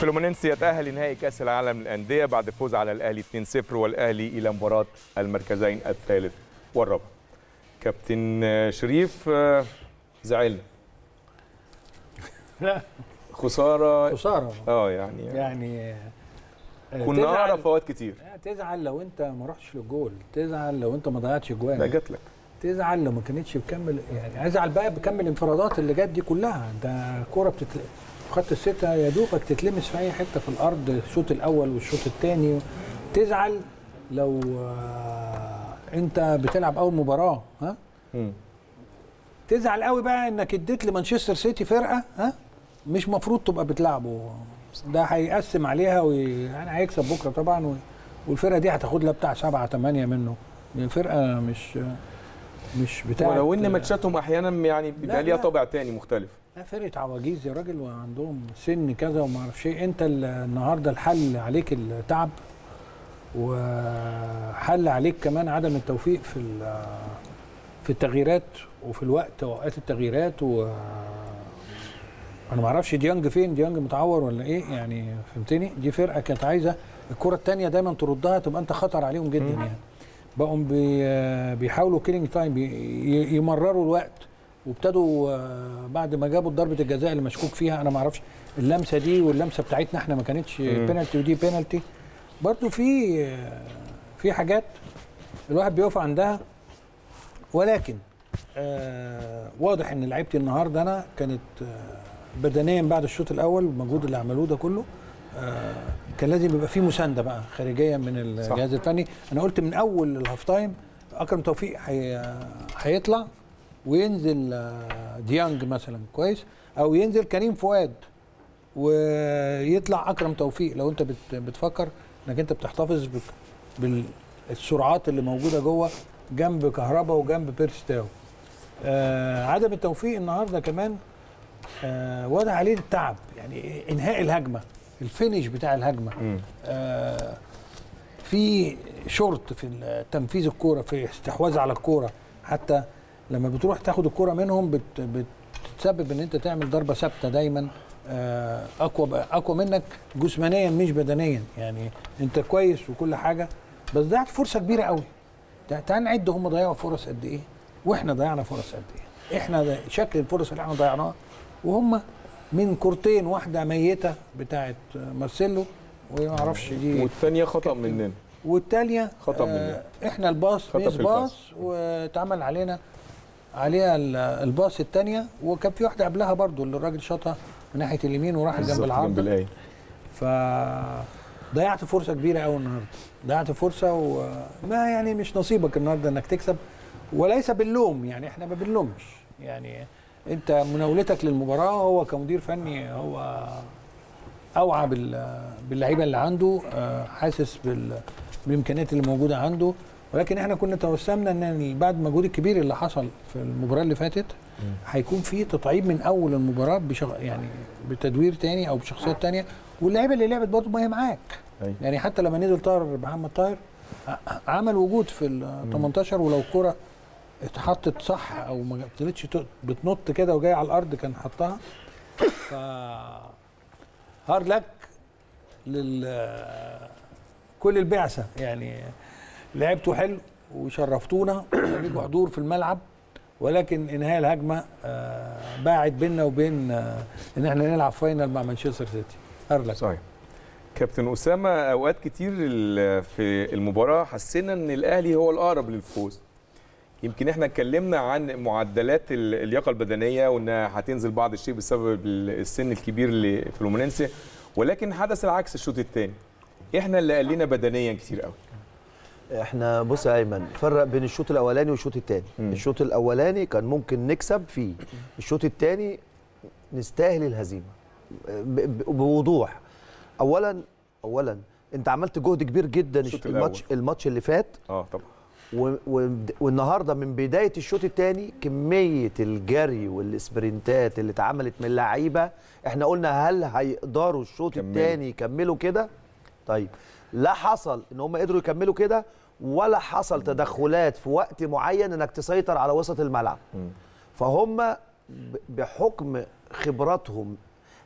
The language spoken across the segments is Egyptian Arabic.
فلومينينسي يتأهل لنهائي كأس العالم للأندية بعد الفوز على الأهلي 2-0 والأهلي إلى مباراة المركزين الثالث والرابع. كابتن شريف آه، زعلنا لا خسارة خساره اه يعني يعني آه، كنا تزعل- أقرب فوات كتير تزعل لو انت ما رحتش للجول تزعل لو انت ما ضيعتش لا جوان جات لك تزعل لو ما كانتش بكمل يعني ازعل بقى بكمل الانفرادات اللي جت دي كلها ده كوره بتتل... في خط الستة يا دوبك تتلمس في اي حته في الارض الشوط الاول والشوط الثاني تزعل لو آه، انت بتلعب اول مباراه ها مم. تزعل قوي بقى انك اديت لمانشستر سيتي فرقه ها مش مفروض تبقى بتلعبه ده هيقسم عليها وي... يعني هيكسب بكره طبعا و... والفرقه دي هتاخد لها بتاع سبعة ثمانية منه دي فرقه مش مش بتاعت ولو ان ماتشاتهم احيانا يعني بيبقى لا، ليها لا. طابع تاني مختلف لا فرقه عواجيز يا راجل وعندهم سن كذا وما اعرفش ايه انت ال- النهارده الحل عليك التعب وحل عليك كمان عدم التوفيق في ال- في التغييرات وفي الوقت واوقات التغييرات و انا ما اعرفش ديانج فين ديانج متعور ولا ايه يعني فهمتني دي فرقه كانت عايزه الكره الثانيه دايما تردها تبقى انت خطر عليهم جدا يعني بقوا بي بيحاولوا كيلينج تايم يمرروا الوقت وابتدوا آه، بعد ما جابوا ضربه الجزاء اللي مشكوك فيها انا ما اعرفش اللمسه دي واللمسه بتاعتنا احنا ما كانتش بينالتي ودي بينالتي برضو في آه، في حاجات الواحد بيقف عندها ولكن آه واضح ان لعيبتي النهارده انا كانت آه بدنيا بعد الشوط الاول المجهود اللي عملوه ده كله آه كان لازم يبقى في مسانده بقى خارجيه من الجهاز الفني انا قلت من اول الهاف تايم اكرم توفيق هي- هيطلع وينزل آه، ديانج مثلا كويس او ينزل كريم فؤاد ويطلع اكرم توفيق لو انت بت بتفكر انك انت بتحتفظ بك- بالسرعات اللي موجوده جوه جنب كهربا وجنب بيرستاو آه عدم التوفيق النهارده كمان آه واضح عليه التعب يعني انهاء الهجمه الفينش بتاع الهجمه مم. آه في شورت في تنفيذ الكوره في استحواذ على الكوره حتى لما بتروح تاخد الكوره منهم بت بتسبب ان انت تعمل ضربه ثابته دايما آه، اقوى اقوى منك جسمانيا مش بدنيا يعني انت كويس وكل حاجه بس ضيعت فرصه كبيره قوي تع- تعال نعد هم ضيعوا فرص قد ايه واحنا ضيعنا فرص قد ايه احنا ده- شكل الفرص اللي احنا ضيعناها وهم من كورتين واحده ميته بتاعت مارسيلو وما اعرفش دي والثانيه خطا كابتن. مننا والتانية خطأ آه مننا. احنا الباص خطأ ميس في باص الباص. واتعمل علينا عليها ال- الباص التانية وكان في واحدة قبلها برضو اللي الراجل شاطها من ناحية اليمين وراح جنب بالظبط، جنب العارضة الايه ف ضيعت فرصة كبيرة قوي النهارده ضيعت فرصة وما يعني مش نصيبك النهارده انك تكسب وليس باللوم يعني احنا ما بنلومش يعني انت مناولتك للمباراة هو كمدير فني هو اوعى بال- باللعيبه اللي عنده آه، حاسس بال- بالامكانيات اللي موجوده عنده ولكن احنا كنا توسمنا ان بعد المجهود الكبير اللي حصل في المباراه اللي فاتت هيكون في تطعيم من اول المباراه بشغ... يعني بتدوير تاني او بشخصيات تانية واللعيبه اللي لعبت برضه ما هي معاك أيوة. يعني حتى لما نزل طاهر محمد طاهر ع- عمل وجود في ال 18 ولو الكره اتحطت صح او ما فضلتش ت- بتنط كده وجايه على الارض كان حطها ف هارد لك لل كل البعثه يعني لعبتوا حلو وشرفتونا ليكوا حضور في الملعب ولكن انهاء الهجمه آه، باعد بيننا وبين آه، ان احنا نلعب فاينل مع مانشستر سيتي هارد لك صحيح كابتن اسامه اوقات كتير ال- في المباراه حسينا ان الاهلي هو الاقرب للفوز يمكن احنا اتكلمنا عن معدلات ال- اللياقه البدنيه وانها هتنزل بعض الشيء بسبب ال- السن الكبير لفلومينينسي ولكن حدث العكس الشوط الثاني احنا اللي قلنا بدنيا كتير قوي احنا بص يا ايمن فرق بين الشوط الاولاني والشوط الثاني مم. الشوط الاولاني كان ممكن نكسب فيه الشوط الثاني نستاهل الهزيمه ب- ب- بوضوح اولا اولا انت عملت جهد كبير جدا الشوط الماتش الأول. الماتش اللي فات اه طبعا و- و- والنهارده من بدايه الشوط الثاني كميه الجري والسبرنتات اللي اتعملت من اللعيبه احنا قلنا هل هيقدروا الشوط كملوا. الثاني يكملوا كده طيب لا حصل ان هم قدروا يكملوا كده ولا حصل تدخلات في وقت معين انك تسيطر على وسط الملعب مم. فهم ب- بحكم خبراتهم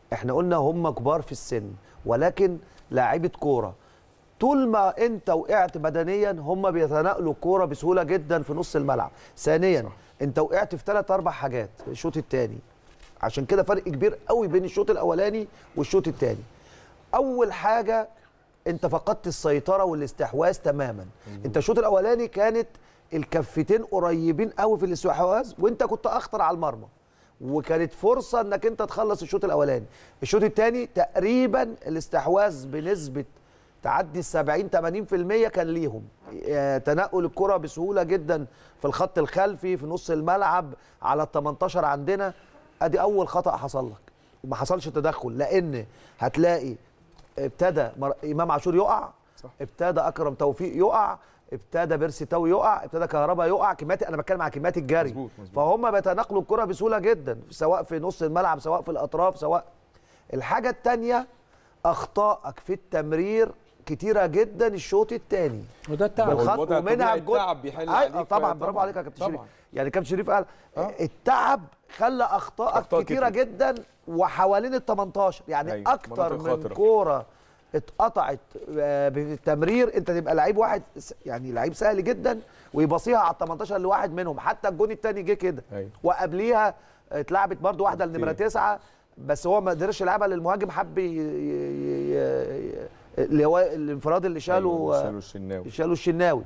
احنا قلنا هم كبار في السن ولكن لاعيبه كوره طول ما انت وقعت بدنيا هم بيتناقلوا الكوره بسهوله جدا في نص الملعب ثانيا صح. انت وقعت في ثلاث اربع حاجات في الشوط الثاني عشان كده فرق كبير قوي بين الشوط الاولاني والشوط الثاني اول حاجه انت فقدت السيطره والاستحواذ تماما مم. انت الشوط الاولاني كانت الكفتين قريبين قوي في الاستحواذ وانت كنت اخطر على المرمى وكانت فرصه انك انت تخلص الشوط الاولاني الشوط الثاني تقريبا الاستحواذ بنسبه تعدي ال 70 80% كان ليهم تنقل الكره بسهوله جدا في الخط الخلفي في نص الملعب على ال 18 عندنا ادي اول خطا حصل لك وما حصلش تدخل لان هتلاقي ابتدى امام عاشور يقع صح. ابتدى اكرم توفيق يقع ابتدى بيرسي تاو يقع ابتدى كهربا يقع كميات انا بتكلم على كميات الجري مزبوط مزبوط. فهم بيتناقلوا الكره بسهوله جدا سواء في نص الملعب سواء في الاطراف سواء الحاجه الثانيه اخطائك في التمرير كتيره جدا الشوط الثاني وده التعب بالخط ومنها الجول التعب بيحل عليك عليك طبعا برافو عليك يا كابتن شريف يعني كابتن شريف قال أه؟ التعب خلى اخطائك أخطاء كتيره كتير. جدا وحوالين ال 18 يعني أيوة، اكتر مناطق من خطرة. كوره اتقطعت آه، بالتمرير انت تبقى لعيب واحد س- يعني لعيب سهل جدا ويبصيها على ال 18 لواحد منهم حتى الجون الثاني جه كده أيوة. وقبليها اتلعبت برضو واحده كتير. لنمره تسعه بس هو ما قدرش يلعبها للمهاجم حب ي- ي- ي- اللي هو الانفراد اللي شاله أيوة، آه، شالوا الشناوي شالوا الشناوي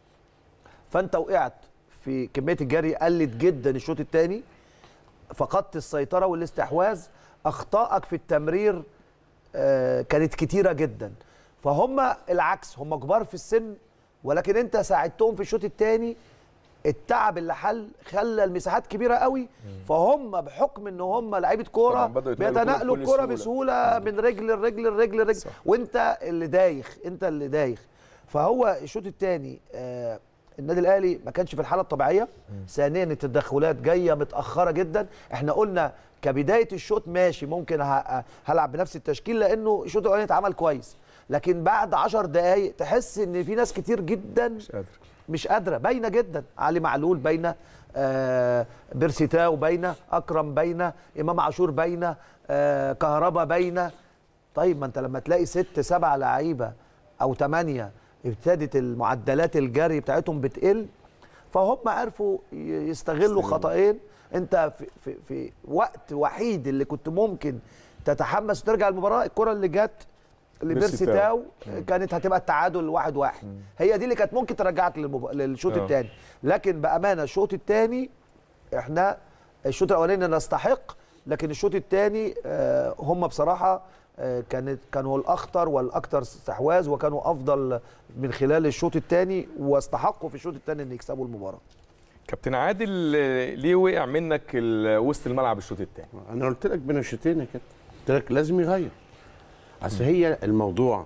فانت وقعت في كميه الجري قلت جدا الشوط الثاني فقدت السيطره والاستحواذ اخطائك في التمرير آه، كانت كتيره جدا فهم العكس هم كبار في السن ولكن انت ساعدتهم في الشوط الثاني التعب اللي حل خلى المساحات كبيره قوي فهم بحكم ان هم لعيبه كوره طبعاً بدأوا يتنقلوا بيتنقلوا بكل الكوره سهولة. بسهوله من رجل لرجل لرجل لرجل صح. وانت اللي دايخ انت اللي دايخ فهو الشوط الثاني آه النادي الاهلي ما كانش في الحاله الطبيعيه ثانيا التدخلات جايه متاخره جدا احنا قلنا كبدايه الشوط ماشي ممكن ه- هلعب بنفس التشكيل لانه الشوط الاولاني اتعمل كويس لكن بعد 10 دقائق تحس ان في ناس كتير جدا مش قادر مش قادره باينه جدا علي معلول باينه آه بيرسيتاو باينه اكرم باينه امام عاشور باينه آه كهربا باينه طيب ما انت لما تلاقي ست سبع لعيبه او ثمانيه ابتدت المعدلات الجري بتاعتهم بتقل فهم عرفوا ي- يستغلوا يستغلوا. خطأين انت في, في, في وقت وحيد اللي كنت ممكن تتحمس وترجع المباراه الكره اللي جت لبيرسي تاو. تاو كانت هتبقى التعادل واحد واحد هي دي اللي كانت ممكن ترجعك للمب... للشوط آه. الثاني لكن بامانه الشوط الثاني احنا الشوط الاولاني نستحق لكن الشوط الثاني آه هم بصراحه آه كانت كانوا الاخطر والاكثر استحواذ وكانوا افضل من خلال الشوط الثاني واستحقوا في الشوط الثاني ان يكسبوا المباراه كابتن عادل آه، ليه وقع منك ال- وسط الملعب الشوط الثاني انا قلت لك بين الشوطين يا كابتن قلت لك لازم يغير اصل هي الموضوع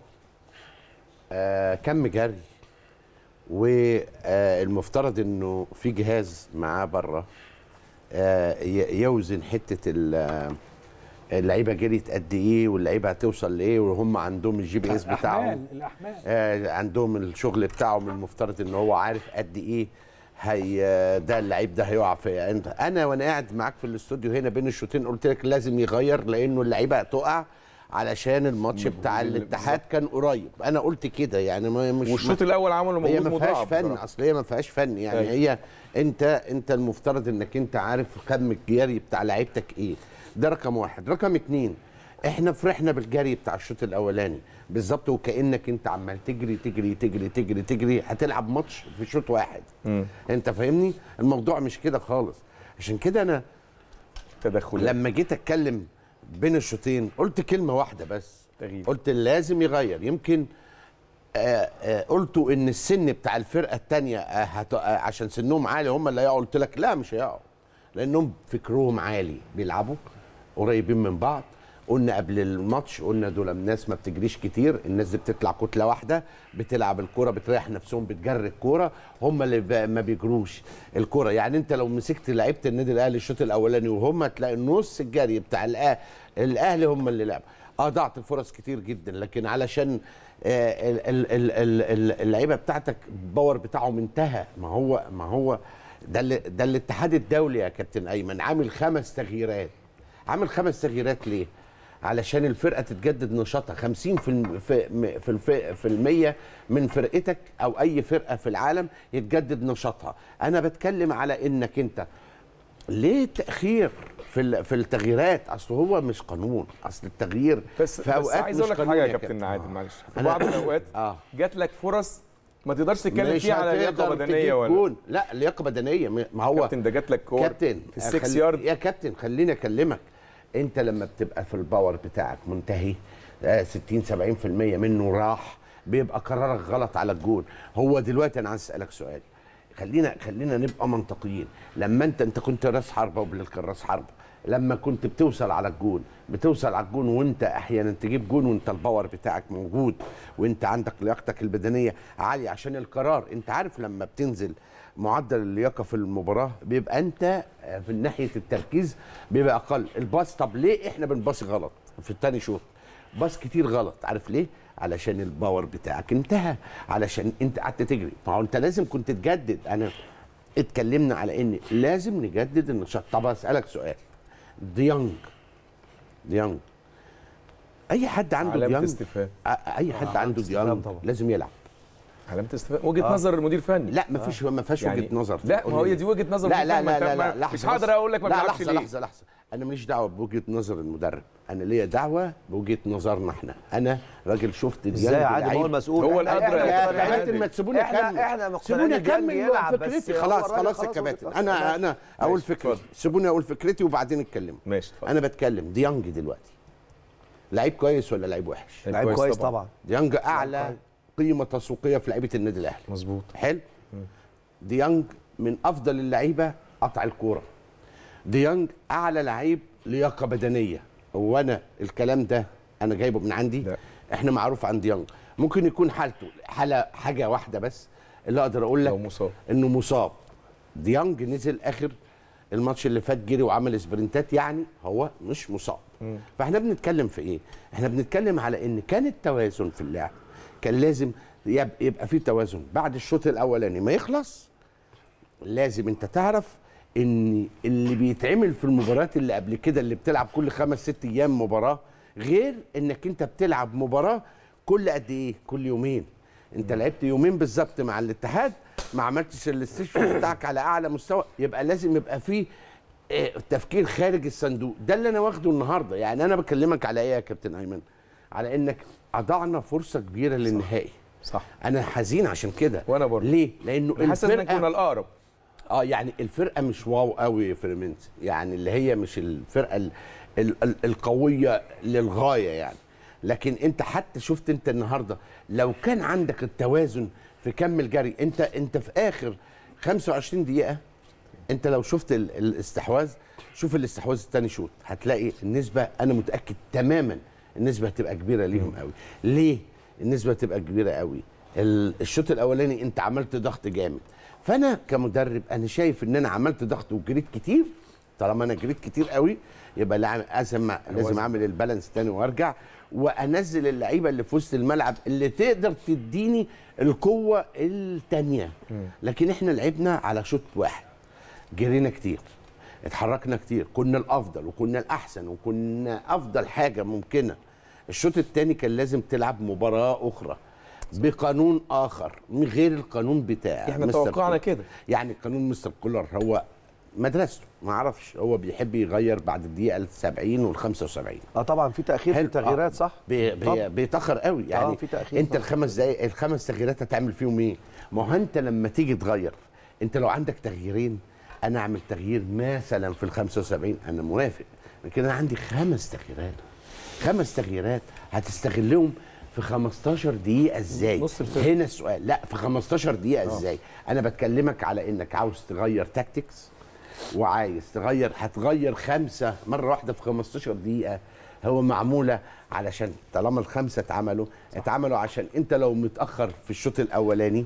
آه كم جري والمفترض انه في جهاز معاه بره آه ي- يوزن حته ال- آه، اللعيبه جريت قد ايه واللعيبه هتوصل لايه وهم عندهم الجي بي اس بتاعهم الاحمال الاحمال آه، عندهم الشغل بتاعهم المفترض ان هو عارف قد ايه هي ده اللعيب ده هيقع في انت انا وانا قاعد معاك في الاستوديو هنا بين الشوطين قلت لك لازم يغير لانه اللعيبه هتقع علشان الماتش بتاع بالظبط. الاتحاد كان قريب انا قلت كده يعني ما مش والشوط الاول عملوا هي مجهود ما فيهاش مضاعف فن بصراحة. اصل هي ما فيهاش فن يعني أيوة. هي انت انت المفترض انك انت عارف كم الجري بتاع لعيبتك ايه ده رقم واحد رقم اتنين احنا فرحنا بالجري بتاع الشوط الاولاني بالظبط وكانك انت عمال تجري تجري تجري تجري تجري هتلعب ماتش في شوط واحد مم. انت فاهمني الموضوع مش كده خالص عشان كده انا تدخلات لما جيت اتكلم بين الشوطين قلت كلمه واحده بس تغيير. قلت لازم يغير يمكن آه آه قلتوا ان السن بتاع الفرقه الثانيه آه هت... آه عشان سنهم عالي هم اللي هيقعوا قلت لك لا مش هيقعوا لانهم فكرهم عالي بيلعبوا قريبين من بعض قلنا قبل الماتش قلنا دول ناس ما بتجريش كتير الناس دي بتطلع كتله واحده بتلعب الكوره بتريح نفسهم بتجري الكوره هم اللي ب... ما بيجروش الكوره يعني انت لو مسكت لعيبه النادي الاهلي الشوط الاولاني وهم تلاقي نص الجري بتاع الأه... الاهلي هم اللي لعبوا اه ضاعت فرص كتير جدا لكن علشان آه، ال- ال- ال- ال- ال- اللعيبه بتاعتك الباور بتاعهم انتهى ما هو ما هو ده اللي ده الاتحاد الدولي يا كابتن ايمن عامل خمس تغييرات عامل خمس تغييرات ليه؟ علشان الفرقه تتجدد نشاطها 50 في الم- في م- في الف- في المية من فرقتك او اي فرقه في العالم يتجدد نشاطها انا بتكلم على انك انت ليه تاخير في ال- في التغييرات اصل هو مش قانون اصل التغيير بس في بس اوقات عايز مش اقول لك قانون حاجه يا يا كابتن عادل معلش في أنا- بعض الاوقات اه جات لك فرص ما تقدرش تتكلم مش فيها على لياقه هتقدر بدنيه تجيب ولا جون. لا لياقه بدنيه م- ما هو كابتن ده جات لك كور كابتن في السكس خلي- يارد يا كابتن خليني اكلمك انت لما بتبقى في الباور بتاعك منتهي آه، 60 70% منه راح بيبقى قرارك غلط على الجون هو دلوقتي انا عايز اسالك سؤال خلينا خلينا نبقى منطقيين لما انت انت كنت راس حربه وبلال كان راس حربه لما كنت بتوصل على الجون بتوصل على الجون وانت احيانا تجيب جون وانت الباور بتاعك موجود وانت عندك لياقتك البدنيه عاليه عشان القرار انت عارف لما بتنزل معدل اللياقه في المباراه بيبقى انت آه، من ناحيه التركيز بيبقى اقل الباص طب ليه احنا بنباصي غلط في الثاني شوط باص كتير غلط عارف ليه علشان الباور بتاعك انتهى علشان انت قعدت تجري ما هو انت لازم كنت تجدد انا اتكلمنا على ان لازم نجدد النشاط طب اسالك سؤال ديانج ديانج اي حد عنده علامه ديانج استفهام أ- اي حد عنده استفهام ديانج طبعا. لازم يلعب علامه استفهام وجهه نظر المدير الفني لا ما فيش ما فيهاش يعني وجهه نظر لا ما هي دي وجهه نظر لا لا المدير الفني، لا ما لا, أنت لا ما- لحظة مش هقدر بس. اقول لك ما لا بيلعبش لحظه ليه لحظه لحظه انا ماليش دعوه بوجهه نظر المدرب انا ليا دعوه بوجهه نظرنا احنا انا راجل شفت ديانج ازاي عادي ما هو لعيب. المسؤول هو إحنا- الأدرى إحنا يا يا مقتنعين- كباتن ما تسيبوني احنا اكمل احنا مقتنعين سيبوني إن ديانج اكمل يلعب، بس فكرتي هو خلاص الراجل خلاص يا خلاص كباتن وقت- انا انا اقول ماشي، فكرتي اتفضل. سيبوني اقول فكرتي وبعدين اتكلموا ماشي اتفضل. انا بتكلم ديانج دلوقتي لعيب كويس ولا لعيب وحش لعيب كويس طبعا ديانج اعلى قيمه تسويقيه في لعيبه النادي الاهلي مظبوط حلو ديانج من افضل اللعيبه قطع الكوره ديانج اعلى لعيب لياقه بدنيه هو انا الكلام ده انا جايبه من عندي لا. احنا معروف عن ديانج ممكن يكون حالته حاله حاجه واحده بس اللي اقدر اقول لك لو مصاب. انه مصاب ديانج نزل اخر الماتش اللي فات جري وعمل سبرنتات يعني هو مش مصاب فاحنا بنتكلم في ايه احنا بنتكلم على ان كان التوازن في اللعب كان لازم يب- يبقى في توازن بعد الشوط الاولاني ما يخلص لازم انت تعرف ان اللي بيتعمل في المباريات اللي قبل كده اللي بتلعب كل خمس ست ايام مباراه غير انك انت بتلعب مباراه كل قد ايه كل يومين انت لعبت يومين بالظبط مع الاتحاد ما عملتش الاستشفاء بتاعك على اعلى مستوى يبقى لازم يبقى فيه اه، تفكير خارج الصندوق ده اللي انا واخده النهارده يعني انا بكلمك على ايه يا كابتن ايمن على انك اضعنا فرصه كبيره للنهائي صح انا حزين عشان كده وأنا برضه. ليه لانه حاسس ان كنا الاقرب اه يعني الفرقه مش واو قوي في ريمنز يعني اللي هي مش الفرقه ال ال ال القويه للغايه يعني لكن انت حتى شفت انت النهارده لو كان عندك التوازن في كم الجري انت انت في اخر 25 دقيقه انت لو شفت ال الاستحواذ شوف الاستحواذ الثاني شوط هتلاقي النسبه انا متاكد تماما النسبه هتبقى كبيره ليهم قوي ليه النسبه هتبقى كبيره قوي ال- الشوط الاولاني انت عملت ضغط جامد فانا كمدرب انا شايف ان انا عملت ضغط وجريت كتير طالما انا جريت كتير قوي يبقى لازم لازم لازم اعمل البالانس تاني وارجع وانزل اللعيبه اللي في وسط الملعب اللي تقدر تديني القوه التانيه لكن احنا لعبنا على شوط واحد جرينا كتير اتحركنا كتير كنا الافضل وكنا الاحسن وكنا افضل حاجه ممكنه الشوط الثاني كان لازم تلعب مباراه اخرى بقانون اخر من غير القانون بتاع احنا مستر توقعنا كولر. كده يعني قانون مستر كولر هو مدرسته ما اعرفش هو بيحب يغير بعد الدقيقه ال 70 وال 75 اه طبعا في تاخير في حلو. التغييرات آه. صح بي بي طبعا. بيتاخر قوي يعني آه، في تأخير انت طبعا. الخمس دقايق الخمس تغييرات هتعمل فيهم ايه؟ ما هو انت لما تيجي تغير انت لو عندك تغييرين انا اعمل تغيير مثلا في ال 75 انا موافق لكن انا عندي خمس تغييرات خمس تغييرات هتستغلهم في 15 دقيقة ازاي؟ نص الفرق. هنا السؤال لا في 15 دقيقة ازاي؟ انا بتكلمك على انك عاوز تغير تاكتكس وعايز تغير هتغير خمسه مره واحده في 15 دقيقه هو معموله علشان طالما الخمسه اتعملوا اتعملوا عشان انت لو متاخر في الشوط الاولاني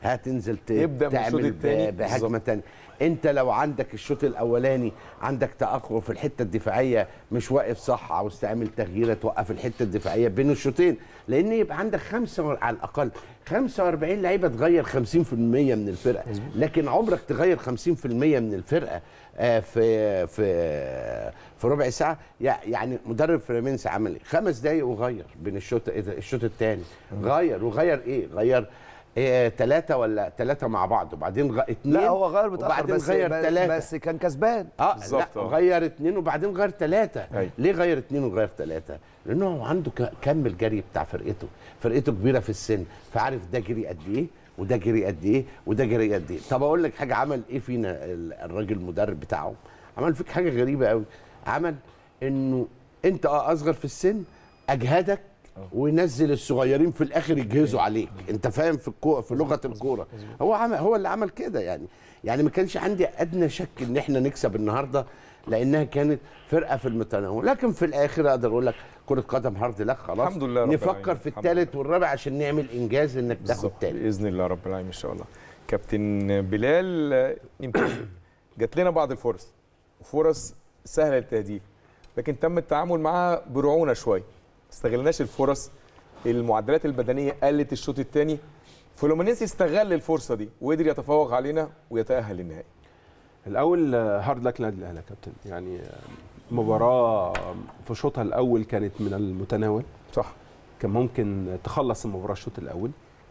هتنزل ت- يبدأ من الشوط تعمل التاني. ب- بهجمه تانية انت لو عندك الشوط الاولاني عندك تاخر في الحته الدفاعيه مش واقف صح عاوز تعمل تغييره توقف الحته الدفاعيه بين الشوطين لان يبقى عندك خمسه و- على الاقل 45 لعيبه تغير 50% من الفرقه لكن عمرك تغير 50% من الفرقه آه، في في في ربع ساعه يع- يعني مدرب فريمنس عمل ايه؟ خمس دقايق وغير بين الشوط الشوط الثاني غير وغير ايه؟ غير ثلاثة ولا ثلاثة مع بعض وبعدين غ... اتنين لا هو غير متاخر وبعدين بس غير ثلاثة بس كان كسبان اه بالظبط، لا آه. غير اتنين وبعدين غير ثلاثة أيوة. ليه غير اتنين وغير ثلاثة؟ لأنه هو عنده ك- كم الجري بتاع فرقته فرقته كبيرة في السن فعارف ده جري قد إيه وده جري قد إيه وده جري قد إيه طب أقول لك حاجة عمل إيه فينا ال- الراجل المدرب بتاعه عمل فيك حاجة غريبة قوي عمل إنه أنت اه أصغر في السن أجهدك وينزل الصغيرين في الاخر يجهزوا عليك انت فاهم في الكو... في لغه الكوره هو عمل هو اللي عمل كده يعني يعني ما كانش عندي ادنى شك ان احنا نكسب النهارده لانها كانت فرقه في المتناول لكن في الاخر اقدر اقول لك كره قدم هارد لك خلاص الحمد لله رب نفكر العالمين. في الحمد الثالث والرابع عشان نعمل انجاز انك تاخد بالظبط تاني باذن الله رب العالمين ان شاء الله كابتن بلال آه، يمكن جات لنا بعض الفرص وفرص سهله للتهديف لكن تم التعامل معاها برعونه شويه ما استغلناش الفرص المعدلات البدنيه قلت الشوط الثاني فلومينيسي استغل الفرصه دي وقدر يتفوق علينا ويتاهل للنهائي الاول آه، هارد لك نادي الاهلي يا كابتن يعني آه، مباراه في شوطها الاول كانت من المتناول صح كان ممكن تخلص المباراه الشوط الاول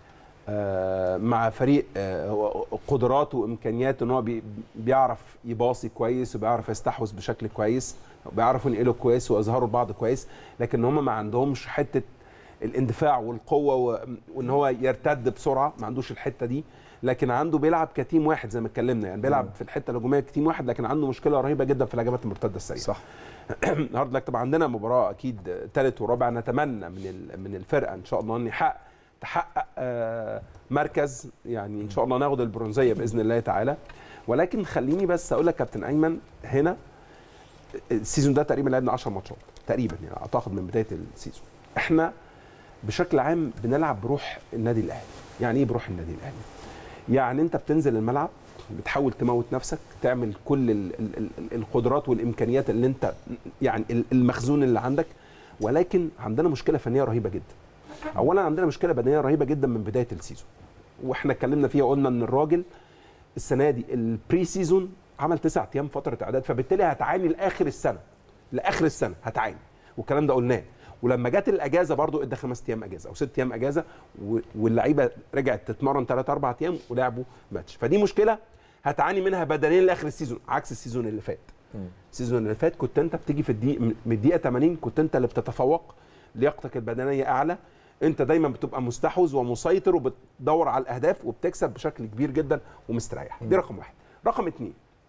آه، مع فريق آه، هو قدراته وامكانياته ان هو بي- بيعرف يباصي كويس وبيعرف يستحوذ بشكل كويس وبيعرفوا ينقلوا كويس ويظهروا لبعض كويس لكن هم ما عندهمش حته الاندفاع والقوه و- وان هو يرتد بسرعه ما عندوش الحته دي لكن عنده بيلعب كتيم واحد زي ما اتكلمنا يعني بيلعب في الحته الهجوميه كتيم واحد لكن عنده مشكله رهيبه جدا في الهجمات المرتده السريعه صح هارد لك طبعا عندنا مباراه اكيد ثالث ورابع نتمنى من ال- من الفرقه ان شاء الله ان يحقق تحقق آه، مركز يعني ان شاء الله ناخد البرونزيه باذن الله تعالى ولكن خليني بس اقول لك كابتن ايمن هنا السيزون ده تقريبا لعبنا 10 ماتشات تقريبا يعني اعتقد من بدايه السيزون احنا بشكل عام بنلعب بروح النادي الاهلي يعني ايه بروح النادي الاهلي يعني انت بتنزل الملعب بتحاول تموت نفسك تعمل كل ال ال ال القدرات والامكانيات اللي انت يعني ال- المخزون اللي عندك ولكن عندنا مشكله فنيه رهيبه جدا اولا عندنا مشكله بدنيه رهيبه جدا من بدايه السيزون واحنا اتكلمنا فيها قلنا ان الراجل السنه دي البري سيزون عمل تسع ايام فتره اعداد فبالتالي هتعاني لاخر السنه لاخر السنه هتعاني والكلام ده قلناه ولما جت الاجازه برضو ادى خمس ايام اجازه او ست ايام اجازه و- واللعيبه رجعت تتمرن ثلاث اربع ايام ولعبوا ماتش فدي مشكله هتعاني منها بدنيا لاخر السيزون عكس السيزون اللي فات السيزون اللي فات كنت انت بتيجي في الدقيقه من الدقيقه 80 كنت انت اللي بتتفوق لياقتك البدنيه اعلى انت دايما بتبقى مستحوذ ومسيطر وبتدور على الاهداف وبتكسب بشكل كبير جدا ومستريح دي رقم واحد رقم اتنين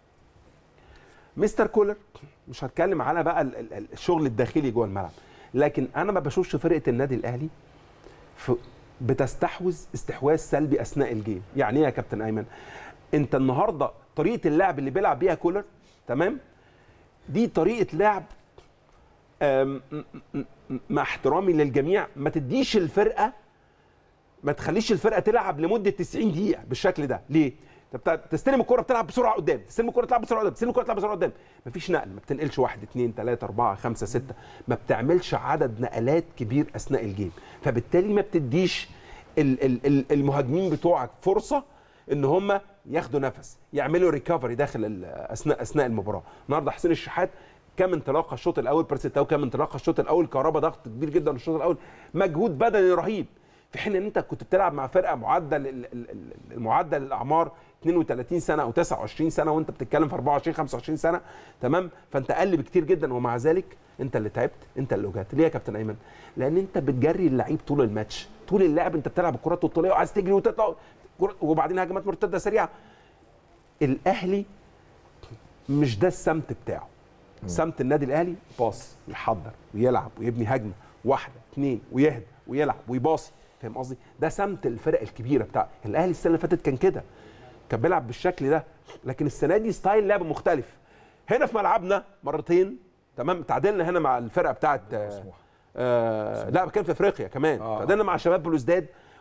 مستر كولر مش هتكلم على بقى ال- ال- ال- الشغل الداخلي جوه الملعب لكن انا ما بشوفش فرقه النادي الاهلي في بتستحوذ استحواذ سلبي اثناء الجيم يعني ايه يا كابتن ايمن انت النهارده طريقه اللعب اللي بيلعب بيها كولر تمام دي طريقه لعب آم، م- م- م- مع احترامي للجميع ما تديش الفرقه ما تخليش الفرقه تلعب لمده 90 دقيقه بالشكل ده ليه انت بتاع- تستلم الكره بتلعب بسرعه قدام تستلم الكره تلعب بسرعه قدام تستلم الكره تلعب بسرعه قدام مفيش نقل ما بتنقلش واحد اثنين ثلاثه اربعه خمسه سته ما بتعملش عدد نقلات كبير اثناء الجيم فبالتالي ما بتديش ال- ال- ال- المهاجمين بتوعك فرصه ان هم ياخدوا نفس يعملوا ريكفري داخل ال- اثناء اثناء المباراه النهارده حسين الشحات كام انطلاقه الشوط الاول بيرسي تاو كام انطلاقه الشوط الاول كهربا ضغط كبير جدا الشوط الاول مجهود بدني رهيب في حين ان انت كنت بتلعب مع فرقه معدل ال- ال- ال- المعدل الاعمار 32 سنه او 29 سنه وانت بتتكلم في 24 25 سنه تمام فانت اقل بكتير جدا ومع ذلك انت اللي تعبت انت اللي وجعت ليه يا كابتن ايمن لان انت بتجري اللعيب طول الماتش طول اللعب انت بتلعب الكرات الطوليه وعايز تجري وتطلع كرة- وبعدين هجمات مرتده سريعه الاهلي مش ده السمت بتاعه سمت النادي الاهلي باص يحضر ويلعب ويبني هجمه واحده اثنين ويهدى ويلعب ويباصي فاهم قصدي ده سمت الفرق الكبيره بتاع الاهلي السنه اللي فاتت كان كده كان بيلعب بالشكل ده لكن السنه دي ستايل لعب مختلف هنا في ملعبنا مرتين تمام تعادلنا هنا مع الفرقه بتاعت آه آه لا كان في افريقيا كمان آه. تعادلنا مع شباب بلوزداد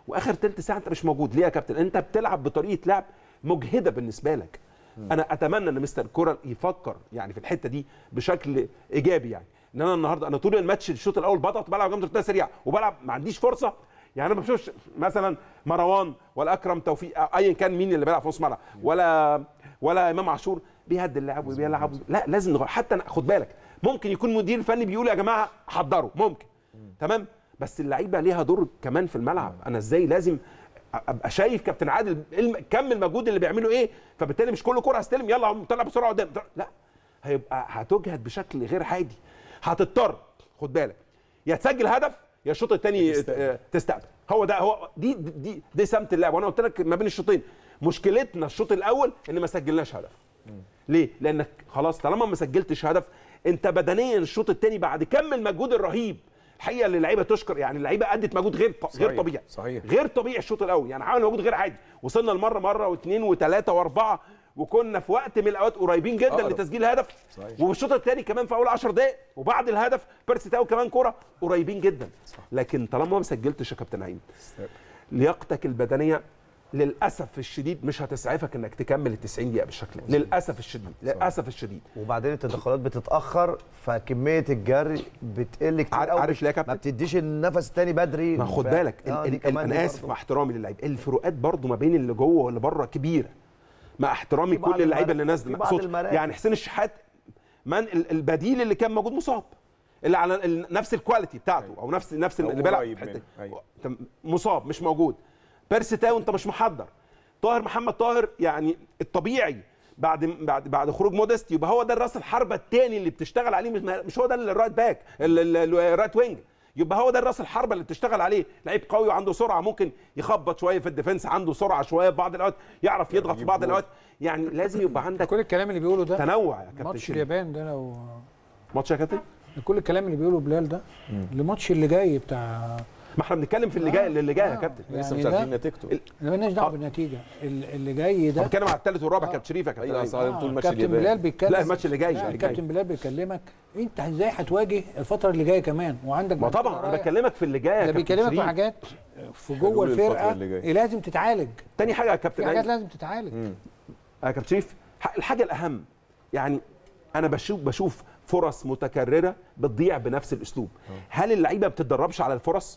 واخر تلت ساعه انت مش موجود ليه يا كابتن انت بتلعب بطريقه لعب مجهده بالنسبه لك انا اتمنى ان مستر كورر يفكر يعني في الحته دي بشكل ايجابي يعني ان انا النهارده انا طول الماتش الشوط الاول بضغط بلعب جنب رتبه سريع وبلعب ما عنديش فرصه يعني انا ما بشوفش مثلا مروان ولا اكرم توفيق أو ايا كان مين اللي بيلعب في نص ملعب ولا ولا امام عاشور بيهدي اللاعب وبيلعب لا لازم نغير حتى أنا- خد بالك ممكن يكون مدير فني بيقول يا جماعه حضروا ممكن تمام بس اللعيبه ليها دور كمان في الملعب انا ازاي لازم ابقى شايف كابتن عادل الم- كم المجهود اللي بيعمله ايه فبالتالي مش كل كره هستلم يلا هم طلع بسرعه قدام لا هيبقى هتجهد بشكل غير عادي هتضطر خد بالك يا تسجل هدف يا الشوط الثاني تستقبل. تستقبل هو ده هو دي دي دي سمه اللعب وانا قلت لك ما بين الشوطين مشكلتنا الشوط الاول ان ما سجلناش هدف ليه؟ لانك خلاص طالما ما سجلتش هدف انت بدنيا الشوط الثاني بعد كم المجهود الرهيب الحقيقه اللي اللعيبه تشكر يعني اللعيبه ادت مجهود غير غير صحيح، طبيعي صحيح. غير طبيعي الشوط الاول يعني عمل مجهود غير عادي وصلنا لمره مره واثنين وثلاثه واربعه وكنا في وقت من الاوقات قريبين جدا أقرب. لتسجيل هدف صحيح. والشوط الثاني كمان في اول 10 دقائق وبعد الهدف بيرسي تاو كمان كوره قريبين جدا لكن طالما ما سجلتش يا كابتن عين لياقتك البدنيه للاسف الشديد مش هتسعفك انك تكمل ال 90 دقيقه بالشكل ده للاسف الشديد للاسف الشديد وبعدين التدخلات بتتاخر فكميه الجري بتقل كتير عارف- قوي عارف ليه يا كابتن؟ ما بتديش النفس التاني بدري ما خد ف- بالك ال- آه، دي ال- ال- كمان دي انا اسف برضه. مع احترامي للعيبه الفروقات برضو ما بين اللي جوه واللي بره كبيره مع احترامي في بعض كل اللعيبه المر- اللي نازله في ما بعض أقصدش. المراكز. يعني حسين الشحات من ال- البديل اللي كان موجود مصاب اللي على ال- نفس الكواليتي بتاعته او نفس نفس أو اللي بيلعب قريب في الحتة. منه. أيوة. أنت مصاب مش موجود بيرسي تاو انت مش محضر طاهر محمد طاهر يعني الطبيعي بعد بعد بعد خروج مودست يبقى هو ده الراس الحربه الثاني اللي بتشتغل عليه مش مش هو ده الرايت باك ال- ال- الرايت وينج يبقى هو ده الراس الحربه اللي بتشتغل عليه لعيب قوي وعنده سرعه ممكن يخبط شويه في الديفنس عنده سرعه شويه في بعض الاوقات يعرف يضغط في بعض الاوقات يعني لازم يبقى عندك كل الكلام اللي بيقوله ده تنوع يا كابتن ماتش شريف اليابان ده لو ماتش يا كابتن كل الكلام اللي بيقوله بلال ده الماتش اللي جاي بتاع ما احنا بنتكلم في اللي جاي اللي جاي يا آه. كابتن لسه يعني مش ده- عارفين نتيجته ال- مالناش دعوه آه. بالنتيجه ال- اللي جاي احنا ده بنتكلم على الثالث والرابع كابتن شريف يا كابتن ايوه أيمن. صح طول ماتش كابتن بلال اليابان بيتكلم لا الماتش اللي جاي لا اللي كابتن جاي بلال بيكلمك انت ازاي هتواجه الفتره اللي جايه كمان وعندك ما بعد كده طبعا انا رايح. بكلمك في اللي جاي يا ده كابتن بيكلمك في شريف. حاجات في حلول جوه الفترة الفرقه اللي جاية. إيه لازم تتعالج تاني حاجه يا في كابتن حاجات أيمن. لازم تتعالج يا كابتن شريف ح- الحاجه الاهم يعني انا بشوف بشوف فرص متكرره بتضيع بنفس الاسلوب هل اللعيبه ما بتتدربش على الفرص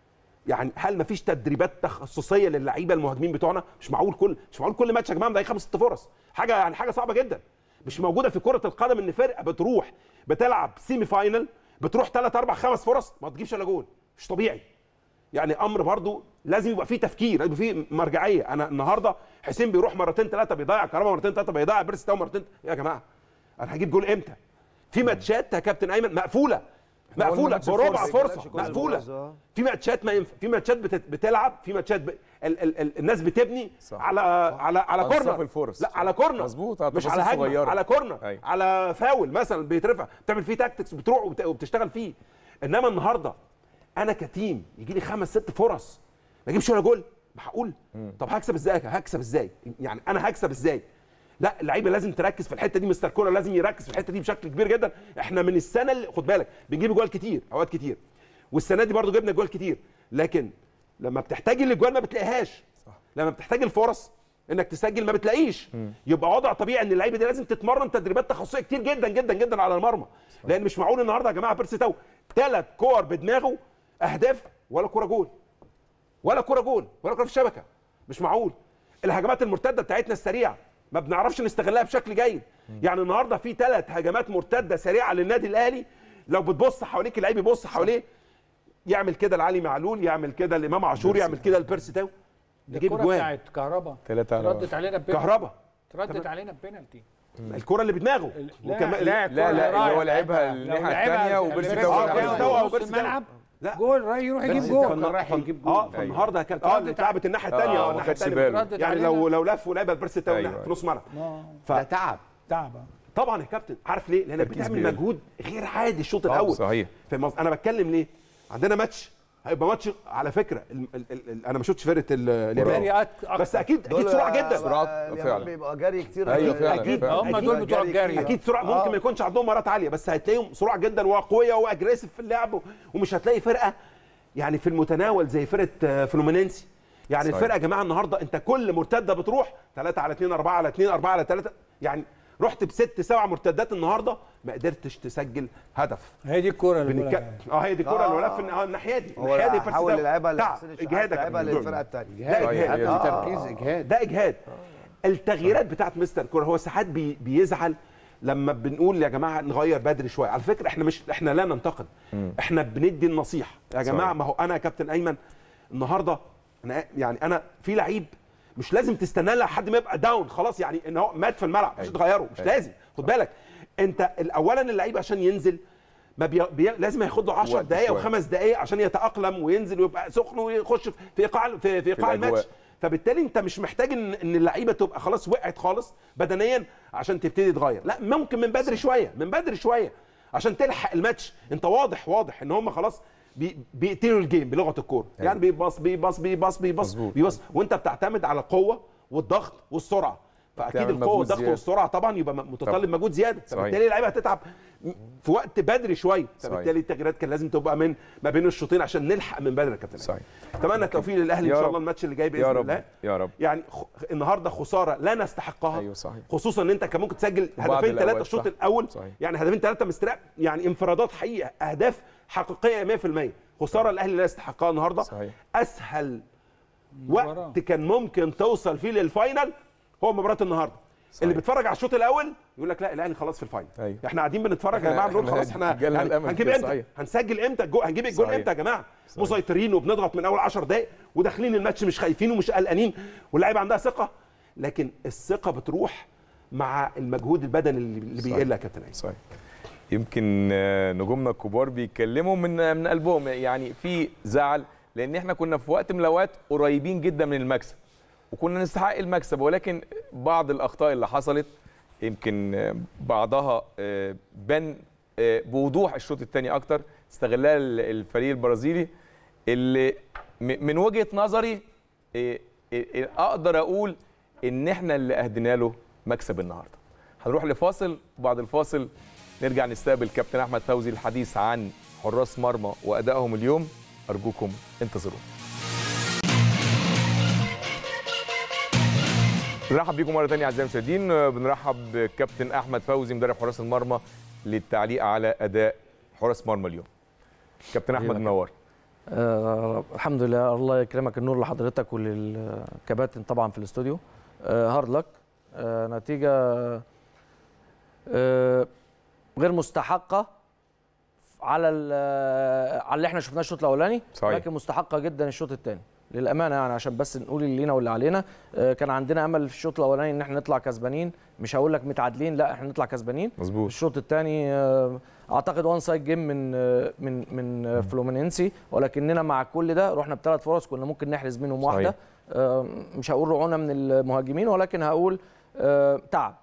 يعني هل ما فيش تدريبات تخصصيه للعيبه المهاجمين بتوعنا مش معقول كل مش معقول كل ماتش يا جماعه مضيع خمس ست فرص حاجه يعني حاجه صعبه جدا مش موجوده في كره القدم ان فرقه بتروح بتلعب سيمي فاينل بتروح ثلاث اربع خمس فرص ما تجيبش الا جول مش طبيعي يعني امر برضو لازم يبقى فيه تفكير لازم يبقى فيه مرجعيه انا النهارده حسين بيروح مرتين ثلاثه بيضيع كهربا مرتين ثلاثه بيضيع بيرس تاو مرتين يا جماعه انا هجيب جول امتى في ماتشات يا كابتن ايمن مقفوله مقفوله الماتش بربع الفرصة. فرصه كل مقفوله الفرص. في ماتشات ما ينفع في ماتشات بت- بتلعب في ماتشات ب... ال... ال... ال... الناس بتبني صح. على على على أنصاف كورنر الفرص. لا على كورنر مظبوط، على مش على تفاصيل هجمه صغيرة. على كورنر أيوة. على فاول مثلا بيترفع بتعمل فيه تاكتكس بتروح وبت... وبتشتغل فيه انما النهارده انا كتيم يجي لي خمس ست فرص ما اجيبش ولا جول معقول طب هكسب ازاي هكسب ازاي يعني انا هكسب ازاي لا اللعيبه لازم تركز في الحته دي مستر كولر لازم يركز في الحته دي بشكل كبير جدا احنا من السنه اللي خد بالك بنجيب جوال كتير اوقات كتير والسنه دي برضو جبنا جوال كتير لكن لما بتحتاج الاجوال ما بتلاقيهاش صح. لما بتحتاج الفرص انك تسجل ما بتلاقيش يبقى وضع طبيعي ان اللعيبه دي لازم تتمرن تدريبات تخصصيه كتير جدا جدا جدا على المرمى لان مش معقول النهارده يا جماعه بيرسي تاو ثلاث كور بدماغه اهداف ولا كوره جول ولا كوره جول ولا كوره في الشبكه مش معقول الهجمات المرتده بتاعتنا السريعه ما بنعرفش نستغلها بشكل جيد يعني النهارده في ثلاث هجمات مرتده سريعه للنادي الاهلي لو بتبص حواليك اللعيب يبص حواليه يعمل كده لعلي معلول يعمل كده لامام عاشور يعمل كده لبيرسي تاو نجيب الكره جوان بتاعت كهربا تلاتة على ردت علينا ببنالتي كهربا ردت علينا ببنالتي الكره اللي بدماغه لا وكمان- لا لا لا اللي هو لعبها الناحيه الثانيه وبيرسي بيرسي تاو آه، تاو بيرسي عملها. تاو أو نص بيرسي تاو. الملعب لا. جول راي يروح يجيب بس جول فالن- رايح فالن- يجيب جول. اه فالنهارده كانت اه اللي اتلعبت الناحيه الثانيه آه، اه ما الناحيه خدش الثانيه باله. ردت يعني علينا. لو لو لف ولعبها لبيرسي تاو أيوة. في نص ملعب آه، ف- ده تعب تعب طبعا يا كابتن عارف ليه؟ لانك تركيز بتعمل بيقل. مجهود غير عادي الشوط آه، الاول صحيح. فاهم قصدي؟ انا بتكلم ليه؟ عندنا ماتش هيبقى ماتش على فكره ال ال ال ال انا ما شفتش فرقه ال- اليابان فريقات أكتر. بس اكيد اكيد سرعه جدا سرعات، اليابان فعلا. بيبقى جري كتير أيوة فعلا، أكيد. فعلا. هم دول بتوع الجري. اكيد سرعه ممكن ما يكونش عندهم مهارات عاليه بس هتلاقيهم سرعه جدا واقوياء واجريسيف في اللعب و- ومش هتلاقي فرقه يعني في المتناول زي فرقه آه، فلومينينسي يعني صحيح. الفرقه يا جماعه النهارده انت كل مرتده بتروح 3 على 2 4 على 2 4 على 3 يعني رحت بست سبع مرتدات النهارده ما قدرتش تسجل هدف هي دي الكوره اللي بنك... بقولك عليها. اه هي دي الكوره آه. اللي ولف في الناحيه الناحيه دي هو الناحيه دي حاول يلعبها تعب لحسين الشحات اجهادك لعبها يا كابتن. للفرقه الثانيه اجهاد صحيح، اجهاد هي آه، دي تركيز اجهاد ده اجهاد التغييرات بتاعت مستر كوره هو ساعات بي بيزعل لما بنقول يا جماعه نغير بدري شويه على فكره احنا مش احنا لا ننتقد احنا بندي النصيحه يا جماعه صحيح. ما هو انا يا كابتن ايمن النهارده أنا يعني انا في لعيب مش لازم تستنى لحد ما يبقى داون خلاص يعني ان هو مات في الملعب مش أيوة. تغيره مش أيوة. لازم خد بالك انت اولا اللعيب عشان ينزل ما بي... بي... لازم ياخد له 10 وقت دقائق او شوية. خمس دقائق عشان يتاقلم وينزل ويبقى سخن ويخش في ايقاع في, في ايقاع الأجواء. الماتش فبالتالي انت مش محتاج ان ان اللعيبه تبقى خلاص وقعت خالص بدنيا عشان تبتدي تغير لا ممكن من بدري شويه من بدري شويه عشان تلحق الماتش انت واضح واضح ان هم خلاص بي- بيقتلوا الجيم بلغه الكوره يعني بيباص بيباص بيباص بيباص مظبوط. بيباص وانت بتعتمد على القوه والضغط والسرعه فاكيد بتعمل القوه مجهود والضغط زيادة. والسرعه طبعا يبقى متطلب طبعا. مجهود زياده صحيح. فبالتالي اللعيبه هتتعب في وقت بدري شويه صحيح. فبالتالي التغييرات كان لازم تبقى من ما بين الشوطين عشان نلحق من بدري يا كابتن صحيح اتمنى التوفيق للاهلي يا ان شاء رب. الله الماتش اللي جاي باذن يا رب الله يا رب يعني خ... النهارده خساره لا نستحقها ايوه صحيح خصوصا ان انت كان ممكن تسجل وبعد هدفين ثلاثه الأوقات، الشوط صح. الاول صحيح. يعني هدفين ثلاثه مستريح يعني انفرادات حقيقه اهداف حقيقيه 100% خساره الاهلي لا يستحقها النهارده صحيح. اسهل مباراة. وقت كان ممكن توصل فيه للفاينل هو مباراه النهارده صحيح. اللي بيتفرج على الشوط الاول يقول لك لا الاهلي خلاص في الفاينل أيوة. احنا قاعدين بنتفرج يا إحنا- جماعه بنقول إحنا خلاص احنا جالنا يعني الأمل هنجيب كده، امتى صحيح. هنسجل امتى الجو هنجيب الجول صحيح. امتى يا جماعه صحيح. مسيطرين وبنضغط من اول 10 دقائق وداخلين الماتش مش خايفين ومش قلقانين واللعيبه عندها ثقه لكن الثقه بتروح مع المجهود البدني اللي اللي صحيح. بيقل يا كابتن عيسى صحيح يمكن آه، نجومنا الكبار بيتكلموا من من قلبهم يعني في زعل لان احنا كنا في وقت من الاوقات قريبين جدا من المكسب وكنا نستحق المكسب ولكن بعض الاخطاء اللي حصلت يمكن آه، بعضها آه، بان آه، بوضوح الشوط الثاني اكتر استغلها ال- الفريق البرازيلي اللي م- من وجهه نظري آه، آه، آه، اقدر اقول ان احنا اللي اهدينا له مكسب النهارده هنروح لفاصل وبعد الفاصل نرجع نستقبل كابتن احمد فوزي الحديث عن حراس مرمى وادائهم اليوم ارجوكم انتظرونا بنرحب بيكم مره ثانيه اعزائي المشاهدين آه، بنرحب بكابتن احمد فوزي مدرب حراس المرمى للتعليق على اداء حراس مرمى اليوم كابتن احمد حبيبي. منور آه الحمد لله الله يكرمك النور لحضرتك وللكباتن طبعا في الاستوديو آه هارد لك آه نتيجه آه غير مستحقه على ال- على اللي احنا شفناه الشوط الاولاني صحيح. لكن مستحقه جدا الشوط الثاني للامانه يعني عشان بس نقول اللي لينا واللي علينا آه كان عندنا امل في الشوط الاولاني ان احنا نطلع كسبانين مش هقول لك متعادلين لا احنا نطلع كسبانين مظبوط الشوط الثاني اعتقد وان سايد جيم من آه، من من آه، فلومينينسي ولكننا مع كل ده رحنا بثلاث فرص كنا ممكن نحرز منهم صحيح. واحده آه، مش هقول رعونه من المهاجمين ولكن هقول آه، تعب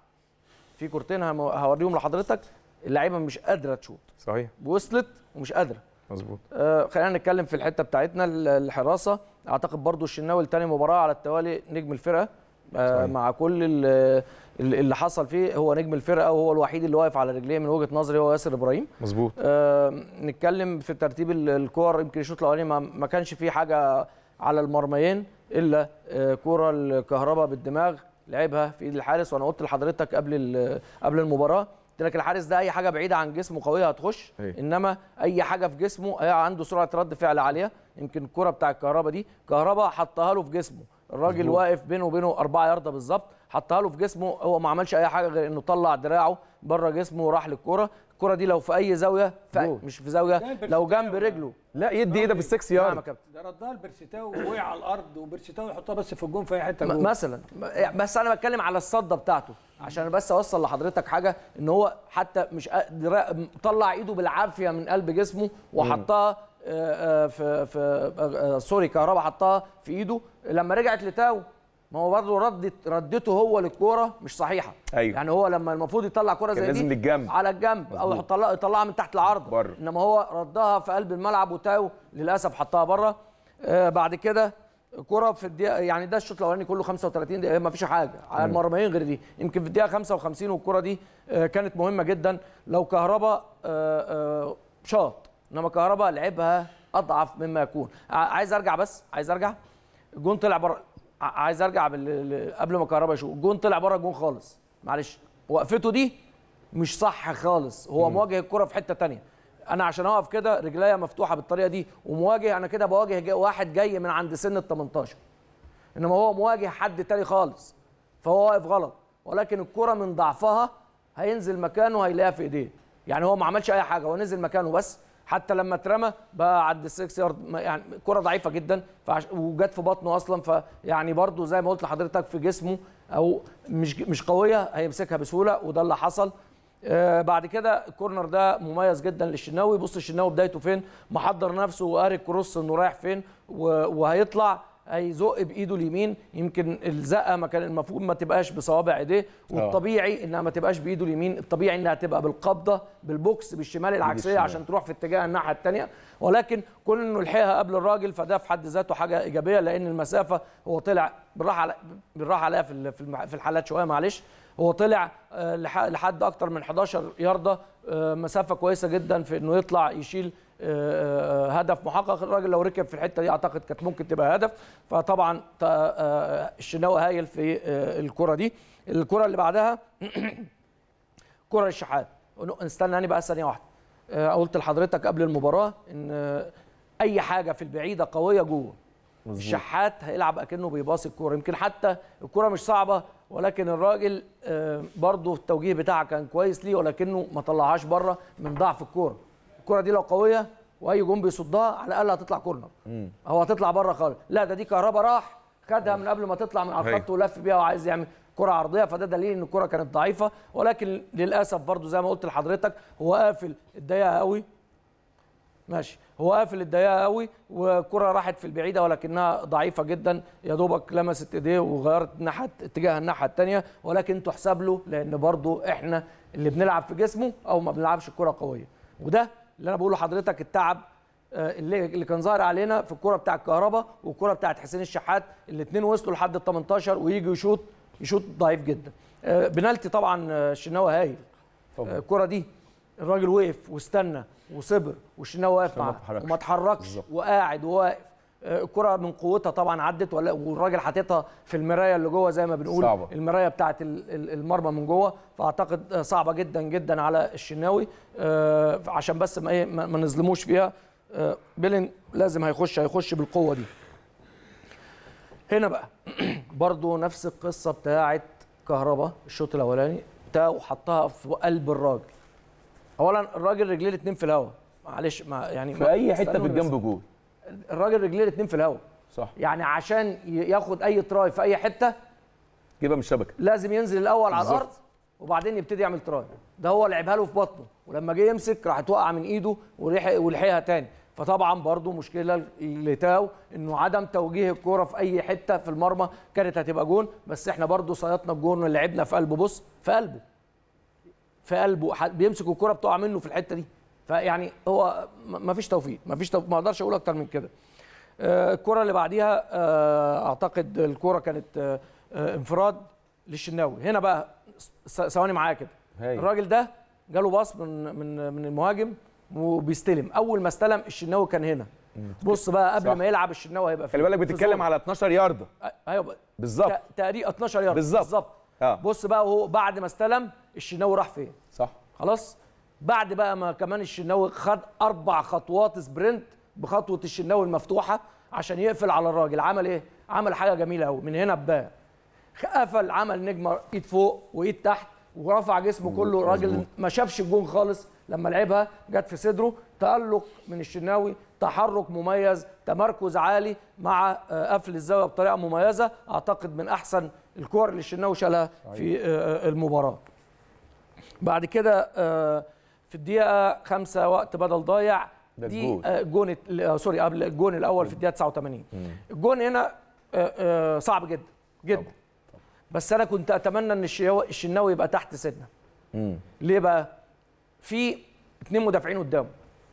في كورتين هم- هوريهم لحضرتك اللعيبه مش قادره تشوط صحيح وصلت ومش قادره مظبوط آه، خلينا نتكلم في الحته بتاعتنا ال- الحراسه اعتقد برضو الشناوي الثاني مباراه على التوالي نجم الفرقه آه، صحيح. مع كل ال- ال- اللي حصل فيه هو نجم الفرقه وهو الوحيد اللي واقف على رجليه من وجهه نظري هو ياسر ابراهيم مظبوط آه، نتكلم في ترتيب ال- الكور يمكن الشوط الاولاني ما- ما كانش فيه حاجه على المرميين الا آه، كوره الكهرباء بالدماغ لعبها في ايد الحارس وانا قلت لحضرتك قبل ال- قبل المباراه قلت لك الحارس ده اي حاجه بعيده عن جسمه قويه هتخش أيوة. انما اي حاجه في جسمه هي عنده سرعه رد فعل عاليه يمكن الكره بتاع الكهرباء دي كهرباء حطها له في جسمه الراجل مظبوط. واقف بينه وبينه 4 ياردة بالظبط حطها له في جسمه هو ما عملش اي حاجه غير انه طلع دراعه بره جسمه وراح للكره الكره دي لو في اي زاويه في جول. مش في زاويه لا، لو جنب البرتقال. رجله لا يدي ايه ده في السكس نعم يا يارد كابتن ده ردها لبرسيتاو وقع على الارض وبرسيتاو يحطها بس في الجون في اي حته م- جون مثلا م- بس انا بتكلم على الصده بتاعته عشان بس اوصل لحضرتك حاجه ان هو حتى مش قادر طلع ايده بالعافيه من قلب جسمه وحطها آه، آه، في في آه، آه، سوري كهربا حطها في ايده لما رجعت لتاو ما هو برضه ردت ردته هو للكوره مش صحيحه أيوة. يعني هو لما المفروض يطلع كوره كان زي لازم دي للجنب. على الجنب او مظبوط. يطلع يطلعها من تحت العرض بره. انما هو ردها في قلب الملعب وتاو للاسف حطها بره آه بعد كده كرة في الدقيقة يعني ده الشوط الأولاني كله 35 دقيقة ما فيش حاجة على المرميين غير دي يمكن في الدقيقة 55 والكرة دي آه كانت مهمة جدا لو كهربا آه آه شاط إنما كهربا لعبها اضعف مما يكون ع- عايز ارجع بس عايز ارجع الجون طلع بره ع- عايز ارجع بال... ل- قبل ما كهربا يشوف الجون طلع بره الجون خالص معلش وقفته دي مش صح خالص هو مواجه الكره في حته تانية انا عشان اقف كده رجليا مفتوحه بالطريقه دي ومواجه انا كده بواجه جاي واحد جاي من عند سن ال 18 انما هو مواجه حد تاني خالص فهو واقف غلط ولكن الكره من ضعفها هينزل مكانه هيلاقيها في ايديه يعني هو ما عملش اي حاجه هو نزل مكانه بس حتى لما اترمى بقى عند السكس يارد ما- يعني كره ضعيفه جدا فعش... وجت في بطنه اصلا فيعني برضو زي ما قلت لحضرتك في جسمه او مش مش قويه هيمسكها بسهوله وده اللي حصل آه بعد كده الكورنر ده مميز جدا للشناوي بص الشناوي بدايته فين محضر نفسه وقاري الكروس انه رايح فين و- وهيطلع هيزق بايده اليمين يمكن الزقه ما كان المفروض ما تبقاش بصوابع ايديه والطبيعي انها ما تبقاش بايده اليمين الطبيعي انها تبقى بالقبضه بالبوكس بالشمال العكسيه عشان تروح في اتجاه الناحيه الثانيه ولكن كون انه لحقها قبل الراجل فده في حد ذاته حاجه ايجابيه لان المسافه هو طلع بالراحه على بالراحه عليها في ال- في الم- في الحالات شويه معلش هو طلع آه، لح- لحد اكتر من 11 يارده آه، مسافه كويسه جدا في انه يطلع يشيل آه، آه، هدف محقق الراجل لو ركب في الحته دي اعتقد كانت ممكن تبقى هدف فطبعا ت- آه، الشناوي هايل في آه، الكره دي الكره اللي بعدها كره الشحات استنى بقى ثانيه واحده آه، قلت لحضرتك قبل المباراه ان آه، اي حاجه في البعيده قويه جوه الشحات هيلعب اكنه بيباصي الكوره يمكن حتى الكوره مش صعبه ولكن الراجل آه، برضه التوجيه بتاعه كان كويس ليه ولكنه ما طلعهاش بره من ضعف الكوره الكوره دي لو قويه واي جون بيصدها على الاقل هتطلع كورنر هو هتطلع بره خالص لا ده دي كهربا راح خدها من قبل ما تطلع من على الخط ولف بيها وعايز يعمل كره عرضيه فده دليل ان الكره كانت ضعيفه ولكن للاسف برضو زي ما قلت لحضرتك هو قافل الضيقه قوي ماشي هو قافل الضيقه قوي والكره راحت في البعيده ولكنها ضعيفه جدا يا دوبك لمست ايديه وغيرت ناحيه اتجاه الناحيه الثانيه ولكن تحسب له لان برضو احنا اللي بنلعب في جسمه او ما بنلعبش الكره قويه وده اللي انا بقوله لحضرتك التعب آه، اللي اللي كان ظاهر علينا في الكره بتاع الكهرباء والكره بتاعت حسين الشحات الاثنين وصلوا لحد ال 18 ويجي يشوط يشوط ضعيف جدا آه، بنالتي طبعا آه، الشناوي هايل آه، الكره دي الراجل وقف واستنى وصبر والشناوي واقف ما معاه اتحركش. وما اتحركش وقاعد وواقف آه، الكره من قوتها طبعا عدت ولا والراجل حاططها في المرايه اللي جوه زي ما بنقول صعبة. المرايه بتاعت ال- ال- المرمى من جوه فاعتقد آه، صعبه جدا جدا على الشناوي آه، عشان بس ما ايه ما ما نظلموش فيها آه، بيلين لازم هيخش هيخش بالقوه دي هنا بقى برضو نفس القصه بتاعت كهربا الشوط الاولاني تا وحطها في قلب الراجل اولا الراجل رجليه الاثنين في الهواء معلش ما يعني في اي حته في استنوني بس. الجنب جول الراجل رجليه الاثنين في الهواء صح يعني عشان ي- ياخد اي تراي في اي حته جيبها من الشبكه لازم ينزل الاول على بالظبط. الارض وبعدين يبتدي يعمل تراي ده هو لعبها له في بطنه ولما جه يمسك راحت وقع من ايده ولحق ولحقها تاني فطبعا برضو مشكله لتاو انه عدم توجيه الكوره في اي حته في المرمى كانت هتبقى جون بس احنا برضو صيدنا الجون ولعبنا في قلبه بص في قلبه في قلبه ح- بيمسك الكوره بتقع منه في الحته دي فيعني هو ما فيش توفيق ما فيش توفيق ما اقدرش اقول اكتر من كده آه، الكره اللي بعديها آه، اعتقد الكره كانت آه، آه، انفراد للشناوي هنا بقى س- ثواني معايا كده هايل. الراجل ده جاله باص من من من المهاجم وبيستلم اول ما استلم الشناوي كان هنا بص بقى قبل صح. ما يلعب الشناوي هيبقى خلي فين؟ بالك في بتتكلم زون. على 12 يارده أ- ايوه بالظبط ت- تقريبا 12 يارد بالظبط. بالظبط آه. بص بقى وهو بعد ما استلم الشناوي راح فين صح خلاص بعد بقى ما كمان الشناوي خد اربع خطوات سبرنت بخطوه الشناوي المفتوحه عشان يقفل على الراجل عمل ايه عمل حاجه جميله قوي من هنا بباء قفل عمل نجمه ايد فوق وايد تحت ورفع جسمه كله الراجل ما شافش الجون خالص لما لعبها جت في صدره تألق من الشناوي تحرك مميز تمركز عالي مع آه، قفل الزاويه بطريقه مميزه اعتقد من احسن الكور اللي الشناوي شالها في آه، المباراه بعد كده آه، في الدقيقه خمسة وقت بدل ضايع ده دي الجول. آه، الجون الت- آه، سوري قبل الجون الاول في الدقيقه 89 الجون هنا آه، آه، صعب جدا جدا بس انا كنت اتمنى ان الشناوي الشناوي يبقى تحت سنه ليه بقى في اتنين مدافعين قدامه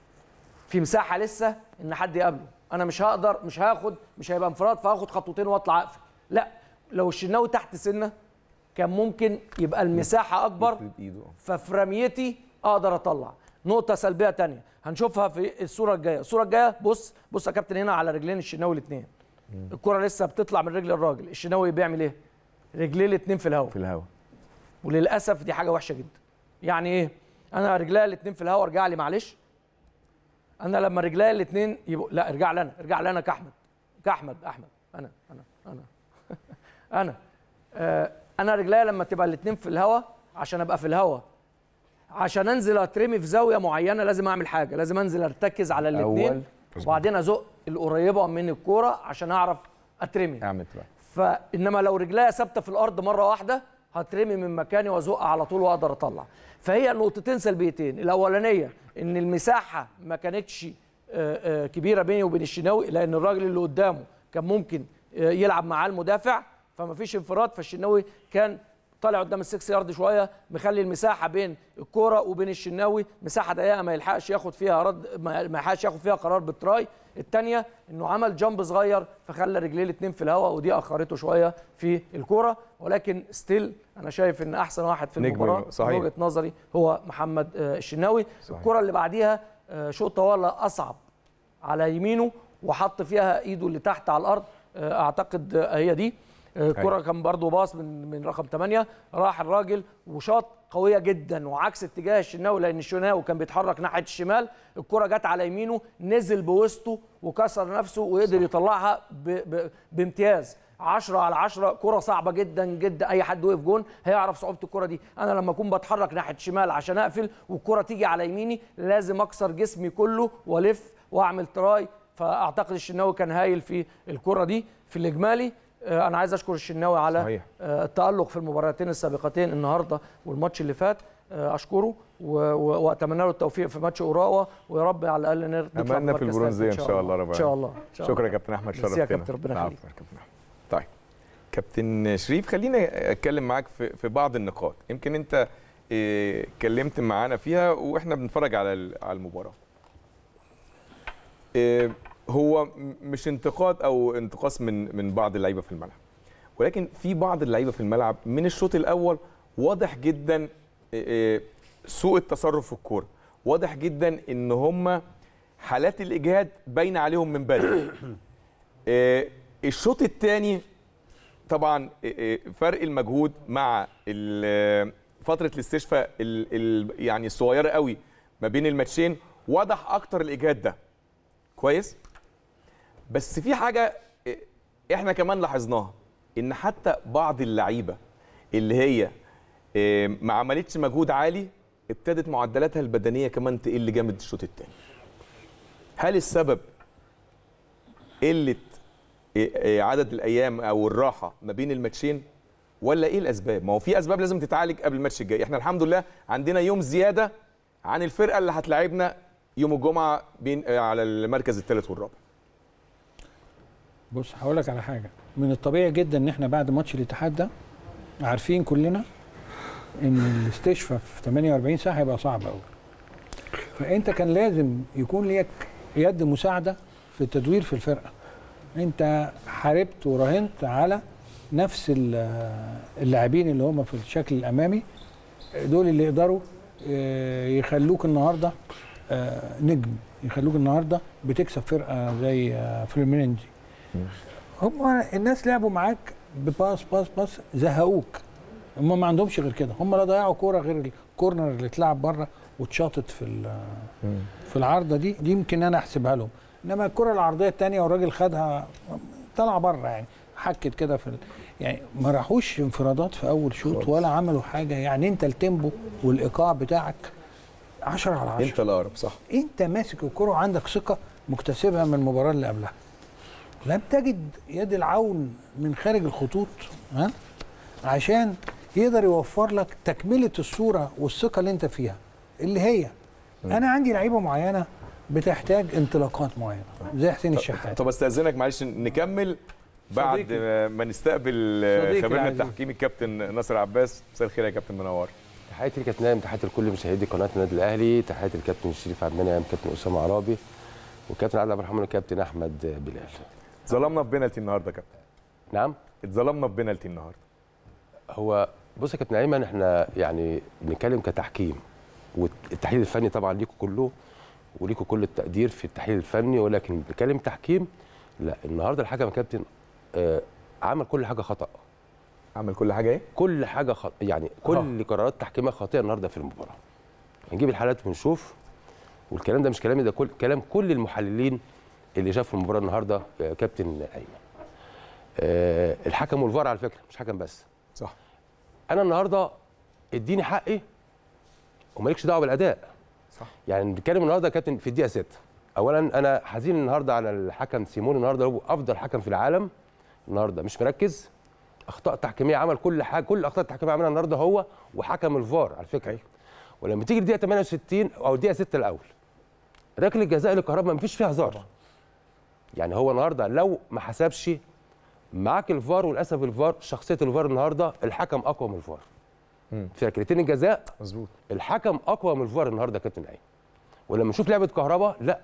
في مساحه لسه ان حد يقابله انا مش هقدر مش هاخد مش هيبقى انفراد فهاخد خطوتين واطلع اقفل لا لو الشناوي تحت سنه كان ممكن يبقى المساحه اكبر يفرد ايده ففي رميتي اقدر اطلع نقطه سلبيه تانية هنشوفها في الصوره الجايه الصوره الجايه بص بص يا كابتن هنا على رجلين الشناوي الاثنين الكره لسه بتطلع من رجل الراجل الشناوي بيعمل ايه رجليه الاثنين في الهواء في الهواء وللاسف دي حاجه وحشه جدا يعني ايه انا رجليا الاثنين في الهواء ارجع لي معلش انا لما رجليا الاثنين يبقوا لا ارجع لي انا ارجع لي انا كاحمد كاحمد احمد انا انا انا انا آه انا رجليا لما تبقى الاثنين في الهواء عشان ابقى في الهواء عشان انزل اترمي في زاويه معينه لازم اعمل حاجه لازم انزل ارتكز على أول. الاثنين وبعدين ازق القريبه من الكوره عشان اعرف اترمي اعمل بقى فانما لو رجليا ثابته في الارض مره واحده هترمي من مكاني وازق على طول واقدر اطلع فهي نقطتين سلبيتين الاولانيه ان المساحه ما كانتش آه، آه، كبيره بيني وبين الشناوي لان الراجل اللي قدامه كان ممكن آه، يلعب معاه المدافع فما فيش انفراد فالشناوي كان طالع قدام السكس يارد شويه مخلي المساحه بين الكوره وبين الشناوي مساحه ضيقه ما يلحقش ياخد فيها رد ما ما يلحقش ياخد فيها قرار بالتراي الثانيه انه عمل جامب صغير فخلى رجليه الاثنين في الهواء ودي اخرته شويه في الكوره ولكن ستيل انا شايف ان احسن واحد في نجم المباراه صحيح. من وجهه نظري هو محمد آه، الشناوي صحيح. الكره اللي بعديها آه، شوط طوال اصعب على يمينه وحط فيها ايده اللي تحت على الارض آه، اعتقد آه، هي دي آه، الكره كان برضو باص من من رقم 8 راح الراجل وشاط قويه جدا وعكس اتجاه الشناوي لان الشناوي كان بيتحرك ناحيه الشمال الكره جت على يمينه نزل بوسطه وكسر نفسه وقدر يطلعها ب ب بامتياز 10 على 10 كره صعبه جدا جدا اي حد وقف جون هيعرف صعوبه الكره دي انا لما اكون بتحرك ناحيه الشمال عشان اقفل والكره تيجي على يميني لازم اكسر جسمي كله والف واعمل تراي فاعتقد الشناوي كان هايل في الكره دي في الاجمالي آه، انا عايز اشكر الشناوي على صحيح. آه، التالق في المباراتين السابقتين النهارده والماتش اللي فات آه، اشكره و- و- واتمنى له التوفيق في ماتش اوراوا ويا رب على الاقل نر- نطلع املنا في بمركز البرونزيه ان ثالث شاء الله رب ان شاء الله إن شاء شكرا الله. يا كابتن احمد ميرسي يا شرفتنا كابتن، ربنا العفو يخليك. يا كابتن أحمد. طيب كابتن شريف خليني اتكلم معاك في في بعض النقاط يمكن انت إيه، اتكلمت معانا فيها واحنا بنتفرج على ال- على المباراه إيه، هو م- مش انتقاد او انتقاص من من بعض اللعيبه في الملعب ولكن في بعض اللعيبه في الملعب من الشوط الاول واضح جدا إيه، إيه، سوء التصرف في الكوره واضح جدا ان هم حالات الاجهاد باينه عليهم من بدري آه، الشوط الثاني طبعا آه، آه، فرق المجهود مع ال- فتره الاستشفاء ال- ال- يعني الصغيره قوي ما بين الماتشين واضح اكتر الاجهاد ده كويس بس في حاجه آه، احنا كمان لاحظناها ان حتى بعض اللعيبه اللي هي آه، ما عملتش مجهود عالي ابتدت معدلاتها البدنيه كمان تقل جامد الشوط الثاني هل السبب قله إيه- إيه عدد الايام او الراحه ما بين الماتشين ولا ايه الاسباب ما هو في اسباب لازم تتعالج قبل الماتش الجاي احنا الحمد لله عندنا يوم زياده عن الفرقه اللي هتلاعبنا يوم الجمعه بين آه، على المركز الثالث والرابع بص هقول لك على حاجه من الطبيعي جدا ان احنا بعد ماتش الاتحاد ده عارفين كلنا ان الاستشفاء في 48 ساعه هيبقى صعب قوي فانت كان لازم يكون ليك يد مساعده في التدوير في الفرقه انت حاربت وراهنت على نفس ال- اللاعبين اللي هم في الشكل الامامي دول اللي يقدروا آه، يخلوك النهارده آه، نجم يخلوك النهارده بتكسب فرقه زي آه، فلومينينزي هم الناس لعبوا معاك بباس باس باس زهقوك هم ما عندهمش غير كده هم لا ضيعوا كوره غير الكورنر اللي اتلعب بره واتشاطت في ال- في العارضه دي دي يمكن انا احسبها لهم انما الكره العرضيه الثانيه والراجل خدها طلع بره يعني حكت كده في ال... يعني ما راحوش انفرادات في اول شوط ولا عملوا حاجه يعني انت التيمبو والايقاع بتاعك 10 على 10 انت الاقرب صح انت ماسك الكرة وعندك ثقة مكتسبها من المباراة اللي قبلها لم تجد يد العون من خارج الخطوط ها عشان يقدر يوفر لك تكملة الصورة والثقة اللي انت فيها اللي هي انا عندي لعيبة معينة بتحتاج انطلاقات معينة زي حسين الشحات طب استاذنك معلش نكمل بعد صديقي. ما نستقبل آه، صديقي خبيرنا العزيز. التحكيمي الكابتن ناصر عباس مساء الخير يا كابتن منور تحياتي لكابتن نايم تحياتي لكل مشاهدي قناه النادي الاهلي تحياتي للكابتن شريف عبد المنعم كابتن اسامه عرابي وكابتن عادل عبد الرحمن والكابتن احمد بلال ظلمنا في بينالتي النهارده يا كابتن نعم اتظلمنا في بينالتي النهارده هو بص يا كابتن ايمن احنا يعني بنتكلم كتحكيم والتحليل الفني طبعا ليكم كله وليكم كل التقدير في التحليل الفني ولكن بنتكلم تحكيم لا النهارده الحكم يا كابتن آه عمل كل حاجه خطا عمل كل حاجه ايه كل حاجه خط... يعني كل قرارات تحكيميه خاطئه النهارده في المباراه هنجيب الحالات ونشوف والكلام ده مش كلامي ده كل كلام كل المحللين اللي شافوا المباراه النهارده يا كابتن ايمن آه الحكم والفار على فكره مش حكم بس صح انا النهارده اديني حقي ومالكش دعوه بالاداء صح. يعني بنتكلم النهارده يا كابتن في الدقيقه 6 اولا انا حزين النهارده على الحكم سيمون النهارده هو افضل حكم في العالم النهارده مش مركز اخطاء تحكيميه عمل كل حاجه كل الاخطاء التحكيميه عملها النهارده هو وحكم الفار على فكره أيوة. ولما تيجي الدقيقه 68 او الدقيقه 6 الاول ركله الجزاء للكهرباء ما فيش فيها هزار يعني هو النهارده لو ما حسبش معاك الفار وللاسف الفار شخصيه الفار النهارده الحكم اقوى من الفار مم. في ركلتين الجزاء مظبوط الحكم اقوى من الفار النهارده يا كابتن ايمن ولما نشوف لعبه كهرباء لا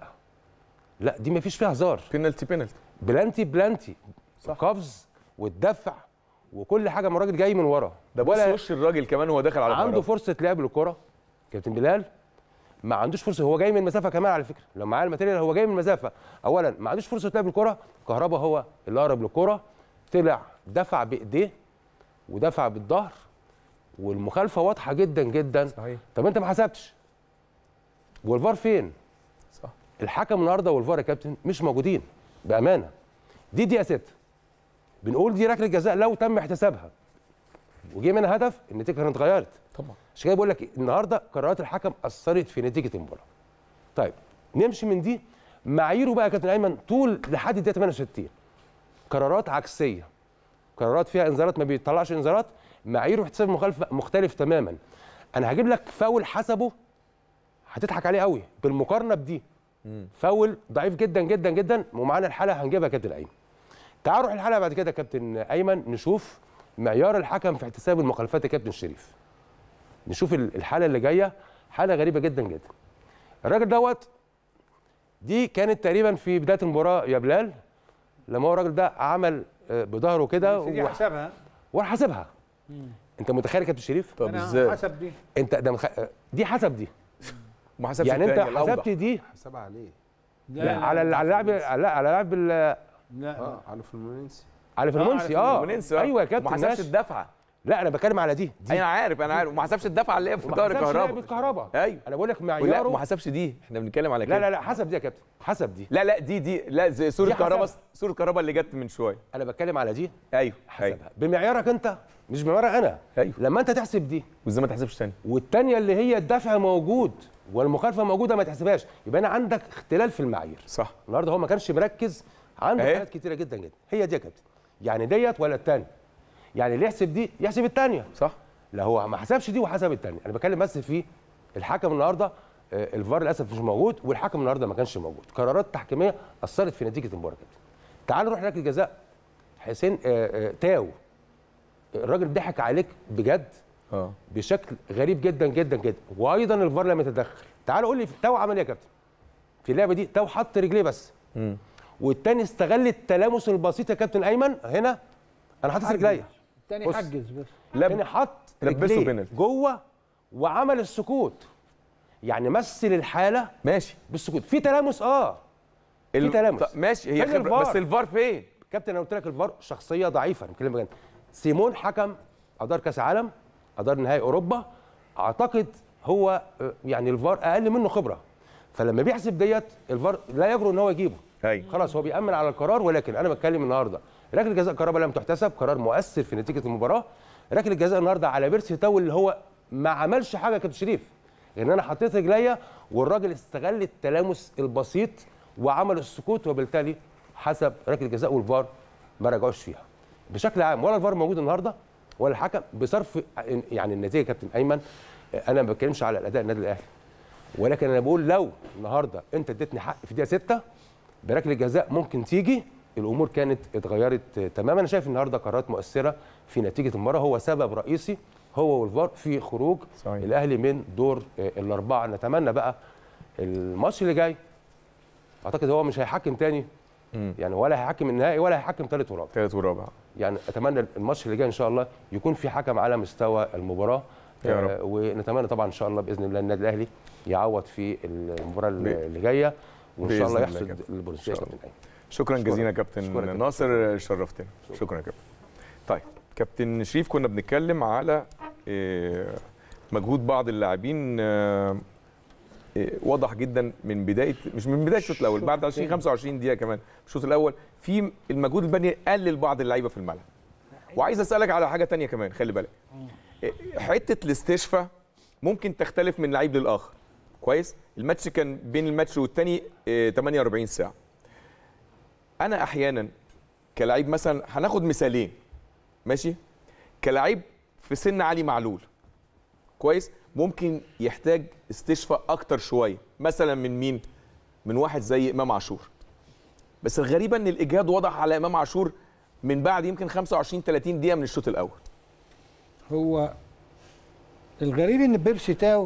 لا دي ما فيش فيها هزار بينالتي بينالتي بلانتي بلانتي صح. قفز والدفع وكل حاجه من الراجل جاي من ورا ده بص وش الراجل كمان وهو داخل على عنده كهربا. فرصه لعب للكره كابتن بلال ما عندوش فرصه هو جاي من مسافه كمان على فكره لو معاه الماتيريال هو جاي من مسافه اولا ما عندوش فرصه لعب الكره كهربا هو اللي اقرب للكره طلع دفع بايديه ودفع بالظهر والمخالفه واضحه جدا جدا صحيح طب انت ما حسبتش والفار فين صح الحكم النهارده والفار يا كابتن مش موجودين بامانه دي دقيقه 6 بنقول دي ركله جزاء لو تم احتسابها وجه منها هدف النتيجه كانت اتغيرت طبعا عشان كده بقول لك النهارده قرارات الحكم اثرت في نتيجه المباراه. طيب نمشي من دي معاييره بقى يا كابتن ايمن طول لحد الدقيقه 68 قرارات عكسيه قرارات فيها انذارات ما بيطلعش انذارات معاييره احتساب المخالفه مختلف تماما انا هجيب لك فاول حسبه هتضحك عليه قوي بالمقارنه بدي فاول ضعيف جدا جدا جدا ومعانا الحلقه هنجيبها يا كابتن ايمن تعال نروح الحلقه بعد كده يا كابتن ايمن نشوف معيار الحكم في احتساب المخالفات يا كابتن شريف نشوف ال- الحاله اللي جايه حاله غريبه جدا جدا الراجل دوت دي كانت تقريبا في بدايه المباراه يا بلال لما هو الراجل ده عمل آه، بظهره كده دي وح- حسابها وراح حاسبها انت متخيل يا كابتن شريف طب انا ازاي حسب دي انت ده مخ... آه، دي حسب دي ما حسبش يعني انت التاني، الأوضح. حسبت دي حسبها عليه لا على ال- على اللاعب لا على لاعب ال- لا اه على فلومينينسي على فلمونسي على اه فلومينينسي، آه. ايوه يا كابتن ما حسبش ماشي. الدفعه لا انا بتكلم على دي دي انا عارف انا عارف وما حسبش الدفعه اللي هي في وما ظهر حسبش لعبة كهربا كهربا ايوه انا بقول لك لا معياره وما حسبش دي احنا بنتكلم على كده لا لا لا حسب دي يا كابتن حسب دي لا لا دي دي لا زي صوره دي حسب. كهربا صوره كهربا اللي جت من شويه انا بتكلم على دي ايوه ايوه حسبها بمعيارك انت مش بمعيارك انا أيوه. لما انت تحسب دي وازاي ما تحسبش تاني والتانية اللي هي الدفع موجود والمخالفه موجوده ما تحسبهاش يبقى انا عندك اختلال في المعايير صح النهارده هو ما كانش مركز عنده أهي. حاجات كتيره جدا جدا هي دي يا كابتن يعني ديت ولا التانية يعني اللي يحسب دي يحسب التانية صح لا هو ما حسبش دي وحسب التانية انا بتكلم بس في الحكم النهارده آه، الفار للاسف مش موجود والحكم النهارده ما كانش موجود قرارات تحكيميه اثرت في نتيجه المباراه كابتن تعال نروح ركله جزاء حسين آه، آه، تاو الراجل ضحك عليك بجد اه بشكل غريب جدا جدا جدا وايضا الفار لم يتدخل تعال قول لي تاو عمل ايه يا كابتن في اللعبه دي تاو حط رجليه بس مم. والتاني استغل التلامس البسيط يا كابتن ايمن هنا انا حاطط رجليا التاني بص. حجز بس التاني لب حط لبسه رجليه بينالتي. جوه وعمل السكوت يعني مثل الحاله ماشي بالسكوت في تلامس اه في ال- تلامس. طب ماشي هي فين خبره الفار؟ بس الفار فين كابتن انا قلت لك الفار شخصيه ضعيفه بتكلم بجد سيمون حكم ادار كاس عالم ادار نهائي اوروبا اعتقد هو آه، يعني الفار اقل منه خبره فلما بيحسب ديت الفار لا يجرؤ ان هو يجيبه ايوه خلاص هو بيأمن على القرار ولكن انا بتكلم النهارده ركله جزاء كهربا لم تحتسب قرار مؤثر في نتيجه المباراه ركله جزاء النهارده على بيرسي تاو اللي هو ما عملش حاجه يا كابتن شريف ان انا حطيت رجليا والراجل استغل التلامس البسيط وعمل السكوت وبالتالي حسب ركله جزاء والفار ما رجعوش فيها بشكل عام ولا الفار موجود النهارده ولا الحكم بصرف يعني النتيجه يا كابتن ايمن انا ما بتكلمش على الاداء النادي الاهلي ولكن انا بقول لو النهارده انت اديتني حق في دقيقه 6 بركله جزاء ممكن تيجي الامور كانت اتغيرت تماما انا شايف النهارده قرارات مؤثره في نتيجه المباراه هو سبب رئيسي هو والفار في خروج صحيح. الاهلي من دور آه، الاربعه نتمنى بقى الماتش اللي جاي اعتقد هو مش هيحكم تاني مم. يعني ولا هيحكم النهائي ولا هيحكم ثالث ورابع ثالث ورابع يعني اتمنى الماتش اللي جاي ان شاء الله يكون في حكم على مستوى المباراه يا رب. آه، ونتمنى طبعا ان شاء الله باذن الله النادي الاهلي يعوض في المباراه اللي جايه وان شاء الله بإذن الله يحصد كابتن. البونسيه إن شاء كمان أيوة. شكرا أشكرك. جزيلا يا أشكرك كابتن يا كابتن. ناصر شرفتنا شكرا يا كابتن طيب كابتن شريف كنا بنتكلم على آه، مجهود بعض اللاعبين آه، آه، واضح جدا من بدايه مش من بدايه الشوط الاول بعد 20 25 دقيقه كمان الشوط الاول في المجهود البدني قلل بعض اللعيبه في الملعب وعايز اسالك على حاجه تانية كمان خلي بالك آه، حته الاستشفاء ممكن تختلف من لعيب للاخر كويس الماتش كان بين الماتش والتاني آه، 48 ساعه انا احيانا كلاعب مثلا هناخد مثالين ماشي كلاعب في سن علي معلول كويس ممكن يحتاج استشفاء اكتر شويه مثلا من مين من واحد زي امام عاشور بس الغريبه ان الاجهاد واضح على امام عاشور من بعد يمكن 25 30 دقيقه من الشوط الاول هو الغريب ان بيرسي تاو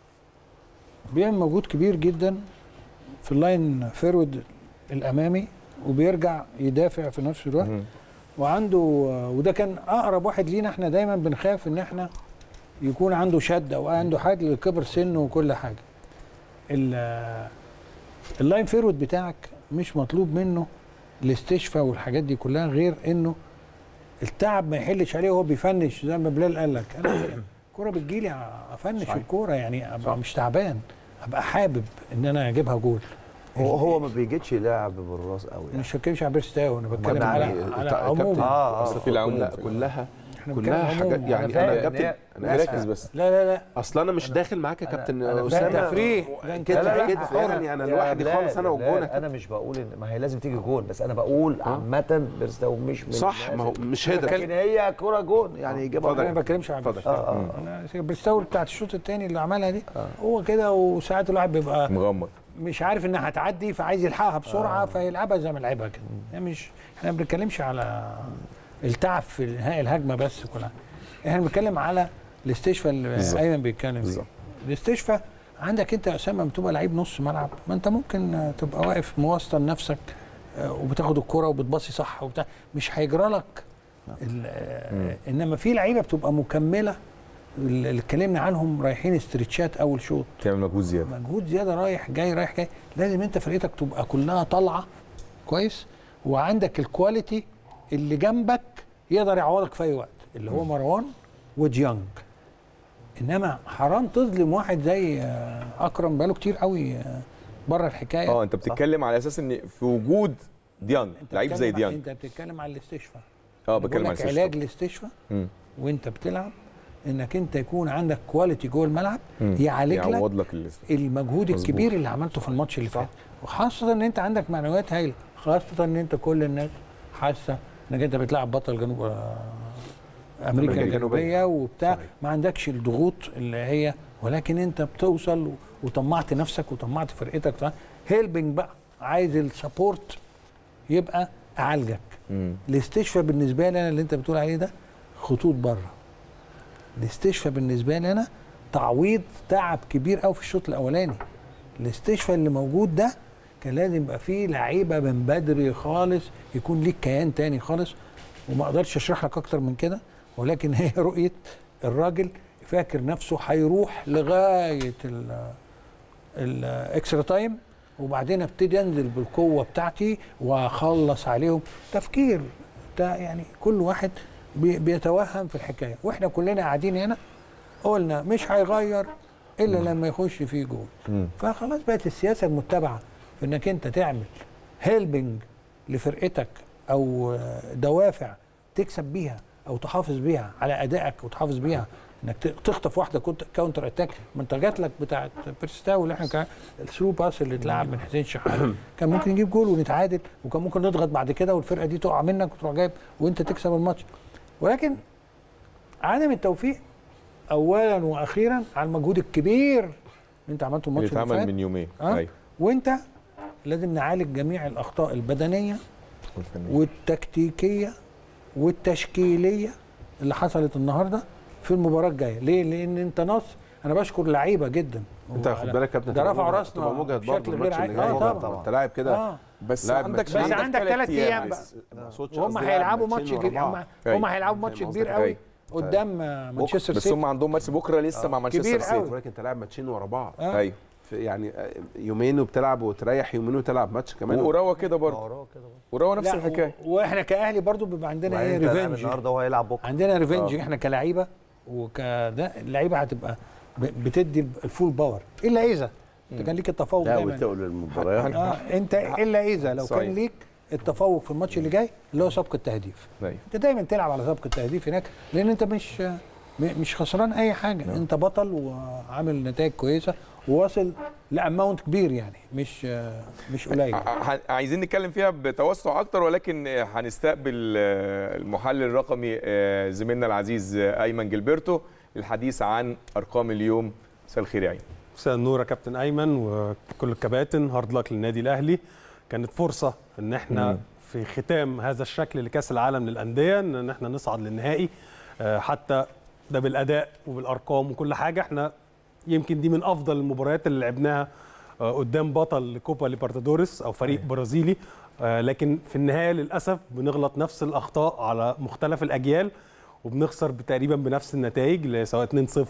بيعمل مجهود كبير جدا في اللاين فيرود الامامي وبيرجع يدافع في نفس الوقت وعنده وده كان اقرب واحد لينا احنا دايما بنخاف ان احنا يكون عنده شد او عنده حاجه لكبر سنه وكل حاجه ال- اللاين فيرود بتاعك مش مطلوب منه الاستشفاء والحاجات دي كلها غير انه التعب ما يحلش عليه وهو بيفنش زي ما بلال قال لك انا الكوره بتجيلي افنش الكوره يعني ابقى مش تعبان ابقى حابب ان انا اجيبها جول هو هو ما بيجيتش لعب بالراس قوي يعني. مش بتكلمش على بيرستاو انا بتكلم يعني على الت- على الكابتن- عموما اه أصل اه في العموم. كلها كلها احنا كلها بنتكلم حاجات عموما. يعني فاهم انا إن كابتن هي- انا ركز بس لا لا لا اصل انا مش داخل معاك يا كابتن أنا ده اسامه تفريق ده انت كده لا، لا، كده لا، فعلا يعني انا يا لوحدي بلال، خالص انا يا بلال، وجونك انا مش بقول ان ما هي لازم تيجي جون بس انا بقول عامه بيرستاو مش من صح ما هو الناس مش هدف لكن هي كوره جون يعني يجيبها اتفضل. انا ما بتكلمش عن اتفضل. اه اه انا بريستاو بتاعت الشوط الثاني اللي عملها دي هو كده وساعات الواحد بيبقى مغمض مش عارف انها هتعدي فعايز يلحقها بسرعه فيلعبها زي ما لعبها كده يعني مش احنا ما بنتكلمش على التعب في انهاء الهجمه بس كلها احنا بنتكلم على الاستشفاء اللي بالظبط. ايمن بيتكلم فيه بالظبط. الاستشفاء عندك انت يا اسامه لما تبقى لعيب نص ملعب ما انت ممكن آه، تبقى واقف موسطن نفسك آه، وبتاخد الكرة وبتباصي صح وبتاع مش هيجرى لك ال- آه، انما في لعيبه بتبقى مكمله اللي اتكلمنا عنهم رايحين استرتشات اول شوط تعمل مجهود زياده مجهود زياده رايح جاي رايح جاي لازم انت فرقتك تبقى كلها طالعه كويس وعندك الكواليتي اللي جنبك يقدر يعوضك في اي وقت اللي هو مروان وديانج انما حرام تظلم واحد زي آه، اكرم بقاله كتير قوي آه، بره الحكايه اه انت بتتكلم على اساس ان في وجود ديانج انت لعيب زي بتتكلم- ديانج انت بتتكلم على الاستشفاء اه بقول بتكلم على لك الاستشفاء. علاج الاستشفاء مم. وانت بتلعب انك انت يكون عندك كواليتي جوه الملعب مم. يعالج لك يعوض لك ال- المجهود مظبوط. الكبير اللي عملته في الماتش اللي فات وخاصه ان انت عندك معنويات هايله خاصه ان انت كل الناس حاسه انك انت بتلعب بطل جنوب آه، امريكا أمريكا الجنوبيه وبتاع ما عندكش الضغوط اللي هي ولكن انت بتوصل و- وطمعت نفسك وطمعت فرقتك هيلبنج بقى عايز السبورت يبقى اعالجك مم. الاستشفاء بالنسبه لي انا اللي انت بتقول عليه ده خطوط بره الاستشفاء بالنسبه لي انا تعويض تعب كبير قوي في الشوط الاولاني الاستشفاء اللي موجود ده كان لازم يبقى فيه لعيبه من بدري خالص يكون ليك كيان تاني خالص وما اقدرش اشرح لك اكتر من كده ولكن هي رؤيه الراجل فاكر نفسه هيروح لغايه ال- الاكسترا تايم وبعدين ابتدي انزل بالقوه بتاعتي واخلص عليهم تفكير ده يعني كل واحد بي- بيتوهم في الحكايه واحنا كلنا قاعدين هنا قلنا مش هيغير الا لما يخش فيه جول مم. فخلاص بقت السياسه المتبعه في انك انت تعمل هيلبنج لفرقتك او دوافع تكسب بيها او تحافظ بيها على ادائك وتحافظ بيها انك ت- تخطف واحده كونت- كاونتر اتاك ما انت جات لك بتاعت بيرستاو اللي احنا كان الثرو باس اللي اتلعب من حسين شحات كان ممكن يجيب جول ونتعادل وكان ممكن نضغط بعد كده والفرقه دي تقع منك وتروح جايب وانت تكسب الماتش ولكن عدم التوفيق اولا واخيرا على المجهود الكبير اللي انت عملته اللي الماتش اللي اتعمل فات من يومين اه ايوه وانت لازم نعالج جميع الاخطاء البدنيه والفنية. والتكتيكيه والتشكيليه اللي حصلت النهارده في المباراه الجايه ليه لان انت نصر انا بشكر لعيبه جدا انت واخد بالك يا كابتن ده تبقى رفعوا مجهد- راسنا تبقى مجهد برضه بشكل الماتش غير اللي عادي. جاي اه طبعا طبعا انت لاعب كده اه بس لاعب عندك ماتشين. بس عندك عندك تلات ثلاث ايام بقى بس- ما اقصدش وهم قصدي لاعب هيلعبوا ماتشين ماتش ورا كبير بعض. هم أيوة. هم هيلعبوا ماتش فاهم كبير قصدك؟ قوي أيوة. قدام آه، مانشستر بس سيتي هم عندهم ماتش بكره لسه مع مانشستر كبير سيتي قوي. ولكن انت لاعب ماتشين ورا بعض آه. ايوه في يعني آه، يومين وبتلعب وتريح يومين وتلعب ماتش كمان وراوا كده برضه وراه كده برضه. وراوا نفس لا، الحكايه و- واحنا كاهلي برضو بيبقى عندنا ايه وبعدين أنت لاعب ريفنج النهارده وهو هيلعب بكره عندنا ريفنج احنا كلعيبه وكده اللعيبه هتبقى ب- بتدي الفول باور الا اذا انت كان ليك التفوق لا دايما وتقول المباريات اه انت الا اذا لو صحيح. كان ليك التفوق في الماتش اللي جاي اللي هو سبق التهديف أيوة. انت دايما تلعب على سبق التهديف هناك لان انت مش م- مش خسران اي حاجه انت بطل وعامل نتائج كويسه وواصل لاماونت كبير يعني مش مش قليل ع- عايزين نتكلم فيها بتوسع اكتر ولكن هنستقبل آه، المحلل الرقمي آه، زميلنا العزيز آه، ايمن جilberto للحديث عن ارقام اليوم مساء الخير يا ايمن مساء النور يا كابتن ايمن وكل الكباتن هارد لك للنادي الاهلي كانت فرصه ان احنا في ختام هذا الشكل لكاس العالم للانديه ان احنا نصعد للنهائي آه، حتى ده بالاداء وبالارقام وكل حاجه احنا يمكن دي من افضل المباريات اللي لعبناها آه، قدام بطل كوبا ليبرتادوريس او فريق برازيلي آه، لكن في النهايه للاسف بنغلط نفس الاخطاء على مختلف الاجيال وبنخسر تقريبا بنفس النتائج سواء 2-0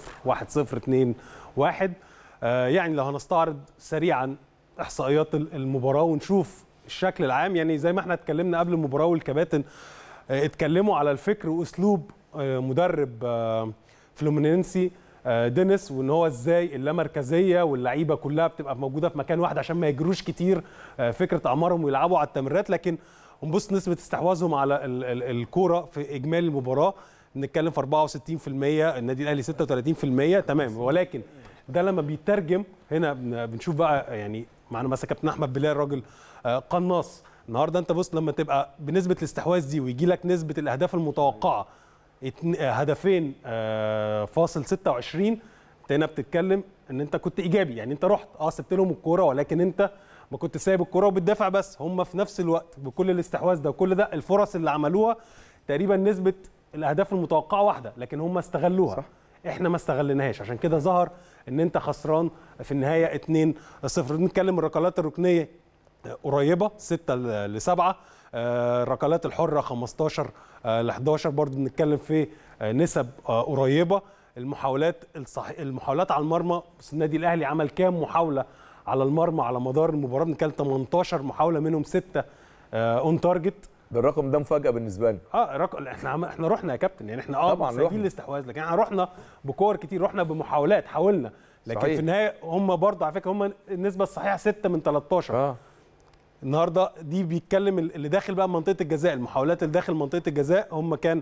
1-0 2-1 آه، يعني لو هنستعرض سريعا احصائيات ال- المباراه ونشوف الشكل العام يعني زي ما احنا اتكلمنا قبل المباراه والكباتن آه، اتكلموا على الفكر واسلوب آه، مدرب آه، فلومينينسي آه، دينيس وان هو ازاي اللامركزيه واللعيبه كلها بتبقى موجوده في مكان واحد عشان ما يجروش كتير آه، فكره اعمارهم ويلعبوا على التمريرات لكن ونبص نسبه استحواذهم على ال- ال- الكوره في اجمالي المباراه بنتكلم في 64% النادي الاهلي 36% تمام ولكن ده لما بيترجم هنا بن- بنشوف بقى يعني معنا مثلا كابتن احمد بلال راجل آه، قناص النهارده انت بص لما تبقى بنسبه الاستحواذ دي ويجي لك نسبه الاهداف المتوقعه اتن- آه، هدفين آه، فاصل 26 انت هنا بتتكلم ان انت كنت ايجابي يعني انت رحت اه سبت لهم الكوره ولكن انت ما كنت سايب الكوره وبتدافع بس هم في نفس الوقت بكل الاستحواذ ده وكل ده الفرص اللي عملوها تقريبا نسبه الاهداف المتوقعه واحده لكن هم استغلوها صح. احنا ما استغلناهاش عشان كده ظهر ان انت خسران في النهايه 2 0 بنتكلم الركلات الركنيه قريبه 6 ل 7 الركلات الحره 15 ل 11 برضو بنتكلم في آه، نسب آه، قريبه المحاولات الصح... المحاولات على المرمى بس النادي الاهلي عمل كام محاوله على المرمى على مدار المباراه بنتكلم 18 محاوله منهم 6 اون تارجت ده الرقم ده مفاجاه بالنسبه لنا اه رق... احنا عم... احنا رحنا يا كابتن يعني احنا اه طبعاً سايبين رحنا. الاستحواذ لكن احنا رحنا بكور كتير رحنا بمحاولات حاولنا لكن صحيح. في النهايه هم برضه على فكره هم النسبه الصحيحه 6 من 13 اه النهارده دي بيتكلم اللي داخل بقى منطقه الجزاء المحاولات اللي داخل منطقه الجزاء هم كان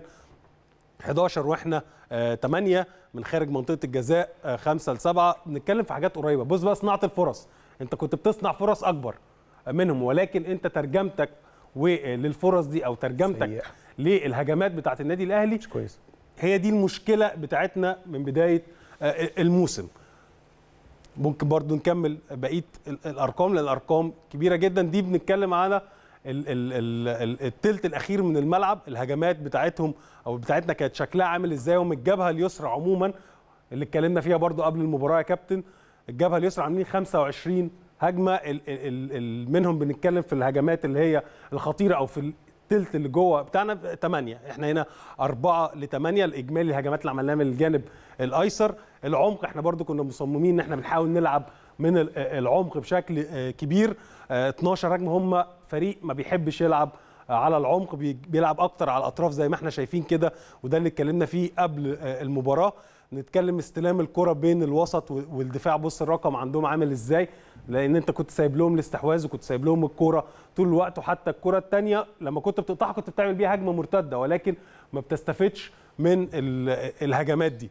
11 واحنا 8 من خارج منطقه الجزاء 5 ل 7 بنتكلم في حاجات قريبه بص بقى صناعه الفرص انت كنت بتصنع فرص اكبر منهم ولكن انت ترجمتك وللفرص دي او ترجمتك سيئة. للهجمات بتاعت النادي الاهلي مش كويس هي دي المشكله بتاعتنا من بدايه آه، الموسم ممكن برضو نكمل بقيه ال- الارقام لان الارقام كبيره جدا دي بنتكلم على ال- ال- ال- ال- التلت الاخير من الملعب الهجمات بتاعتهم او بتاعتنا كانت شكلها عامل ازاي ومن الجبهه اليسرى عموما اللي اتكلمنا فيها برضو قبل المباراه يا كابتن الجبهه اليسرى عاملين 25 هجمه ال ال ال منهم بنتكلم في الهجمات اللي هي الخطيره او في التلت اللي جوه بتاعنا 8 احنا هنا 4 ل 8 الاجمالي الهجمات اللي عملناها من الجانب الايسر العمق احنا برضو كنا مصممين ان احنا بنحاول نلعب من ال- العمق بشكل آه، كبير آه، 12 هجمه هم فريق ما بيحبش يلعب آه، على العمق بي- بيلعب اكتر على الاطراف زي ما احنا شايفين كده وده اللي اتكلمنا فيه قبل آه، المباراه نتكلم استلام الكره بين الوسط و- والدفاع بص الرقم عندهم عامل ازاي لان انت كنت سايب لهم الاستحواذ وكنت سايب لهم الكره طول الوقت وحتى الكره الثانيه لما كنت بتقطعها كنت بتعمل بيها هجمه مرتده ولكن ما بتستفدش من ال- الهجمات دي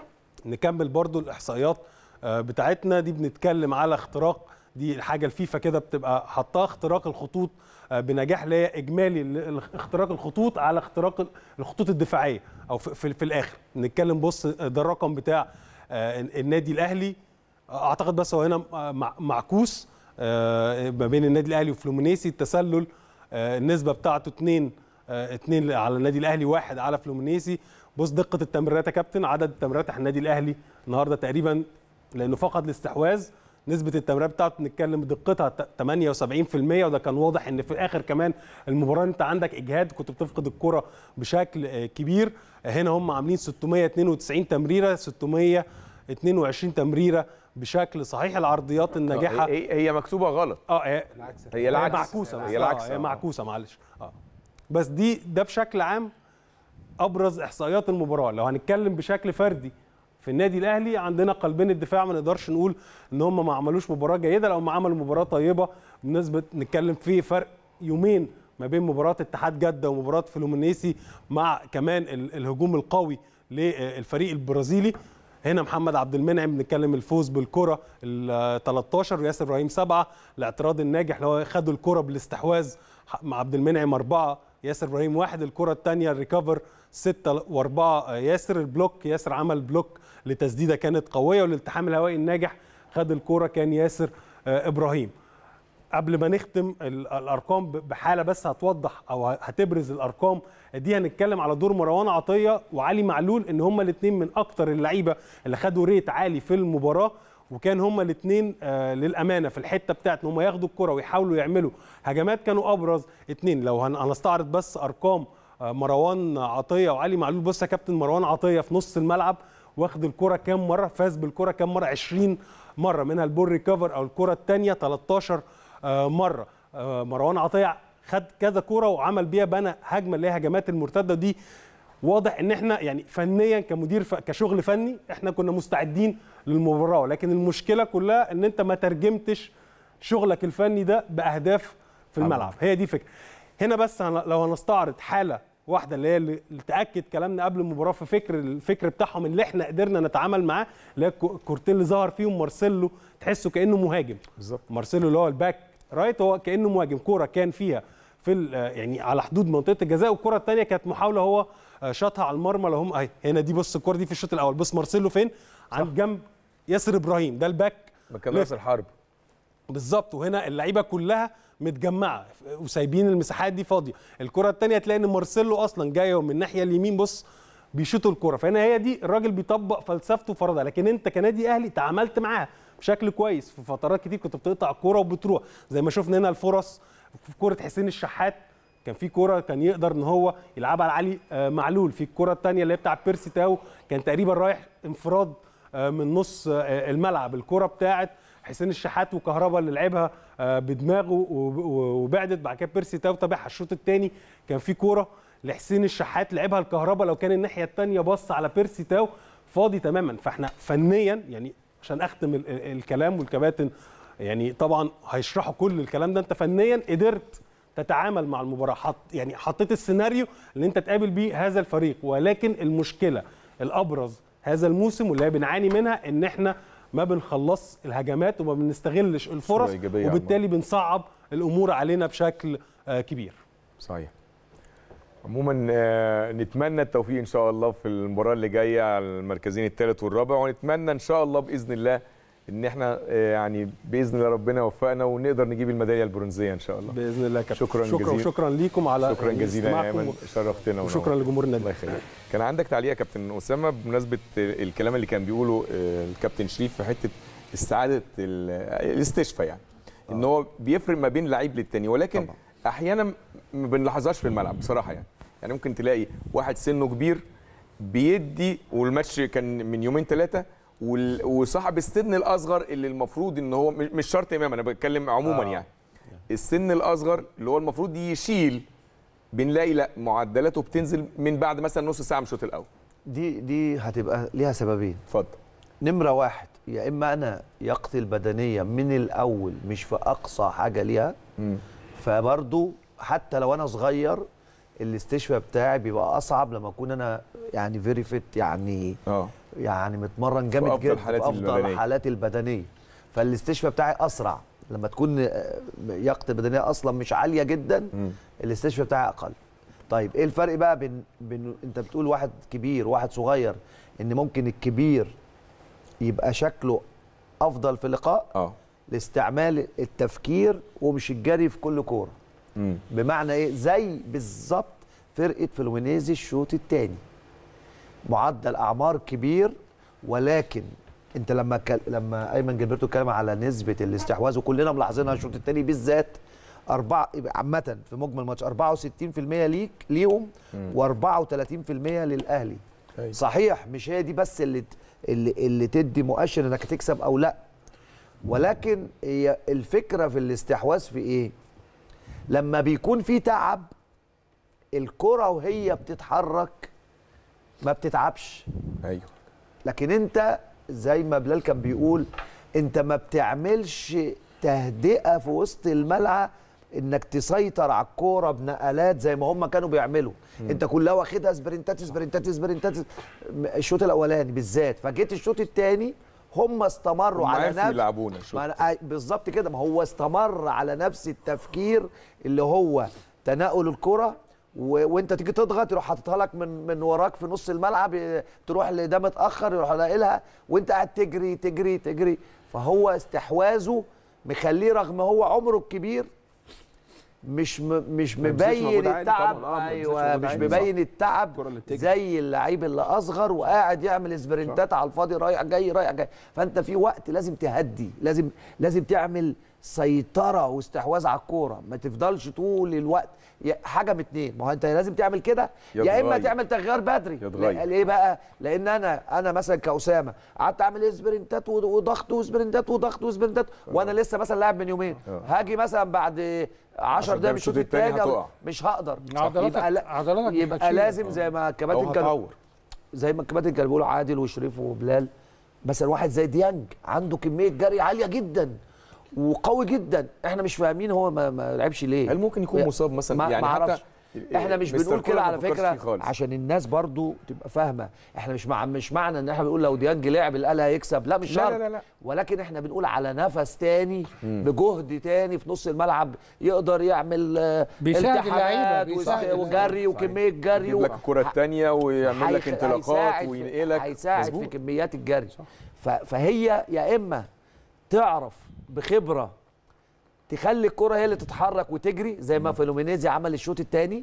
نكمل برضو الاحصائيات آه، بتاعتنا دي بنتكلم على اختراق دي الحاجه الفيفا كده بتبقى حطاها اختراق الخطوط آه، بنجاح اللي هي اجمالي ال- ال- اختراق الخطوط على اختراق ال- الخطوط الدفاعيه او في, في, في الاخر نتكلم بص آه، ده الرقم بتاع آه، النادي الاهلي آه، اعتقد بس هو هنا آه، مع- معكوس آه، ما بين النادي الاهلي وفلومينيسي التسلل آه، النسبه بتاعته 2 2 على النادي الاهلي واحد على فلومينيسي بص دقه التمريرات يا كابتن عدد التمريرات على النادي الاهلي النهارده تقريبا لانه فقد الاستحواذ نسبه التمريرات بتاعته نتكلم بدقتها ت- 78% وده كان واضح ان في الاخر كمان المباراه انت عندك اجهاد كنت بتفقد الكره بشكل آه، كبير هنا هم عاملين 692 تمريره 622 تمريره بشكل صحيح العرضيات الناجحه هي هي مكتوبه غلط اه هي هي العكس معكوسه بس هي العكس آه هي آه. معكوسه معلش اه بس دي ده بشكل عام ابرز احصائيات المباراه لو هنتكلم بشكل فردي في النادي الاهلي عندنا قلبين الدفاع ما نقدرش نقول ان هم ما عملوش مباراه جيده لو ما عملوا مباراه طيبه بالنسبه نتكلم في فرق يومين ما بين مباراه اتحاد جده ومباراه فلومينيسي مع كمان ال- الهجوم القوي للفريق البرازيلي هنا محمد عبد المنعم بنتكلم الفوز بالكره ال 13 وياسر ابراهيم سبعه الاعتراض الناجح اللي هو خدوا الكره بالاستحواذ مع عبد المنعم اربعه ياسر ابراهيم واحد الكره الثانيه الريكفر ستة واربعة ياسر البلوك ياسر عمل بلوك لتسديده كانت قويه والالتحام الهوائي الناجح خد الكره كان ياسر آه، ابراهيم قبل ما نختم ال- الارقام ب- بحاله بس هتوضح او هتبرز الارقام دي هنتكلم على دور مروان عطيه وعلي معلول ان هما الاثنين من اكتر اللعيبه اللي خدوا ريت عالي في المباراه وكان هما الاثنين آه للامانه في الحته بتاعت ان هما ياخدوا الكره ويحاولوا يعملوا هجمات كانوا ابرز اثنين لو هن- هنستعرض بس ارقام آه مروان عطيه وعلي معلول بص يا كابتن مروان عطيه في نص الملعب واخد الكره كام مره فاز بالكره كام مره 20 مره منها البول ريكفر او الكره الثانيه 13 آه، مره آه، مروان عطيه خد كذا كوره وعمل بيها بنى هجمه اللي هي هجمات المرتده دي واضح ان احنا يعني فنيا كمدير ف... كشغل فني احنا كنا مستعدين للمباراه لكن المشكله كلها ان انت ما ترجمتش شغلك الفني ده باهداف في الملعب هي دي فكره هنا بس هن... لو هنستعرض حاله واحده اللي هي اللي اللي تاكد كلامنا قبل المباراه في فكر الفكر بتاعهم اللي احنا قدرنا نتعامل معاه اللي هي الكو- الكورتين اللي ظهر فيهم مارسيلو تحسه كانه مهاجم بالظبط مارسيلو اللي هو الباك رايت هو كانه مهاجم كوره كان فيها في ال- آه، يعني على حدود منطقه الجزاء والكره الثانيه كانت محاوله هو آه، شاطها على المرمى لو هم اهي هنا دي بص الكره دي في الشوط الاول بص مارسيلو فين عند جنب ياسر ابراهيم ده الباك مكان ليفت. راس الحرب بالظبط وهنا اللعيبه كلها متجمعه وسايبين المساحات دي فاضيه الكره الثانيه تلاقي ان مارسيلو اصلا جايه من الناحيه اليمين بص بيشوطوا الكره فهنا هي دي الراجل بيطبق فلسفته فرضها لكن انت كنادي اهلي تعاملت معاها بشكل كويس في فترات كتير كنت بتقطع الكوره وبتروح زي ما شفنا هنا الفرص في كوره حسين الشحات كان في كوره كان يقدر ان هو يلعبها على علي آه، معلول في الكوره الثانيه اللي هي بتاع بيرسي تاو كان تقريبا رايح انفراد آه، من نص آه، الملعب الكوره بتاعت حسين الشحات وكهربا اللي لعبها آه، بدماغه وب- وبعدت بعد كده بيرسي تاو تابعها الشوط الثاني كان في كوره لحسين الشحات لعبها الكهربا لو كان الناحيه الثانيه بص على بيرسي تاو فاضي تماما فاحنا فنيا يعني عشان اختم ال- ال- الكلام والكباتن يعني طبعا هيشرحوا كل الكلام ده انت فنيا قدرت تتعامل مع المباراه حط يعني حطيت السيناريو اللي انت تقابل بيه هذا الفريق ولكن المشكله الابرز هذا الموسم واللي هي بنعاني منها ان احنا ما بنخلص الهجمات وما بنستغلش الفرص صورة إيجابية يا وبالتالي بنصعب الامور علينا بشكل آه، كبير صحيح عموما آه، نتمنى التوفيق ان شاء الله في المباراه اللي جايه على المركزين الثالث والرابع ونتمنى ان شاء الله باذن الله ان احنا آه، يعني باذن الله ربنا يوفقنا ونقدر نجيب الميداليه البرونزيه ان شاء الله باذن الله كابتن شكراً شكرا جزيلاً. وشكرا ليكم على شكرا جزيلا يا استماعكم ايمن شرفتنا وشكرا ونورت. لجمهور النادي الله يخليك كان عندك تعليق يا كابتن اسامه بمناسبه الكلام اللي كان بيقوله آه، الكابتن شريف في حته استعاده ال- الاستشفاء يعني ان هو بيفرق ما بين لعيب للتاني ولكن طبعا. احيانا ما بنلاحظهاش في الملعب بصراحه يعني يعني ممكن تلاقي واحد سنه كبير بيدي والماتش كان من يومين ثلاثه وصاحب السن الاصغر اللي المفروض ان هو مش مش شرط امام انا بتكلم عموما آه. يعني السن الاصغر اللي هو المفروض يشيل بنلاقي لا معدلاته بتنزل من بعد مثلا نص ساعه من الشوط الاول دي دي هتبقى ليها سببين اتفضل نمره واحد يا اما انا يقتل البدنيه من الاول مش في اقصى حاجه ليها مم. فبرضو حتى لو انا صغير الاستشفاء بتاعي بيبقى اصعب لما اكون انا يعني فيري فيت يعني اه يعني متمرن جامد أفضل جدا حالاتي في افضل البدنية. حالاتي البدنيه فالاستشفاء بتاعي اسرع لما تكون آه، يقظه البدنيه اصلا مش عاليه جدا مم. الاستشفاء بتاعي اقل طيب ايه الفرق بقى بين بين انت بتقول واحد كبير وواحد صغير ان ممكن الكبير يبقى شكله افضل في اللقاء اه لاستعمال التفكير ومش الجري في كل كوره مم. بمعنى ايه زي بالظبط فرقه فلومينيزي الشوط الثاني معدل اعمار كبير ولكن انت لما كل... لما ايمن جilberto اتكلم على نسبه الاستحواذ وكلنا ملاحظينها الشوط الثاني بالذات أربعة يبقى عامة في مجمل الماتش 64% ليك ليهم و34% للأهلي أيوة. صحيح مش هي دي بس اللي ت- اللي, اللي تدي مؤشر انك تكسب او لا ولكن هي الفكرة في الاستحواذ في ايه لما بيكون في تعب الكرة وهي بتتحرك ما بتتعبش ايوه لكن انت زي ما بلال كان بيقول انت ما بتعملش تهدئه في وسط الملعب انك تسيطر على الكوره بنقلات زي ما هم كانوا بيعملوا انت كلها واخدها سبرنتات سبرنتات سبرنتات الشوط الاولاني بالذات فجيت الشوط الثاني هم استمروا هم على عرفوا نفس يلعبونا الشوط ما أنا- بالظبط كده ما هو استمر على نفس التفكير اللي هو تناول الكره و... وانت تيجي تضغط يروح حاططها لك من من وراك في نص الملعب ي- تروح لده متاخر يروح لاقيلها وانت قاعد تجري تجري تجري فهو استحواذه مخليه رغم هو عمره الكبير مش م... مش ما يمسكش مبين مجهود عالي التعب طبعاً. آه، ما يمسكش ايوه مجهود مش عالي. مبين التعب الكرة اللي بتجري. زي اللعيب اللي اصغر وقاعد يعمل سبرنتات على الفاضي رايح جاي رايح جاي فانت في وقت لازم تهدي لازم لازم تعمل سيطره واستحواذ على الكوره ما تفضلش طول الوقت يا- حاجه من اتنين ما هو انت لازم تعمل كده يا يا اما تغير. تعمل تغيير بدري يا تغير. لا- ليه بقى لان انا انا مثلا كاسامه قعدت اعمل سبرنتات ود- وضغط وسبرنتات وضغط وسبرنتات وانا لسه مثلا لاعب من يومين هاجي مثلا بعد 10 دقايق من الشوط الثاني هتقع. مش هقدر عضلاتك- يبقى, لا- عضلاتك يبقى هتشيل. لازم زي ما او الكباتن كانوا هتعور زي ما الكباتن كانوا بيقولوا عادل وشريف وبلال مثلا واحد زي ديانج عنده كميه جري عاليه جدا وقوي جدا احنا مش فاهمين هو ما, ما لعبش ليه هل ممكن يكون مصاب مثلا ما يعني ما اعرفش حتى احنا مش مستر بنقول كولر كده ما على فكرش فكره فيه خالص. عشان الناس برضو تبقى فاهمه احنا مش مع مش معنى ان احنا بنقول لو ديانج لعب الاهلي هيكسب لا مش لا، شرط لا، لا، لا. ولكن احنا بنقول على نفس تاني بجهد تاني في نص الملعب يقدر يعمل آه، بيساعد التحامات اللعيبة، وس- بيساعد وجري وكميه جري يجيب لك الكره الثانيه ويعمل لك هيخ- انطلاقات هيساعد في- وينقلك هيساعد في مظبوط. كميات الجري ف- فهي يا اما تعرف بخبره تخلي الكره هي اللي تتحرك وتجري زي ما فلومينيزي عمل الشوط الثاني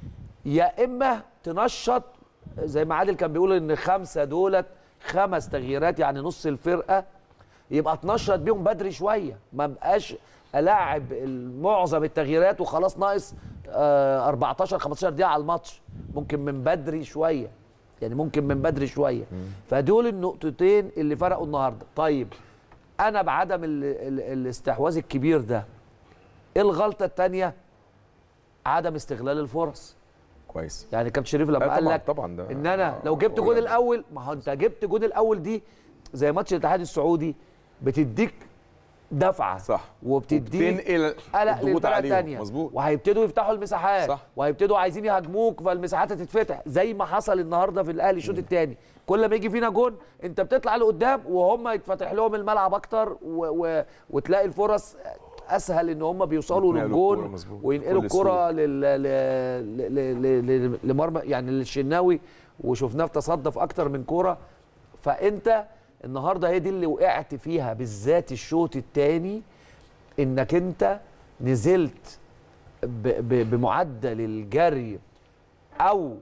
يا اما تنشط زي ما عادل كان بيقول ان خمسه دولت خمس تغييرات يعني نص الفرقه يبقى تنشط بيهم بدري شويه ما بقاش الاعب معظم التغييرات وخلاص ناقص آه، 14 15 دقيقه على الماتش ممكن من بدري شويه يعني ممكن من بدري شويه فدول النقطتين اللي فرقوا النهارده طيب انا بعدم ال ال الاستحواذ الكبير ده ايه الغلطه الثانيه عدم استغلال الفرص كويس يعني كابتن شريف لما لا قال طبعاً، لك طبعاً ده- ان انا آه، لو جبت جون قريب. الاول ما هو انت جبت جون الاول دي زي ماتش الاتحاد السعودي بتديك دفعه صح وبتديك تنقل قلق الضغوط للفرقه عليهم الثانيه مظبوط وهيبتدوا يفتحوا المساحات صح. وهيبتدوا عايزين يهاجموك فالمساحات هتتفتح زي ما حصل النهارده في الاهلي الشوط الثاني كل ما يجي فينا جون انت بتطلع لقدام وهم يتفتح لهم الملعب اكتر و... و... وتلاقي الفرص اسهل ان هم بيوصلوا يتنقلوا للجون الكرة مظبوط. وينقلوا بكل الكره لل... ل... ل... ل... ل... لمرمى يعني للشناوي وشفناه تصدى في اكتر من كوره فانت النهارده هي دي اللي وقعت فيها بالذات الشوط الثاني انك انت نزلت ب... ب... بمعدل الجري او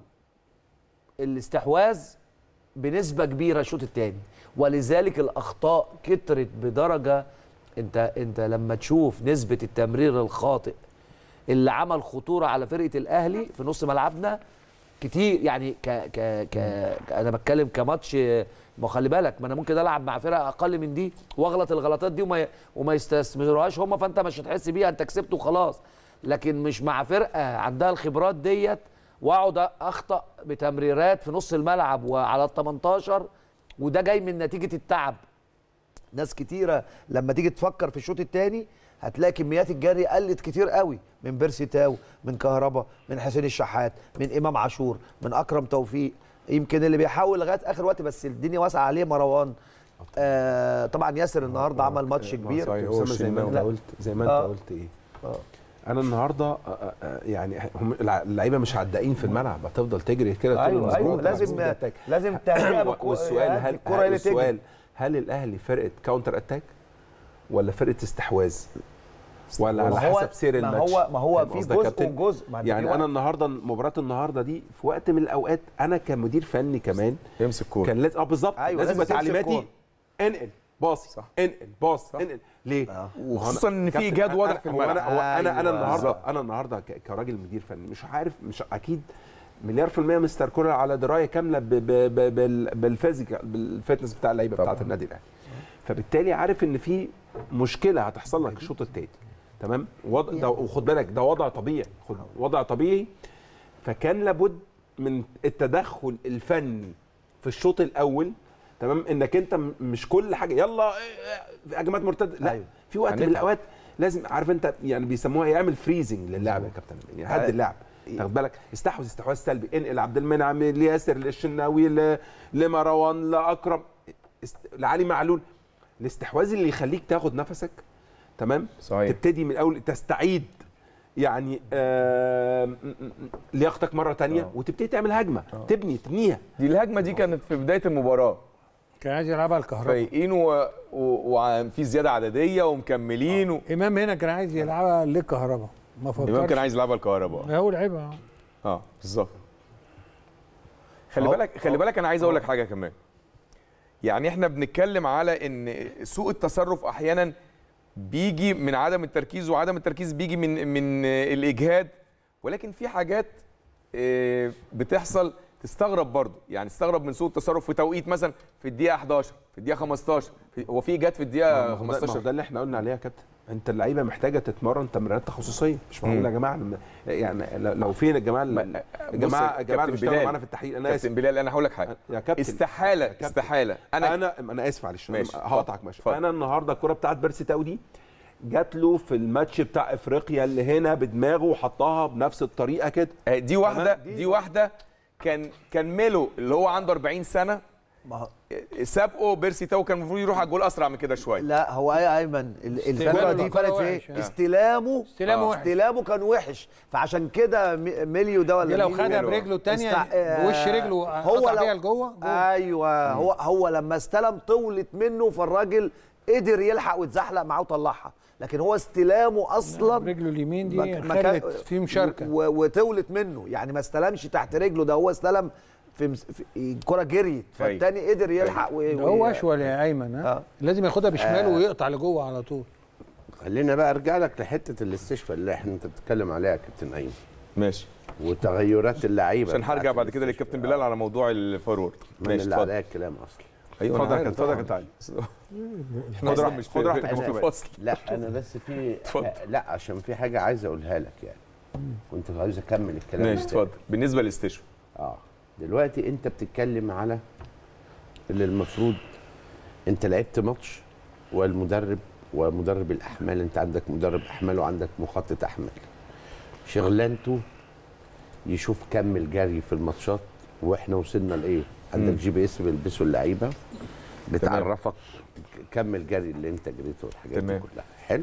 الاستحواذ بنسبه كبيره الشوط الثاني ولذلك الاخطاء كترت بدرجه انت انت لما تشوف نسبه التمرير الخاطئ اللي عمل خطوره على فرقه الاهلي في نص ملعبنا كتير يعني ك ك ك انا بتكلم كماتش ما خلي بالك ما انا ممكن العب مع فرقه اقل من دي واغلط الغلطات دي وما وما يستثمروهاش هم فانت مش هتحس بيها انت كسبت وخلاص لكن مش مع فرقه عندها الخبرات ديت واقعد اخطا بتمريرات في نص الملعب وعلى ال 18 وده جاي من نتيجه التعب ناس كتيره لما تيجي تفكر في الشوط الثاني هتلاقي كميات الجري قلت كتير قوي من بيرسي تاو من كهربا من حسين الشحات من امام عاشور من اكرم توفيق يمكن اللي بيحاول لغايه اخر وقت بس الدنيا واسعه عليه مروان آه طبعا ياسر النهارده عمل ماتش كبير صحيح. هو أسامة زي ما انت الشناوي. قلت زي ما انت آه. قلت ايه آه. انا النهارده آه، آه، آه، يعني هم الع- اللعيبه مش عدائين في الملعب هتفضل تجري كده طول ايوه ايوه المباراة. لازم هتتك. لازم تهدئه بالكو- والسؤال هل الكره هي هل اللي تجري السؤال هل الاهلي فرقه كاونتر اتاك ولا فرقه استحواذ ولا على ما هو- حسب سير ما الماتش هو ما هو فاهم في قصدي يا جزء كابتن؟ وجزء ما أنت في يعني وقت- انا النهارده مباراه النهارده دي في وقت من الاوقات انا كمدير فني كمان يمسك كوره كان لازم اه بالظبط أيوة، لازم لازم يبقى تمسك تعليماتي كورة. انقل باصي صح. انقل باص انقل ليه؟ وخصوصا ان في كابتن، ايجاد أنا- واضح في هو الملعب انا هو انا انا أيوة. النهارده بالظبط. انا النهارده ك- كراجل مدير فني مش عارف مش اكيد مليار في المية مستر كولر على درايه كامله ب- ب- ب- بال- بالفيزيكال بالفتنس بتاع اللعيبه طبعاً. بتاعت النادي الاهلي فبالتالي عارف ان في مشكله هتحصل لك الشوط الثاني تمام وضع ده وخد بالك ده وضع طبيعي خد وضع طبيعي فكان لابد من التدخل الفني في الشوط الاول تمام انك انت م- مش كل حاجه يلا إيه، هجمات مرتده لا أيوة. في وقت من هنتعب. الاوقات لازم عارف انت يعني بيسموها يعمل فريزنج للعب يا كابتن يعني هد اللعب تاخد بالك استحوذ استحواذ سلبي انقل عبد المنعم لياسر للشناوي ل- لمروان لاكرم است... لعلي معلول الاستحواذ اللي يخليك تاخد نفسك تمام صحيح. تبتدي من الاول تستعيد يعني آه م- م- م- لياقتك مره تانية آه. وتبتدي تعمل هجمه تبني تبنيها دي الهجمه دي كانت في بدايه المباراه كان عايز يلعبها الكهرباء فايقين و- و- وفي زياده عدديه ومكملين و... امام هنا كان عايز يلعبها للكهرباء ما فكرش امام كان عايز يلعبها الكهرباء هو لعبها اه بالظبط خلي أهو. بالك خلي بالك انا عايز اقول لك حاجه كمان يعني احنا بنتكلم على ان سوء التصرف احيانا بيجي من عدم التركيز وعدم التركيز بيجي من من الاجهاد ولكن في حاجات آه، بتحصل تستغرب برضه يعني تستغرب من سوء التصرف في توقيت مثلا في الدقيقه 11 في الدقيقه 15 في هو في اجهاد في الدقيقه ما هو ده- ما هو 15 ده اللي احنا قلنا عليه يا كابتن انت اللعيبه محتاجه تتمرن تمرينات تخصصيه مش معقول مم. يا جماعه لما- يعني لو- لو فين الجماعه ما- ال- بص الجماعه يا الجماعه كابتن اللي بيشتغلوا بلال، معانا في التحليل انا اسف كابتن بلال انا هقول لك حاجه يا كابتن استحاله يا كابتن. استحاله انا انا انا, أنا اسف معلش ماشي، أنا هقطعك ماشي اتفضل. انا النهارده الكره بتاعت بيرسي تاو دي جات له في الماتش بتاع افريقيا اللي هنا بدماغه وحطها بنفس الطريقه كده آه، دي واحده تمام؟ دي- دي واحده كان كان ميلو اللي هو عنده 40 سنه ما هو- آه، سابقه بيرسي تاو كان المفروض يروح على الجول اسرع من كده شويه لا هو ايه يا ايمن ال- الفكره استلامه دي كان فرقت في وحش، ايه؟ آه. استلامه استلامه آه، وحش. استلامه كان وحش فعشان كده مي- ميليو ده ولا دي لو مين خدها ميليو؟ برجله الثانيه است- آه، بوش رجله هو قطع لو- بيها لجوه جول. ايوه هو هو لما استلم طولت منه فالراجل قدر يلحق ويتزحلق معاه وطلعها لكن هو استلامه اصلا برجله اليمين ما- دي ما خلت كان- في مشاركه و- وتولت منه يعني ما استلمش تحت رجله ده هو استلم في, مس- في الكره جريت فالتاني قدر يلحق و... ده هو اشول يا ايمن ها آه. لازم ياخدها بشماله ويقطع لجوه على طول خلينا بقى ارجع لك لحته الاستشفاء اللي احنا انت بتتكلم عليها يا كابتن ايمن ماشي وتغيرات اللعيبه عشان هرجع بتاعت بعد كده الاستشفاء. للكابتن بلال على موضوع الفورورد من ماشي اللي اتفضل عليها الكلام اصلا ايوه اتفضل أنا يا عارف كابتن، طبعاً. اتفضل يا احنا خد اصلا راحتك، مش خد راحتك يا في كابتن. فصل لا انا بس في اتفضل. آه، لا عشان في حاجه عايز اقولها لك يعني كنت عايز اكمل الكلام ماشي بتاعي. اتفضل بالنسبه للاستشفاء اه دلوقتي انت بتتكلم على اللي المفروض انت لعبت ماتش والمدرب ومدرب الاحمال انت عندك مدرب احمال وعندك مخطط احمال شغلانته يشوف كم الجري في الماتشات واحنا وصلنا لايه عندك جي بي اس بيلبسه اللعيبه بتعرفك كم الجري اللي انت جريته والحاجات دي تمام. كلها حلو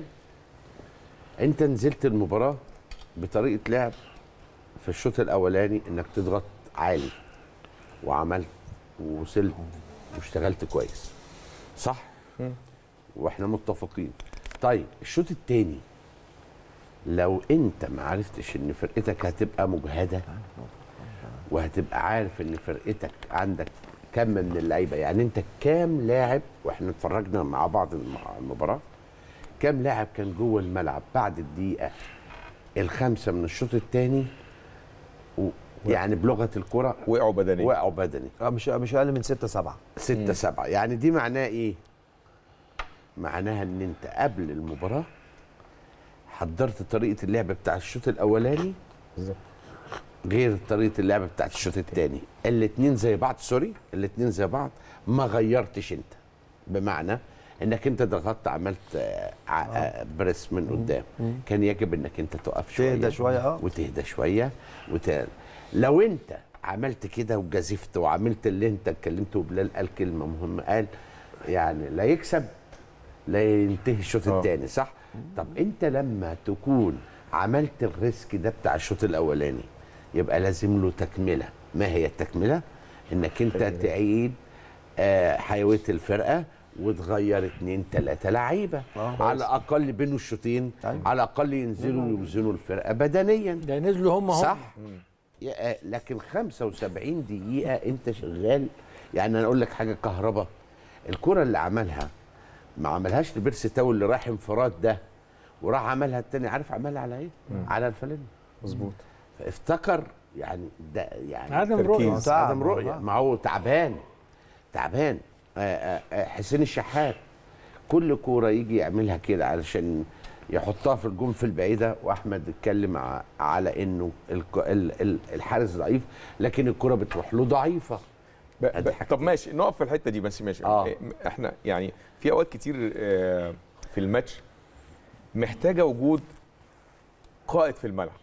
انت نزلت المباراه بطريقه لعب في الشوط الاولاني انك تضغط عالي وعملت ووصلت واشتغلت كويس صح واحنا متفقين طيب الشوط الثاني لو انت ما عرفتش ان فرقتك هتبقى مجهده وهتبقى عارف ان فرقتك عندك كم من اللعيبه يعني انت كام لاعب واحنا اتفرجنا مع بعض الم- المباراه كام لاعب كان جوه الملعب بعد الدقيقه الخامسه من الشوط الثاني يعني بلغه الكره وقعوا بدنيا وقعوا بدني آه، مش مش اقل من 6 7 ستة سبعة يعني دي معناها ايه معناها ان انت قبل المباراة حضرت طريقة اللعب بتاع الشوط الاولاني بالظبط. غير طريقة اللعب بتاعت الشوط الثاني الاتنين زي بعض سوري الاتنين زي بعض ما غيرتش انت بمعنى انك انت ضغطت عملت آه، ع- آه، بريس من قدام كان يجب انك انت تقف شويه تهدى شوية، اه. وتهدى شويه وت... لو انت عملت كده وجازفت وعملت اللي انت اتكلمت وبلال قال كلمه مهمه قال يعني لا يكسب لا ينتهي الشوط اه. الثاني صح طب انت لما تكون عملت الريسك ده بتاع الشوط الاولاني يبقى لازم له تكمله ما هي التكمله انك انت تعيد آه، حيويه الفرقه وتغير اتنين تلاته لعيبه على الاقل بين الشوطين على الاقل ينزلوا يوزنوا الفرقه بدنيا ده نزلوا هم هم صح يا- لكن 75 دقيقة أنت شغال يعني أنا أقول لك حاجة كهرباء الكره اللي عملها ما عملهاش لبيرسي تاو اللي راح انفراد ده وراح عملها التاني عارف عملها على ايه؟ على الفلن مظبوط فافتكر يعني ده يعني عدم تركيز. رؤيه تعب. عدم رؤيه ما هو تعبان تعبان آه، آه، آه، حسين الشحات كل كوره يجي يعملها كده علشان يحطها في الجون في البعيده واحمد اتكلم ع- على انه الك- ال- ال- الحارس ضعيف لكن الكره بتروح له ضعيفه ب... أدي ب... حاجة طب ماشي نقف في الحته دي بس ماشي آه. إيه، احنا يعني في اوقات كتير آه، في الماتش محتاجه وجود قائد في الملعب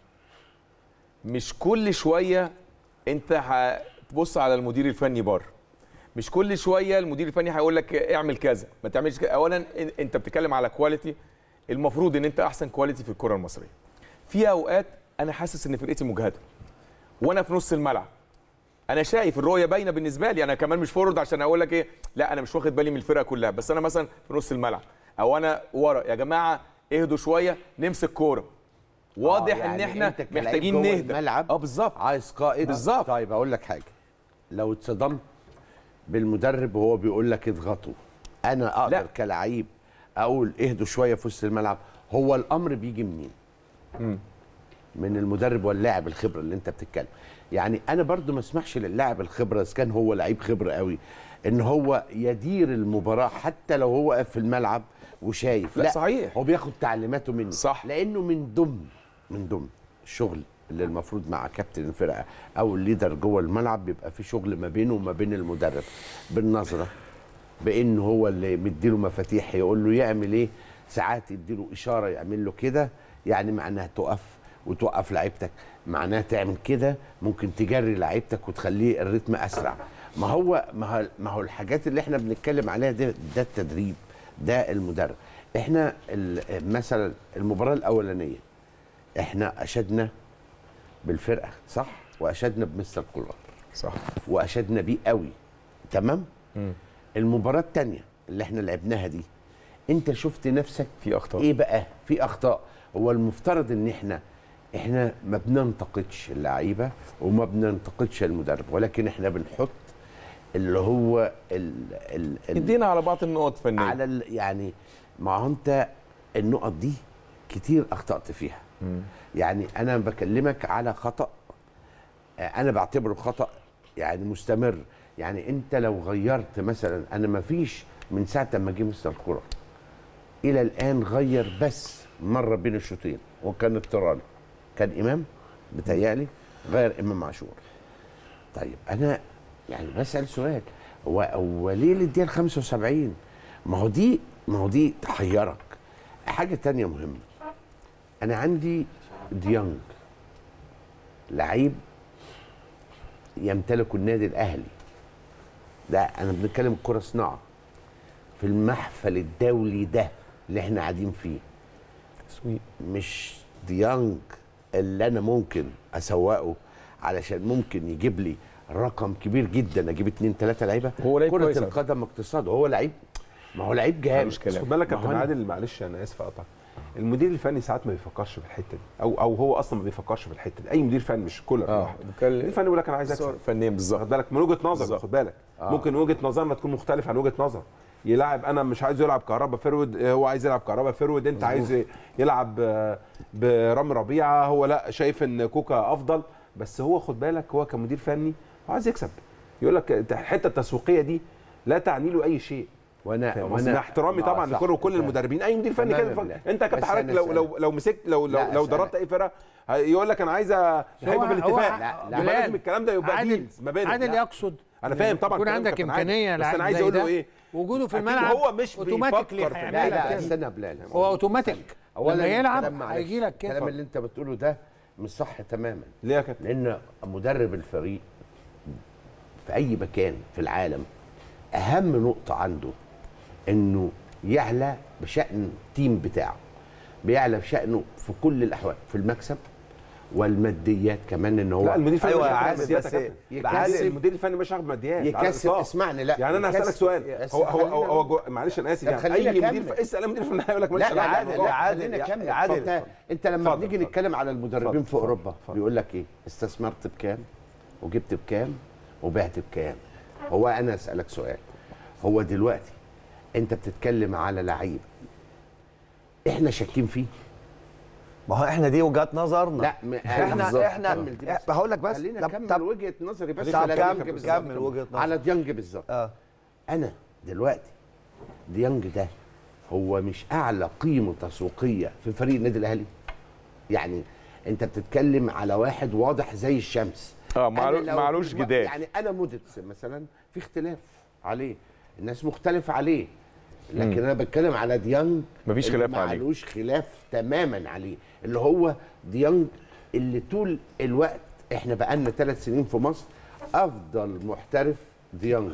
مش كل شويه انت هتبص على المدير الفني بره مش كل شويه المدير الفني هيقول لك اعمل كذا ما تعملش كذا اولا إن- انت بتتكلم على كواليتي المفروض ان انت احسن كواليتي في الكره المصريه في اوقات انا حاسس ان فرقتي مجهده وانا في نص الملعب انا شايف الرؤيه باينه بالنسبه لي انا كمان مش فورورد عشان اقول لك ايه لا انا مش واخد بالي من الفرقه كلها بس انا مثلا في نص الملعب او انا ورا يا جماعه اهدوا شويه نمسك كوره واضح آه، ان يعني احنا أنت كلاعب محتاجين جوه نهدى الملعب اه بالظبط عايز قائد بالظبط. طيب اقول لك حاجه لو اتصدمت بالمدرب وهو بيقول لك اضغطوا انا اقدر لا. كلعيب اقول اهدوا شويه في وسط الملعب هو الامر بيجي منين من المدرب واللاعب الخبره اللي انت بتتكلم يعني انا برضو ما اسمحش للاعب الخبره اذا كان هو لعيب خبره قوي ان هو يدير المباراه حتى لو هو واقف في الملعب وشايف لا، صحيح. هو بياخد تعليماته مني صح. لانه من ضمن من ضمن الشغل اللي المفروض مع كابتن الفرقه او الليدر جوه الملعب بيبقى في شغل ما بينه وما بين المدرب بالنظره بان هو اللي مديله مفاتيح يقول له يعمل ايه ساعات يديله اشاره يعمل له كده يعني معناها تقف وتوقف لعيبتك معناها تعمل كده ممكن تجري لعيبتك وتخليه الريتم اسرع ما هو ما هو, ما هو الحاجات اللي احنا بنتكلم عليها ده ده التدريب ده المدرب احنا ال- مثلا المباراه الاولانيه احنا اشدنا بالفرقه صح واشدنا بمستر كولر صح واشدنا بيه قوي تمام المباراه الثانيه اللي احنا لعبناها دي انت شفت نفسك في اخطاء ايه بقى في اخطاء هو المفترض ان احنا احنا ما بننتقدش اللعيبه وما بننتقدش المدرب ولكن احنا بنحط اللي هو ال ال ال ادينا على بعض النقط فنيه على ال يعني ما هو انت النقط دي كتير اخطات فيها يعني انا بكلمك على خطا آه، انا بعتبره خطا يعني مستمر يعني انت لو غيرت مثلا انا ما فيش من ساعه ما جه مستر كوره الى الان غير بس مره بين الشوطين وكان اضطراري كان امام بتهيألي غير امام عاشور طيب انا يعني بسال سؤال هو هو ليه الدقيقه 75 ما هو دي ما هو دي تحيرك حاجه تانية مهمه انا عندي ديانج لعيب يمتلك النادي الاهلي ده انا بنتكلم كره صناعه في المحفل الدولي ده اللي احنا قاعدين فيه تسويق مش ديانج اللي انا ممكن اسوقه علشان ممكن يجيب لي رقم كبير جدا اجيب اتنين تلاته لعيبه هو لعيب كره كويس على القدم اقتصاد هو لعيب ما هو لعيب جامد مش بس كلام خد بالك ما هو كابتن أنا- عادل معلش انا اسف اقطع المدير الفني ساعات ما بيفكرش في الحته دي او او هو اصلا ما بيفكرش في الحته دي اي مدير فني مش كولر اه لوحده. المدير بتكلم الفني يقول لك انا عايز اكسب فنيا بالظبط واخد بالك من وجهه نظر بالظبط. خد بالك آه. ممكن وجهه نظرنا تكون مختلفه عن وجهه نظر يلعب انا مش عايز يلعب كهربا فيرود هو عايز يلعب كهربا فيرود انت عايز يلعب آه، برامي ربيعه هو لا شايف ان كوكا افضل بس هو خد بالك هو كمدير فني هو عايز يكسب يقول لك الحته التسويقيه دي لا تعني له اي شيء وانا وانا وانا احترامي آه، طبعا صح. لكل وكل أنت- المدربين اي مدير فني تمام كده يا بيفكر. بلال. انت كابتن بس حضرتك أنا لو أسألك. لو لو مسكت لو لو لا، لو أسألك. ضربت اي فرقه يقول لك انا عايز هيبقى هو- بالاتفاق هو- لا، يبقى بلال، لازم الكلام ده يبقى عادل ديلز ما بينهم عادل لا. يقصد انا فاهم طبعا يكون كلام عندك كابتن عادل. امكانيه بس لعيب انا عايز زي اقول له ده، ايه وجوده في أكيد الملعب هو مش اوتوماتيكلي بيفكر في هيعمل لا لك لا كده. استنى يا بلال هو اوتوماتيك أولاً لما يلعب الكلام معلش، هيجي لك كده الكلام اللي انت بتقوله ده مش صح تماما ليه يا كابتن لان مدرب الفريق في اي مكان في العالم اهم نقطه عنده انه يعلى بشان التيم بتاعه بيعلى بشانه في كل الاحوال في المكسب والماديات كمان ان هو لا المدير الفني أيوة مش يا هياخد عادل، ماديات يا بس كابتن. يكسب- المدير الفني مش هياخد ماديات على يكسب الإطلاق. اسمعني لا يعني انا يكسب- هسالك سؤال بس هو هو خلينا- هو, هو جو... معلش انا اسف طب يعني خلينا اي مدير أكمل. ف... اسال مدير فني هيقول لك ماليش لا لا دعوة. عادل يا عادل، خلينا يا نكمل عادل، انت, اتفضل. انت لما اتفضل، بنيجي اتفضل. نتكلم على المدربين اتفضل، في اوروبا اتفضل. بيقول لك ايه استثمرت بكام وجبت بكام وبعت بكام هو انا اسالك سؤال هو دلوقتي انت بتتكلم على لعيب احنا شاكين فيه ما هو احنا دي وجهات نظرنا لا م- احنا بالظبط. احنا كمل دي بس. هقول لك بس خلينا طب- اكمل طب- وجهه نظري بس طب على كمل- ديانج بالظبط. كمل وجهة نظرك. على ديانج بالظبط اه انا دلوقتي ديانج ده هو مش اعلى قيمه تسويقيه في فريق النادي الاهلي يعني انت بتتكلم على واحد واضح زي الشمس اه أنا معلو- لو معلوش في- جدال يعني انا موديتس مثلا في اختلاف عليه الناس مختلف عليه لكن انا بتكلم على ديانج مفيش اللي خلاف عليه. معلوش خلاف تماما عليه اللي هو ديانج اللي طول الوقت احنا بقالنا ثلاث سنين في مصر افضل محترف ديانج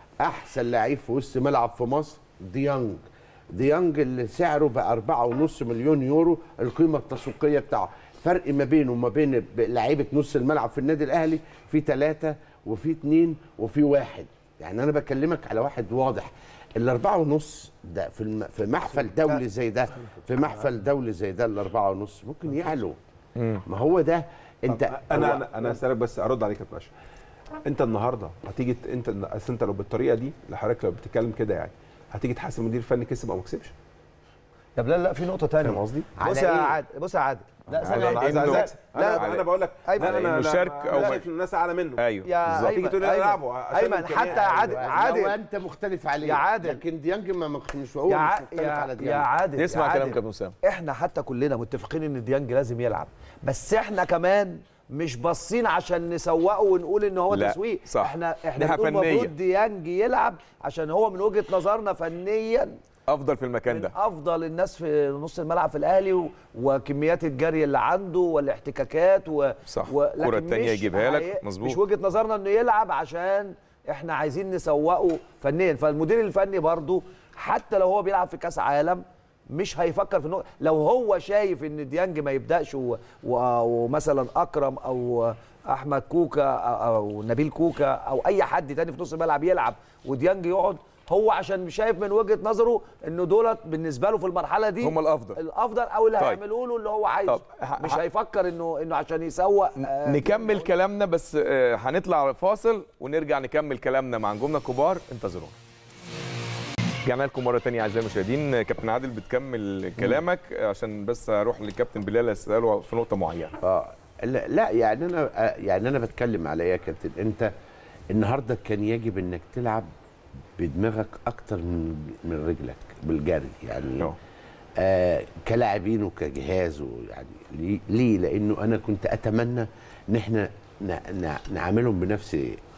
احسن لعيب في وسط ملعب في مصر ديانج ديانج اللي سعره بقى أربعة ونص مليون يورو القيمة التسويقية بتاعه فرق ما بينه وما بين ب- لعيبة نص الملعب في النادي الأهلي في ثلاثة وفي اتنين وفي واحد يعني أنا بكلمك على واحد واضح الأربعة ونص ده في الم... في محفل دولي زي ده في محفل دولي زي ده الأربعة ونص ممكن يعلو ما هو ده أنت انا هو- انا انا اسالك بس ارد عليك يا باشا انت النهارده هتيجي ت- انت أصل انت لو بالطريقه دي لحضرتك لو بتتكلم كده يعني هتيجي تحاسب مدير فني كسب او ما كسبش طب لا لا في نقطه ثانيه فاهم قصدي؟ بص على يا إيه؟ عادل بص يا عادل لا على ثانية انا عايز إنه- عايز لا، لا لا، انا بقول لك أيمن، لا انا مشارك أو لا ما- الناس اعلى منه ايوه يا بالظبط. تيجي تقول لي أيمن، العبوا عشان ايمن الإمكانيات. حتى يا عادل لو عادل انت مختلف عليه يا عادل. لكن ديانج ما مخ- مش هو يا مش ع- مختلف يا على يا ديانج عادل نسمع يا كلام عادل. كابتن اسامه احنا حتى كلنا متفقين ان ديانج لازم يلعب بس احنا كمان مش باصين عشان نسوقه ونقول ان هو لا، تسويق صح. احنا احنا ناحية بنقول فنية. المفروض ديانج يلعب عشان هو من وجهه نظرنا فنيا افضل في المكان من ده افضل الناس في نص الملعب في الاهلي و... وكميات الجري اللي عنده والاحتكاكات و... صح. و... الكرة لكن التانية مش يجيبها لك، هي- مظبوط. مش وجهه نظرنا انه يلعب عشان احنا عايزين نسوقه فنيا فالمدير الفني برضو حتى لو هو بيلعب في كاس عالم مش هيفكر في النقطة لو هو شايف ان ديانج ما يبداش و... و... ومثلا اكرم او احمد كوكا او أو نبيل كوكا او اي حد تاني في نص الملعب يلعب وديانج يقعد هو عشان شايف من وجهه نظره انه دولت بالنسبه له في المرحله دي هم الافضل الافضل او اللي طيب. هيعملوا له اللي هو عايزه طب ه- مش ه- هيفكر انه انه عشان يسوق آه، نكمل كلامنا بس آه، هنطلع فاصل ونرجع نكمل كلامنا مع نجومنا الكبار انتظرونا رجعنا لكم مره تانية اعزائي المشاهدين كابتن عادل بتكمل كلامك عشان بس اروح للكابتن بلال اساله في نقطه معينه اه لا, لا يعني انا آه، يعني انا بتكلم على ايه يا كابتن انت النهارده كان يجب انك تلعب بدماغك اكتر من من رجلك بالجري يعني أه. آه كلاعبين وكجهاز ويعني ليه, ليه؟ لانه انا كنت اتمنى ان احنا ن- ن- نعاملهم بنفس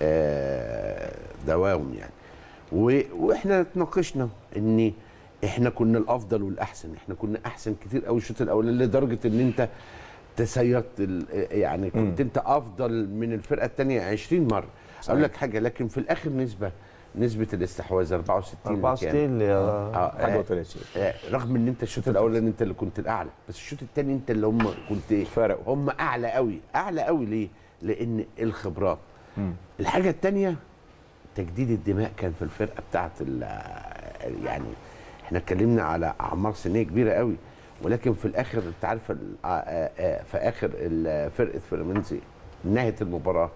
آه دواهم يعني و- واحنا اتناقشنا ان احنا كنا الافضل والاحسن احنا كنا احسن كتير قوي الشوط الاولاني لدرجه ان انت تسيرت ال- يعني كنت انت افضل من الفرقه الثانيه 20 مره اقول لك حاجه لكن في الاخر نسبه نسبه الاستحواذ 64 مكان. 64 اللي اه حاجه آه، و30 آه، رغم ان انت الشوط الاولاني انت اللي كنت الاعلى بس الشوط الثاني انت اللي هم كنت فرقوا. هم اعلى قوي اعلى قوي ليه لان الخبرات الحاجه الثانيه تجديد الدماء كان في الفرقه بتاعت ال- يعني احنا اتكلمنا على اعمار سنيه كبيره قوي ولكن في الاخر انت عارف ال- آه، آه، آه، في اخر ال- فرقه فلامينزي نهت المباراه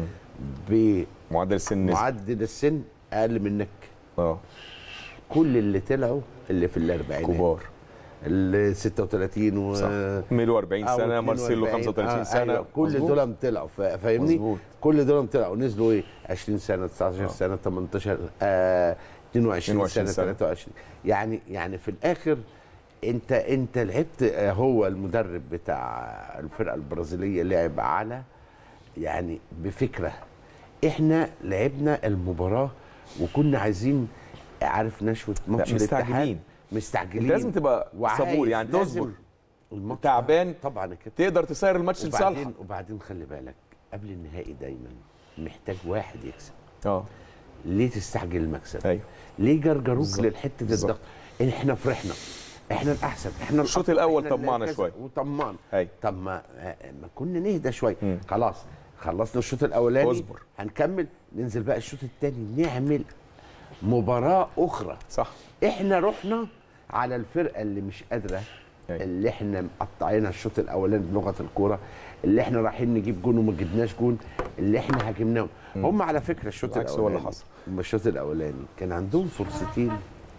معدل السن نزل. بمعدل السن اقل منك اه كل اللي طلعوا اللي في الاربعينات كبار ال 36 و صح ميلو 40 أو سنه 42 مارسيلو 35 آه، سنه أيوة. كل مظبوط. دول طلعوا فا- فاهمني مظبوط. كل دول طلعوا نزلوا ايه 20 سنه 19 سنه 18 آه 22 22 سنه سنة. 23 يعني يعني في الاخر انت انت لعبت آه، هو المدرب بتاع الفرقه البرازيليه لعب على يعني بفكره احنا لعبنا المباراه وكنا عايزين عارف نشوه ماتش الاتحاد مستعجلين. مستعجلين انت لازم تبقى وعايز صبور يعني لازم تصبر الماتش تعبان طبعا كده تقدر تسير الماتش لصالحك وبعدين وبعدين خلي بالك قبل النهائي دايما محتاج واحد يكسب اه ليه تستعجل المكسب ايوه ليه جرجروك بالظبط. للحته بالظبط. الضغط احنا فرحنا احنا الاحسن احنا الشوط الأفضل، الأول إحنا اللي طمعنا كذا، شوية. وطمعنا ايوه طب ما ما كنا نهدى شويه مم. خلاص خلصنا الشوط الاولاني اصبر. هنكمل ننزل بقى الشوط الثاني نعمل مباراه اخرى صح احنا رحنا على الفرقه اللي مش قادره أيوة. اللي احنا مقطعينها الشوط الاولاني بلغه الكوره اللي احنا رايحين نجيب جون وما جبناش جون اللي احنا هاجمناهم هم على فكره الشوط بالعكس هو الاولاني اللي حصل. هم الشوط الاولاني كان عندهم فرصتين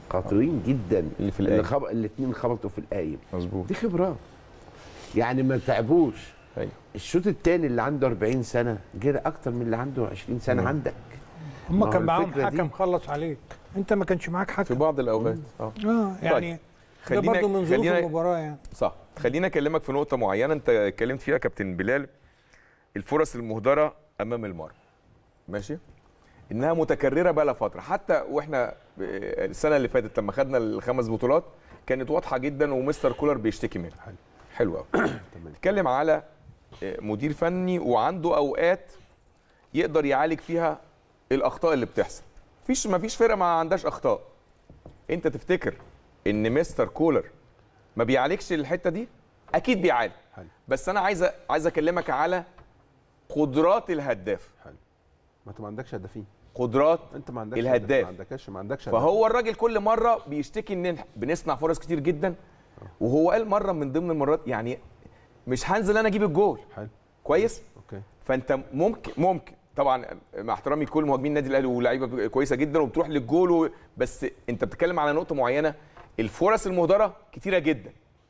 خطيرين جدا اللي في القايم. خب... الاثنين خبطوا في القايم مظبوط دي خبرات يعني ما تعبوش أيوة. الشوط الثاني اللي عنده 40 سنه جرى اكتر من اللي عنده 20 سنه عندك هم ما هو كان معاهم الفكرة دي- حكم خلص عليك انت ما كانش معاك في حكم بعض الاوقات اه اه يعني ده خلينا- برضه من ظروف خلينا- المباراه يعني صح خليني اكلمك في نقطه معينه انت اتكلمت فيها كابتن بلال الفرص المهدره امام المرمى ماشي انها متكرره بقى لها فتره حتى واحنا السنه اللي فاتت لما خدنا الخمس بطولات كانت واضحه جدا ومستر كولر بيشتكي منها حلو حلو قوي اتكلم على مدير فني وعنده اوقات يقدر يعالج فيها الاخطاء اللي بتحصل مفيش مفيش فرقه ما عندهاش اخطاء انت تفتكر ان مستر كولر ما بيعالجش الحته دي اكيد بيعالج حلو. بس انا عايز أ- عايز اكلمك على قدرات الهداف ما انت ما عندكش هدافين قدرات انت ما عندكش الهداف. هداف. ما عندكش ما عندكش هداف. فهو الراجل كل مره بيشتكي ان إحنا بنصنع فرص كتير جدا وهو قال مره من ضمن المرات يعني مش هنزل انا اجيب الجول حلو كويس اوكي فانت ممكن ممكن طبعا مع احترامي لكل مهاجمين النادي الاهلي ولاعيبه كويسه جدا وبتروح للجول و... بس انت بتتكلم على نقطه معينه الفرص المهدره كتيره جدا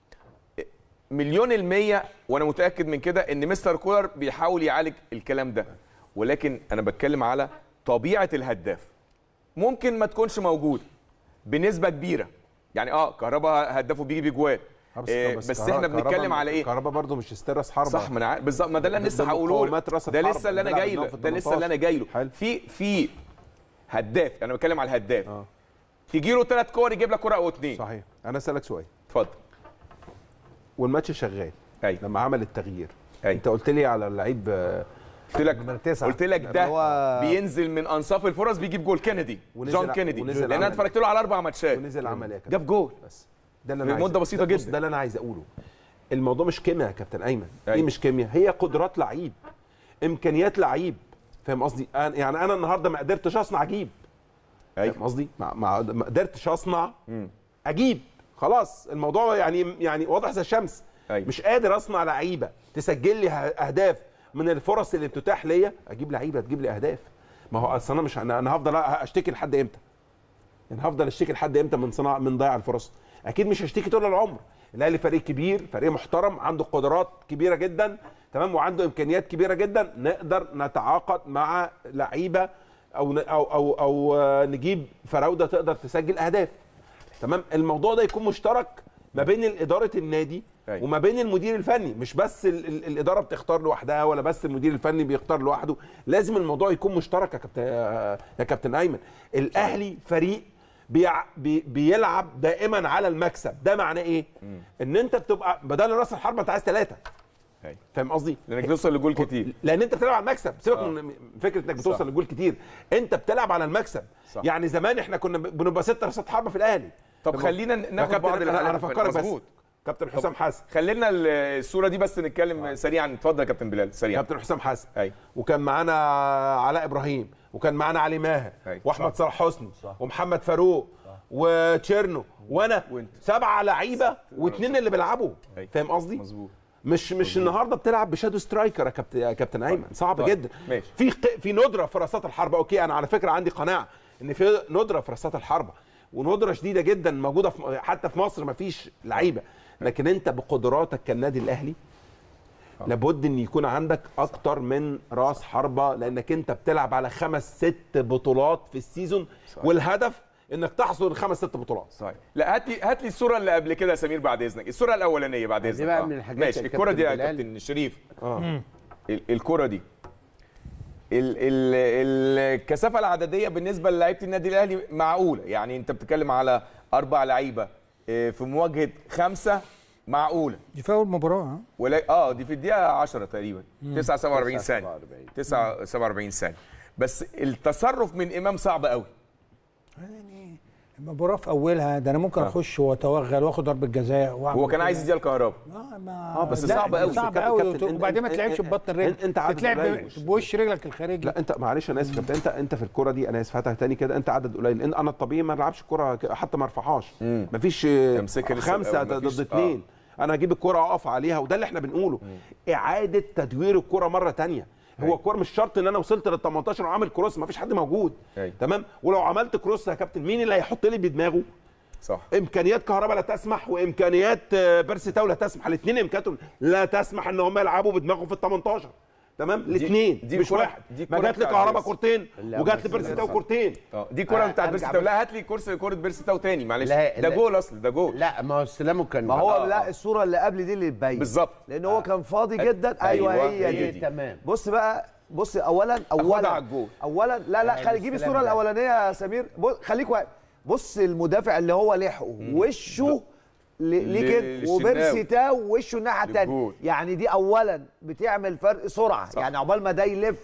مليون المية وانا متاكد من كده ان مستر كولر بيحاول يعالج الكلام ده ولكن انا بتكلم على طبيعه الهداف ممكن ما تكونش موجوده بنسبه كبيره يعني اه كهربا هدافه بيجي بجوال آه، بس كهربا- احنا بنتكلم كهربا- على ايه كهربا برضه مش استرس حربه صح ما انا عارف- بالظبط ما ده اللي انا لسه ضد هقوله لك. مقاومات راس ده الحربة لسه اللي انا بنلعب جاي له في ده لسه اللي انا 18. جاي له حلو. في في هداف انا بتكلم على الهداف اه. تيجي له ثلاث كور يجيب لك كره او اتنين صحيح انا اسالك سؤال اتفضل والماتش شغال ايوه لما عمل التغيير أيوة. انت قلت لي على اللعيب آه، قلت لك نمرة تسعة. قلت لك ده هو- بينزل من انصاف الفرص بيجيب جول كينيدي ونزل جون ع- كينيدي ونزل لان انا عمل. اتفرجت له على اربع ماتشات ونزل عمل ايه يا كابتن جاب جول بس ده اللي في انا عايز مدة بسيطة بص، جدا. ده اللي انا عايز اقوله الموضوع مش كيمياء يا كابتن ايمن أيوة. ايه مش كيمياء هي قدرات لعيب امكانيات لعيب فاهم قصدي أنا- يعني انا النهارده ما قدرتش اصنع اجيب فاهم ايوه قصدي ما, ما, ما قدرتش اصنع مم. اجيب خلاص الموضوع يعني يعني واضح زي الشمس أيوة. مش قادر اصنع لعيبه تسجل لي ه- اهداف من الفرص اللي بتتاح ليا اجيب لعيبه تجيب لي اهداف ما هو اصل انا مش انا أنا هفضل اشتكي لحد امتى يعني هفضل اشتكي لحد امتى من صناعه من ضياع الفرص اكيد مش هشتكي طول العمر الاهلي فريق كبير فريق محترم عنده قدرات كبيره جدا تمام وعنده امكانيات كبيره جدا نقدر نتعاقد مع لعيبه او ن- او او او آه، نجيب فراوده تقدر تسجل اهداف تمام الموضوع ده يكون مشترك ما بين اداره النادي أيوة. وما بين المدير الفني مش بس ال ال الاداره بتختار لوحدها ولا بس المدير الفني بيختار لوحده لازم الموضوع يكون مشترك يا كابتن يا كابتن ايمن الاهلي فريق بيع بي بيلعب دائما على المكسب ده معناه ايه ان انت بتبقى بدل راس الحربه انت عايز ثلاثه أيوة. فاهم قصدي لانك توصل لجول كتير لان انت بتلعب على المكسب سيبك آه. من فكره انك بتوصل صح. لجول كتير انت بتلعب على المكسب صح. يعني زمان احنا كنا بنبقى ستة راسات حربه في الاهلي طب فاهم خلينا قصدي؟ ناخد يا بعض كابتن انا أنا الحالات. افكرك بس مظبوط. كابتن حسام حسن خلينا الصوره دي بس نتكلم سريعا اتفضل يا كابتن بلال سريعا كابتن حسام حسن أيوة. وكان معانا علاء ابراهيم وكان معانا علي ماهر أيوة. واحمد صلاح حسني ومحمد فاروق وتشيرنو وانا وأنت. سبعه لعيبه واثنين اللي بيلعبوا أيوة. فاهم قصدي؟ مظبوط مش مش النهارده بتلعب بشادو سترايكر يا كابتن يا كابتن ايمن صعب طيب. جدا ماشي. في ق- في ندره في راسات الحربه اوكي انا على فكره عندي قناعه ان في ندره في راسات الحربه وندره شديده جدا موجوده في حتى في مصر ما فيش لعيبه لكن انت بقدراتك كالنادي الاهلي لابد ان يكون عندك اكتر من راس حربه لانك انت بتلعب على خمس ست بطولات في السيزون والهدف انك تحصل الخمس ست بطولات صحيح لا هات لي هات لي الصوره اللي قبل كده يا سمير بعد اذنك الصوره الاولانيه بعد دي اذنك بقى آه. من الحاجات ماشي يا الكره دي يا كابتن بلال. كابتن شريف اه ال- الكره دي ال ال الكثافه العدديه بالنسبه للاعيبه النادي الاهلي معقوله يعني انت بتتكلم على اربع لعيبه آه، في مواجهه خمسه معقوله دي في اول مباراه ها ولا اه دي في الدقيقه 10 تقريبا 9 47 ثانيه 47. 9 47 ثانيه بس التصرف من امام صعب قوي يعني المباراه في اولها ده انا ممكن اخش واتوغل واخد ضربه جزاء وأعمل هو كان عايز كده. يديها الكهرباء اه ما آه، بس لا، صعب قوي. صعب كابتن- قوي كابتن، وبعدين ما أنت- تلعبش ببطن الرجل أنت- أنت عدد تتلعب قليل. بوش رجلك الخارجي لا انت معلش انا اسف يا كابتن انت انت في الكوره دي انا اسف هاتها تاني كده انت عدد قليل ان انا الطبيعي ما العبش الكوره ك- حتى ما ارفعهاش مم. مفيش تمسكها لسه خمسه الأول، مفيش- ضد اثنين انا اجيب الكوره اقف عليها وده اللي احنا بنقوله اعاده تدوير الكوره مره تانية هو أيوة. الكوره مش شرط ان انا وصلت لل 18 وعامل كروس ما فيش حد موجود أيوة. تمام ولو عملت كروس يا كابتن مين اللي هيحط لي بدماغه صح امكانيات كهرباء لا تسمح وامكانيات آه، بيرسي تاو لا تسمح الاثنين امكانياتهم لا تسمح ان هم يلعبوا بدماغهم في ال 18 تمام الاثنين دي مش الكرة- واحد دي ما الكرة جات بتاعت لكهرباء بيرسي. كورتين لا، وجات بس لبيرسي لا، تاو صح. كورتين اه دي كرة آه، بتاعت بيرسي أرجع تاو بس- لا هات لي كورس كرة بيرسي تاو تاني معلش لا، ده لا. جول اصلا ده جول لا ما هو استلامه كان ما هو آه، لا آه. الصوره اللي قبل دي اللي تبين بالظبط. لان هو كان فاضي جدا ايوه, أيوة، هي هي دي دي. تمام بص بقى بص اولا على اولا الجول. اولا لا لا خلي جيب الصوره الاستلام ده. الاولانيه يا سمير بص خليك واقف بص المدافع اللي هو لحقه وشه ل- ليه ل- كده للشناوي. وبيرسي تاو وشه الناحيه الثانيه للجول. يعني دي اولا بتعمل فرق سرعه صح. يعني عقبال ما ده يلف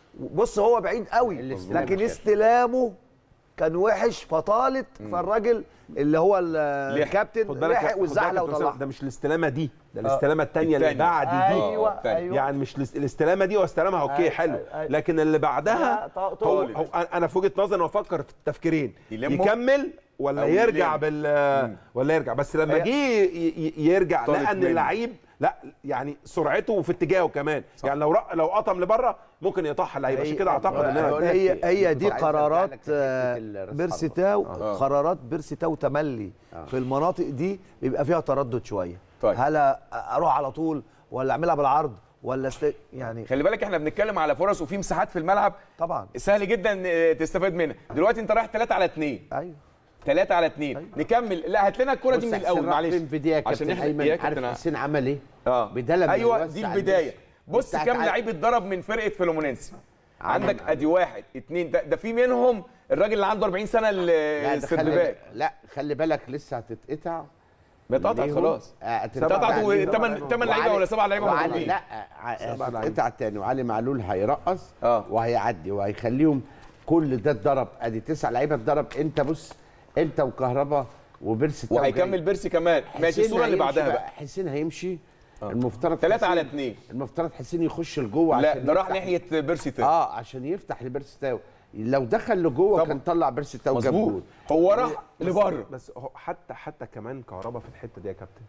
بص هو بعيد قوي الاستلام لكن كان. استلامه كان وحش فطالت فالراجل اللي هو ال- الكابتن خد بالك لحق خد بالك والزحلق يا أستاذ، وطلعها ده مش الاستلامه دي ده الاستلامه الثانيه اللي التانية. بعد دي ايوه التانية. ايوه يعني مش الاست- الاستلامه دي واستلامها اوكي أيوة، حلو أيوة. لكن اللي بعدها لا، ط- هو طولت. هو انا في وجهه نظري أنا بفكر في التفكيرين يلمه يكمل ولا أو يرجع يلم. بال ولا يرجع بس لما هي- جه ي- ي- يرجع طالت لقى ان منه. اللعيب لا يعني سرعته في اتجاهه كمان صح. يعني لو رق- لو قطم لبره ممكن يطحن اللعيب عشان كده اعتقد ان هقول انا لك هي إيه، هي كنت دي عايز أرجع قرارات لك في حتة آه، الراس بيرسي حربة. تاو آه. قرارات بيرسي تاو تملي في المناطق دي بيبقى فيها تردد شويه طيب. هل اروح على طول ولا اعملها بالعرض ولا است... يعني خلي بالك احنا بنتكلم على فرص وفي مساحات في الملعب طبعا سهل جدا آه، تستفاد منها دلوقتي انت رايح 3 على 2 ايوه 3 على 2 نكمل لا هات لنا الكره دي من بص الاول حسين راح معلش فين في دي يا عشان كابتن احنا ايمن يا عارف كابتن حسين عمل ايه؟ اه بدل ما ايوه يوسع دي البدايه البس. بص بتاعت كام ع- لعيب اتضرب من فرقه فلومونينسي عمل- عندك ادي واحد اتنين ده, ده في منهم الراجل اللي عنده 40 سنه لا ده خلي السردباك لا خلي بالك لسه هتتقطع بيتقطع ليهم- خلاص آه، هتتقطع اتقطعوا عليهم. تمن تمن لعيبه وعلي- ولا سبع لعيبه وعلي موجودين لا هتتقطع تاني وعلي معلول هيرقص اه. وهيعدي وهيخليهم كل ده اتضرب ادي تسع لعيبه اتضرب انت بص انت وكهربا وبيرسي تاو وهيكمل جاي. بيرسي كمان ماشي حسين الصوره اللي هيمشي بعدها بقى حسين هيمشي المفترض 3 على حسين- 2 المفترض حسين يخش لجوه لا عشان ده راح يفتح- ناحيه بيرسي تاني اه عشان يفتح لبيرسي تاو لو دخل لجوه طبعا. كان طلع بيرسي تاو جاب مظبوط جول هو راح بس- لبره بس هو حتى حتى كمان كهربا في الحته دي يا كابتن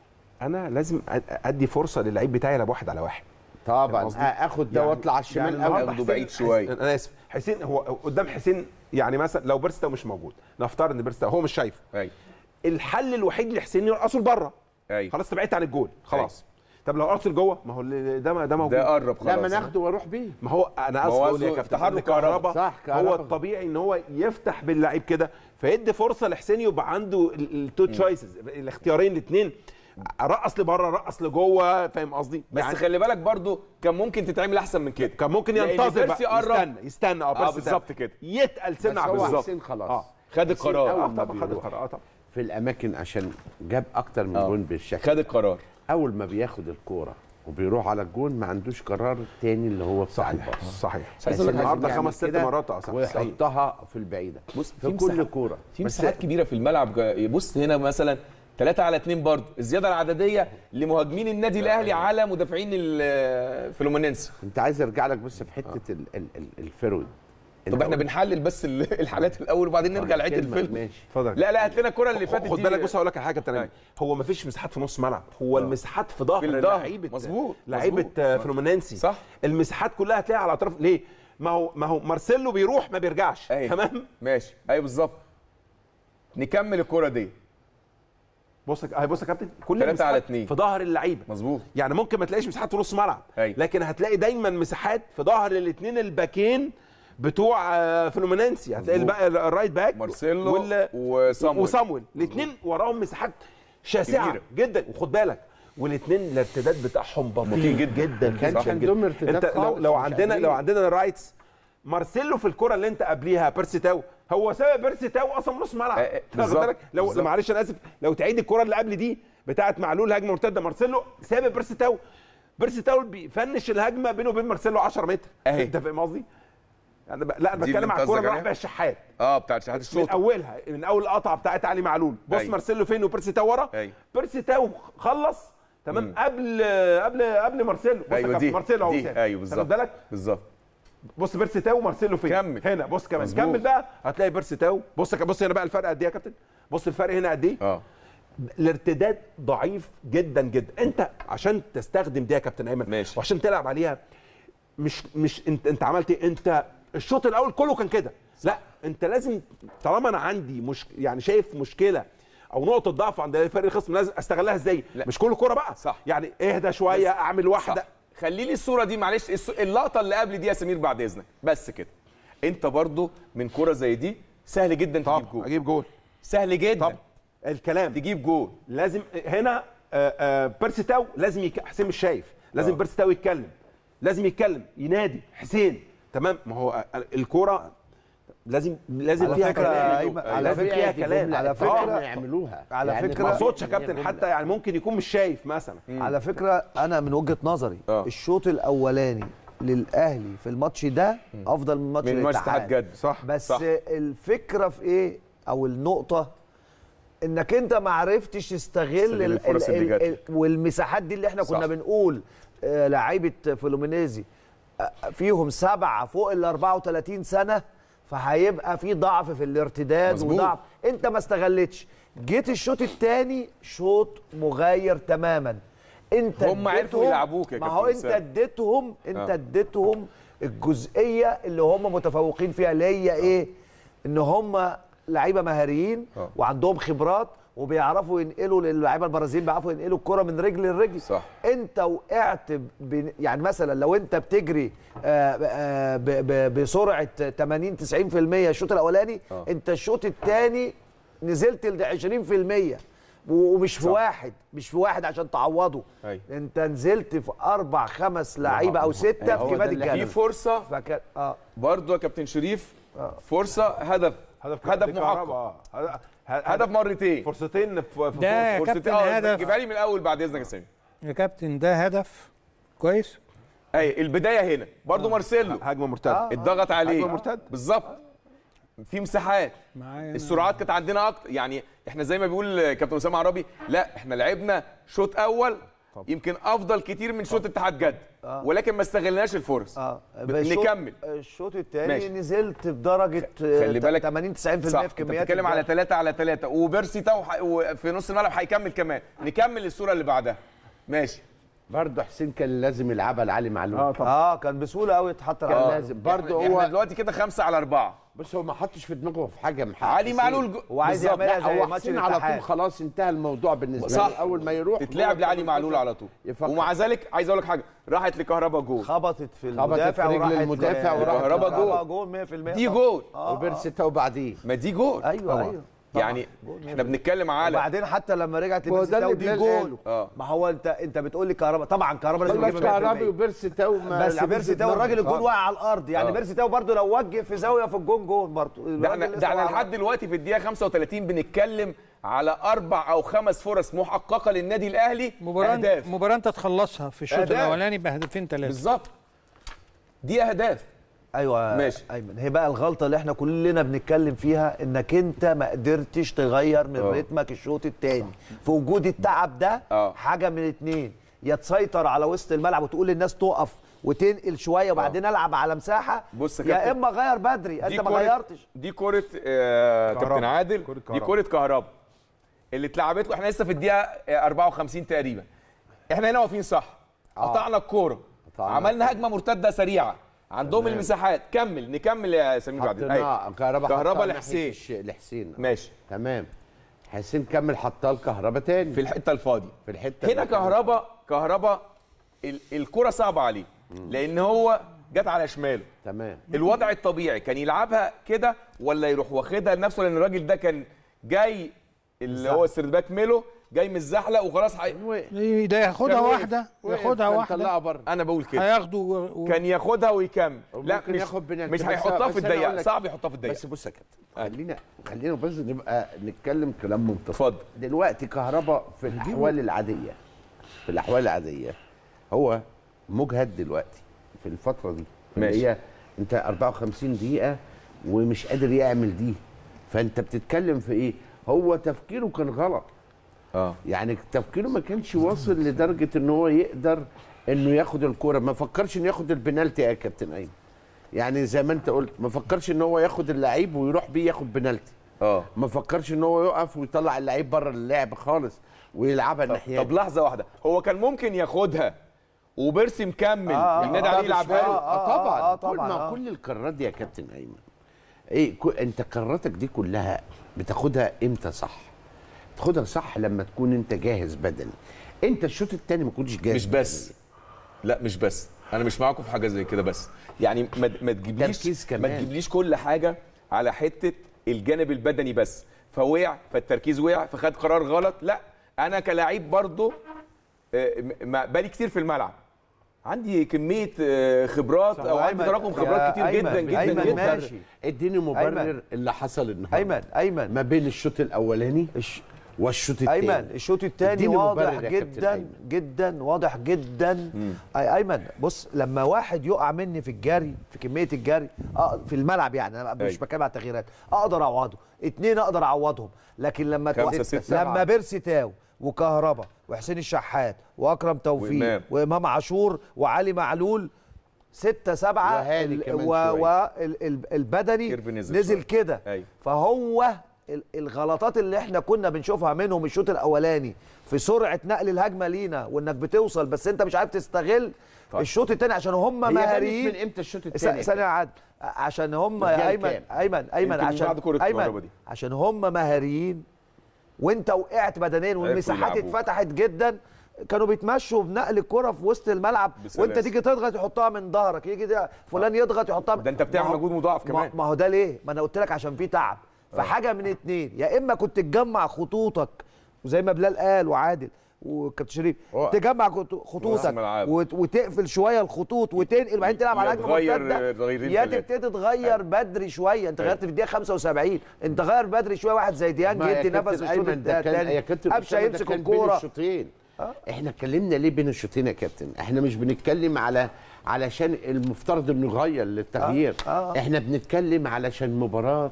انا لازم أد- ادي فرصه للعيب بتاعي يلعب واحد على واحد طبعا فاهم قصدي؟ آه، اخد ده يعني- واطلع على الشمال يعني قوي النهارده ياخده حسين- بعيد شوية. انا اسف حسين هو قدام حسين يعني مثلا لو بيرستا مش موجود نفترض ان بيرستا هو مش شايفه ايوه الحل الوحيد لحسين يرقصه لبره ايوه خلاص تبعدت عن الجول خلاص طب لو رقص لجوه ما هو اللي- ده ده موجود ده قرب لا خلاص ما ناخده واروح بيه ما هو انا ما اسف هو اقول يا قصده كابتن تحرك إن كهربا صح، كهربا. هو الطبيعي ان هو يفتح باللعيب كده فيدي فرصه لحسين يبقى عنده التو تشويسز الاختيارين الاثنين رقص لبره رقص لجوه فاهم قصدي بس يعني خلي بالك برضو كان ممكن تتعمل احسن من كده كان ممكن لأن ينتظر بيرسي بقى قرب. يستنى يستنى اه اه بيرسي بالظبط ده كده يتقل بس سنه على هو بالظبط حسين خلاص اه خد حسين القرار أول اه ما طبعا خد بيروح القرار اه طبعا في الاماكن عشان جاب اكتر من آه. جون بالشكل خد القرار اول ما بياخد الكوره وبيروح على الجون ما عندوش قرار تاني اللي هو بتاع صحيح الباص صحيح عايز أقول لك النهارده لازم خمس ست يعمل كده مرات اه صح صحيح. ويحطها في البعيده بص في كل مساحات- كوره في بس مساحات كبيره في الملعب جا- بص هنا مثلا 3 على 2 برضه الزياده العدديه لمهاجمين النادي الاهلي على مدافعين الفلومينينس انت عايز ارجع لك بس في حته ال- ال- ال- الفيرود طب احنا بنحلل بس ال- الحالات الاول وبعدين نرجع لعيد كلمة- الفيلم ماشي اتفضل لا لا هات لنا الكره اللي فاتت خد دي. بالك بص هقول لك على حاجه كابتن أيمن. هو ما فيش مساحات في نص ملعب هو المساحات في ظهر في الظهر. لعيبه مظبوط، لعيبه مظبوط. آه، فلومينينسي صح. المساحات كلها هتلاقيها على اطراف ليه ما هو ما هو مارسيلو بيروح ما بيرجعش أيوة. تمام ماشي ايوه بالظبط نكمل الكره دي بص يا- هاي بص يا كابتن كل تلاتة على المساحات اتنين. في ظهر اللعيبه مظبوط يعني ممكن ما تلاقيش مساحات في نص ملعب أيوة. لكن هتلاقي دايما مساحات في ظهر الاثنين الباكين بتوع آه، فلومينينسي هتلاقي مظبوط. الباقي الرايت باك مارسيلو وال- وصامويل. وصامويل الاثنين وراهم مساحات شاسعه كبيرة. جدا وخد بالك والاثنين الارتداد بتاعهم بطيء بطيء جدا. جدا كانش جدا عندهم ارتداد انت لو خالص، لو مش عندنا قادرين. لو عندنا الرايتس مارسيلو في الكره اللي انت قبليها بيرسي تاو هو سبب بيرسي تاو اصلا نص ملعب اه، اه، واخد بالظبط، بالك لو بالظبط. معلش انا اسف لو تعيد الكره اللي قبل دي بتاعت معلول هجمه مرتده مارسيلو سابق بيرسي تاو بيرسي تاو بيفنش الهجمه بينه وبين مارسيلو 10 متر اهي. انت فاهم قصدي؟ انا ب... لا انا دي بتكلم اللي على انت الكوره قصدك اللي راح عليها؟ بيها الشحات اه بتاعت شحات من الشوط اولها من اول القطعه بتاعت علي معلول بص أيوة. مارسيلو فين وبيرسي تاو ورا أيوة. بيرسي تاو خلص تمام قبل قبل قبل مارسيلو بص يا ايوه كابتن، دي مارسيلو اهو دي ساب. ايوه خد بالظبط بالك بالظبط بص بيرسي تاو ومارسيلو فين كمل. هنا بص كمان مظبوط. كمل بقى هتلاقي بيرسي تاو بص بص هنا بقى الفرق قد ايه يا كابتن بص الفرق هنا قد ايه اه الارتداد ضعيف جدا جدا انت عشان تستخدم دي يا كابتن ايمن ماشي. وعشان تلعب عليها مش مش انت انت عملت ايه انت الشوط الاول كله كان كده لا انت لازم طالما انا عندي مش يعني شايف مشكله او نقطه ضعف عند فريق الخصم لازم استغلها ازاي لا. مش كل كوره بقى صح. يعني اهدى شويه اعمل واحده صح. خلي لي الصوره دي معلش الس- اللقطه اللي قبل دي يا سمير بعد اذنك بس كده انت برضو من كوره زي دي سهل جدا تجيب طب جول اجيب جول سهل جدا طب الكلام تجيب جول لازم هنا آه، آه، بيرسي تاو لازم يك... حسين مش شايف لازم آه. بيرسي تاو يتكلم لازم يتكلم ينادي حسين تمام ما هو آه، الكوره لازم لازم على فيها فكرة كلام أيمن- آه، على لازم فكرة فيها دي كلام جملة على طبعاً فكرة- يعملوها على يعني فكرة- ما ما اقصدش يا هي كابتن جملة. حتى يعني ممكن يكون مش شايف مثلا على فكره انا من وجهه نظري آه. الشوط الاولاني للاهلي في الماتش ده افضل من ماتش من ماتش الاتحاد اتحاد جد صح بس صح. الفكره في ايه او النقطه انك انت ما عرفتش تستغل تستغل ال- الفرص ال- اللي جات ال- لك. والمساحات دي اللي احنا صح. كنا بنقول آه، لعيبه فلومينيزي آه، فيهم سبعه فوق ال 34 سنه فهيبقى في ضعف في الارتداد مظبوط. وضعف انت ما استغلتش جيت الشوط الثاني شوط مغاير تماما انت هم عرفوا اديتهم- يلعبوك يا ما كابتن هو انت أسامة. اديتهم انت آه. اديتهم الجزئيه اللي هم متفوقين فيها اللي هي ايه ان هم لعيبه مهاريين آه. وعندهم خبرات وبيعرفوا ينقلوا للعيبه البرازيل بيعرفوا ينقلوا الكره من رجل لرجل صح. انت وقعت ب... يعني مثلا لو انت بتجري آه، آه، ب... ب... بسرعه 80 90% الشوط الاولاني آه. انت الشوط الثاني نزلت ل 20% و- ومش في صح. واحد مش في واحد عشان تعوضه أيوة. انت نزلت في اربع خمس لعيبه او سته هو في ده كماد اللي في الجنة فرصه فكان اه برضو يا كابتن شريف فرصه هدف هدف محقق محقق هدف مرتين فرصتين في في- ده يا فرصتين كابتن اه هدف جيبها لي من الاول بعد اذنك يا سامي يا كابتن ده هدف كويس اي البدايه هنا برضو مارسيلو هجمه مرتده اتضغط عليه هجمة مرتد. بالظبط في مساحات معايا أنا. السرعات كانت عندنا اكتر يعني احنا زي ما بيقول كابتن اسامه عربي لا احنا لعبنا شوط اول يمكن افضل كتير من شوط اتحاد جد ولكن ما استغلناش الفرص اه ب- الشوط- نكمل الشوط الثاني ماشي. نزلت بدرجه خلي بالك 80 90% صح في انت كميات بتتكلم على الجري. 3 على 3 وبيرسي تاو ح- وفي نص الملعب هيكمل كمان نكمل الصوره اللي بعدها ماشي برضه حسين كان لازم يلعبها لعلي معلول اه اه كان بسهوله قوي اتحط كان على لازم برضه احنا هو دلوقتي كده 5 على 4 بص هو ما حطش في دماغه في حاجه محقق علي معلول جو- هو عايز بالظبط. يعملها لا زي هو ماتش حسين على طول الاتحاد خلاص انتهى الموضوع بالنسبه صح. له اول ما يروح تتلعب جوه لعلي ال معلول على طول يفكر. ومع ذلك عايز اقول لك حاجه راحت لكهربا جول خبطت في خبطت المدافع في رجل وراحت المدافع ل- وراحت كهربا كهربا جول. جول 100% دي طبعا. جول وبيرسي تاو بعديه ما دي جول ايوه ايوه يعني احنا بنتكلم على وبعدين حتى لما رجعت هو لبيرسي ده تاو اللي دي بلال جول قاله. اه ما هو انت انت بتقول لي كهربا طبعا كهربا لازم بس يجيبها كهربي 100%. وبيرسي تاو ما بس لعبوش بيرسي تاو بدماغهم. الراجل الجون صح. واقع على الارض يعني آه. بيرسي تاو برضو لو وجه في زاويه في الجون جون برضو ده احنا الراجل ده احنا لسه لحد دلوقتي في الدقيقه 35 بنتكلم على اربع او خمس فرص محققه للنادي الاهلي مباراه اهداف مباراه انت تخلصها في الشوط أهداف. الاولاني بهدفين ثلاثه بالظبط دي اهداف ايوه ماشي. ايمن هي بقى الغلطه اللي احنا كلنا بنتكلم فيها انك انت ما قدرتش تغير من آه. رتمك الشوط الثاني في وجود التعب ده آه. حاجه من اتنين يا تسيطر على وسط الملعب وتقول للناس تقف وتنقل شويه وبعدين العب على مساحه بص يا يا كابتن. اما غير بدري انت ما كرة- غيرتش دي كرة آه كهربا. كابتن عادل كرة دي كهربا. كرة كهربا اللي اتلعبت له احنا لسه في الدقيقة آه، 54 تقريبا احنا هنا واقفين صح قطعنا الكورة قطعنا عملنا هجمة مرتدة سريعة عندهم المساحات كمل نكمل يا سمير بعدين أيوة. حطيناه كهربا كهربا حطها لحسين. ناحية الش- لحسين ماشي تمام حسين كمل حطها لكهربا تاني في الحتة الفاضية في الحته هنا اللي كانت- كهربا كهربا ال- الكرة صعبة عليه لأن هو جت على شماله تمام الوضع الطبيعي كان يلعبها كده ولا يروح واخدها لنفسه لان الراجل ده كان جاي اللي هو السردباك ميلو جاي من الزحلق وخلاص حي... إيه ده ياخدها كان وقف. واحده ياخدها واحده طلعها بره انا بقول كده هياخده و... و... كان ياخدها ويكمل لا ممكن مش ياخد بنالتي. مش بس- هيحطها بس في أنا أقول الدقيقه لك- صعب يحطها في الدقيقه بس بص يا كابتن خلينا خلينا بس نبقى نتكلم كلام منطقي اتفضل دلوقتي كهربا في الاحوال العاديه في الاحوال العاديه هو مجهد دلوقتي في الفتره دي اللي ماشي. هي انت 54 دقيقه ومش قادر يعمل دي فانت بتتكلم في ايه هو تفكيره كان غلط اه يعني تفكيره ما كانش واصل لدرجه ان هو يقدر انه ياخد الكوره ما فكرش انه ياخد البنالتي يا كابتن ايمن يعني زي ما انت قلت ما فكرش ان هو ياخد اللعيب ويروح بيه ياخد بنالتي اه ما فكرش ان هو يقف ويطلع اللعيب بره اللعب خالص ويلعبها الناحيه طب لحظه واحده هو كان ممكن ياخدها وبيرسي مكمل النادي عليه يلعبها له اه طبعا آه، آه طبعاً، كل ما آه. كل القرارات دي يا كابتن ايمن ايه كو انت قراراتك دي كلها بتاخدها امتى صح تاخدها صح لما تكون انت جاهز بدني انت الشوط الثاني ما كنتش جاهز مش بس لا مش بس انا مش معاكم في حاجه زي كده بس يعني ما ما تجيبليش تركيز ما كمان. تجيبليش كل حاجه على حته الجانب البدني بس فوقع فالتركيز وقع فخد قرار غلط لا انا كلاعب برضه آه، م- ما- بقالي كتير في الملعب عندي كميه آه، خبرات او عندي أيمن، تراكم خبرات يا كتير أيمن، جدا جدا أيمن جدا ماشي. اديني مبرر أيمن. اللي حصل النهارده ايمن ايمن ما بين الشوط الاولاني الش- والشوط الثاني ايمن الشوط الثاني اديني واضح مبرر يا كابتن جدا أيمن. جدا واضح جدا أي ايمن بص لما واحد يقع مني في الجري في كميه الجري آه في الملعب يعني انا مش أيوة. بتكلم على التغييرات اقدر اعوضه اتنين اقدر اعوضهم لكن لما خمسة، تو- ستة، سبعة. لما بيرسي تاو وكهربا وحسين الشحات واكرم توفيق وإمام. وامام عاشور وعلي معلول ستة سبعة وهاني ال- كمان و- شوية. وال- ال- البدني كيرف نزل نزل شوية. كده أيوة. فهو ال- الغلطات اللي احنا كنا بنشوفها منهم الشوط الاولاني في سرعه نقل الهجمه لينا وانك بتوصل بس انت مش عارف تستغل طيب. الشوط الثاني عشان هم هي بنت مهاريين من امتى الشوط س- الثاني ثانيه يا عاد عشان هم رجال يا ايمن كام؟ ايمن ايمن يمكن عشان بعد كرة الكهرباء ايمن دي. عشان هم مهاريين وانت وقعت بدنيا والمساحات يلعبوا. اتفتحت جدا كانوا بيتمشوا بنقل الكره في وسط الملعب بسلاسة. وانت تيجي تضغط يحطها من ظهرك يجي ده فلان يضغط يحطها من- ده انت بتعمل ما هو- مجهود مضاعف ما- كمان. ما هو ده ليه؟ ما انا قلت لك عشان في تعب فحاجه من اتنين يا اما كنت تجمع خطوطك وزي ما بلال قال وعادل وكابتن شريف هو- تجمع خط- نص خطوطك الملعب. وت- وتقفل شويه الخطوط وتنقل بعدين تلعب على يا هجمه تغير مرتده تغييرين يا تلاتة. تبتدي تغير بدري شويه انت غيرت في الدقيقه 75 انت غير بدري شويه واحد زي ديانج ما يا يدي كابتن نفس الشوط أيمن ده كان- يا الثاني كابتن قفشه أسامة ده يمسك كان بين الكوره الشوطين احنا اتكلمنا ليه بين الشوطين يا كابتن احنا مش بنتكلم على علشان المفترض انه يغير للتغيير آه، آه. احنا بنتكلم علشان مباراه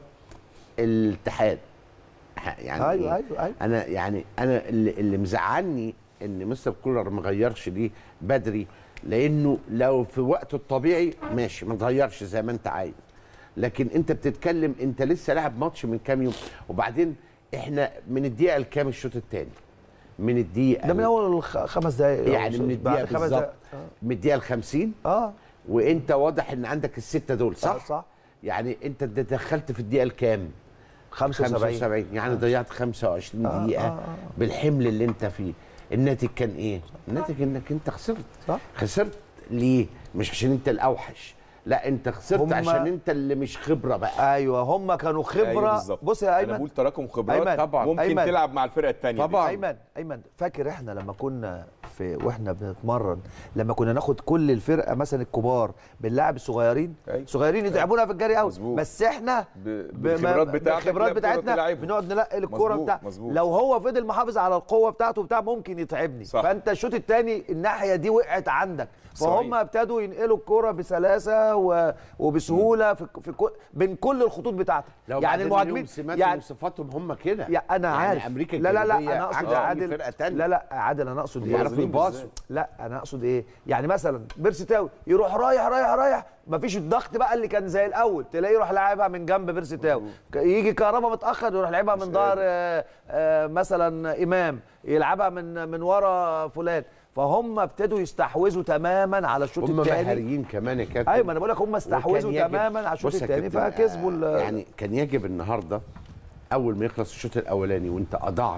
الاتحاد ح- يعني أيوة، إيه؟ أيوة، أيوة. انا يعني انا اللي, اللي مزعلني ان مستر كولر ما غيرش دي بدري لانه لو في وقته الطبيعي ماشي ما تغيرش زي ما انت عايز لكن انت بتتكلم انت لسه لاعب ماتش من كام يوم وبعدين احنا من الدقيقه الكام الشوط الثاني من الدقيقه ده من اول الخ- خمس دقائق يعني من بعد الدقيقه خمس بالظبط دقايق. من الدقيقه ال 50 اه وانت واضح ان عندك السته دول صح؟ آه، صح. يعني انت دخلت في الدقيقه الكام؟ 75 75 يعني ضيعت 25 آه، دقيقه آه، آه. بالحمل اللي انت فيه الناتج كان ايه؟ الناتج انك انت خسرت صح. خسرت ليه؟ مش عشان انت الاوحش لا انت خسرت هما- عشان انت اللي مش خبره بقى ايوه هم كانوا خبره أيوة بالظبط. بص يا انا ايمن بقول تراكم خبرات أيمن، طبعا ممكن أيمن. تلعب مع الفرقه الثانيه طبعاً. ايمن ايمن فاكر احنا لما كنا في واحنا بنتمرن لما كنا ناخد كل الفرقه مثلا الكبار بنلعب الصغيرين أيوة. صغيرين يتعبونا في الجري قوي مظبوط. بس احنا ب- ب- بالخبرات ما- بتاعتك بالخبرات لا، بتقدر بتاعتنا تلعبهم. بنقعد نلقي الكوره مظبوط، بتاع مظبوط. لو هو فضل محافظ على القوه بتاعته بتاع ممكن يتعبني صح. فانت الشوط الثاني الناحيه دي وقعت عندك فهم صحيح. ابتدوا ينقلوا الكوره بسلاسه و... وبسهوله في, في كل... بين كل الخطوط بتاعتك لو يعني المهاجمين سماتهم يعني وصفاتهم هم كده يا انا يعني عارف امريكا لا لا لا الجنوبية انا اقصد عكس يا أي عادل فرقه ثانيه لا لا عادل انا اقصد ايه بيعرفوا يباصوا لا انا اقصد ايه يعني مثلا بيرسي تاوي يروح رايح رايح رايح مفيش الضغط بقى اللي كان زي الاول تلاقيه يروح لاعبها من جنب بيرسي تاوي ك- يجي كهربا متاخر يروح لعبها من ظهر آه، آه، مثلا امام يلعبها من من ورا فلان فهم ابتدوا يستحوذوا تماما على الشوط هم الثاني مهاريين كمان يا كابتن ايوه ما انا بقول لك هم استحوذوا وكان يجب- تماما على الشوط بص يا الثاني كابتن، فكسبوا آه، ال- يعني كان يجب النهارده اول ما يخلص الشوط الاولاني وانت اضعت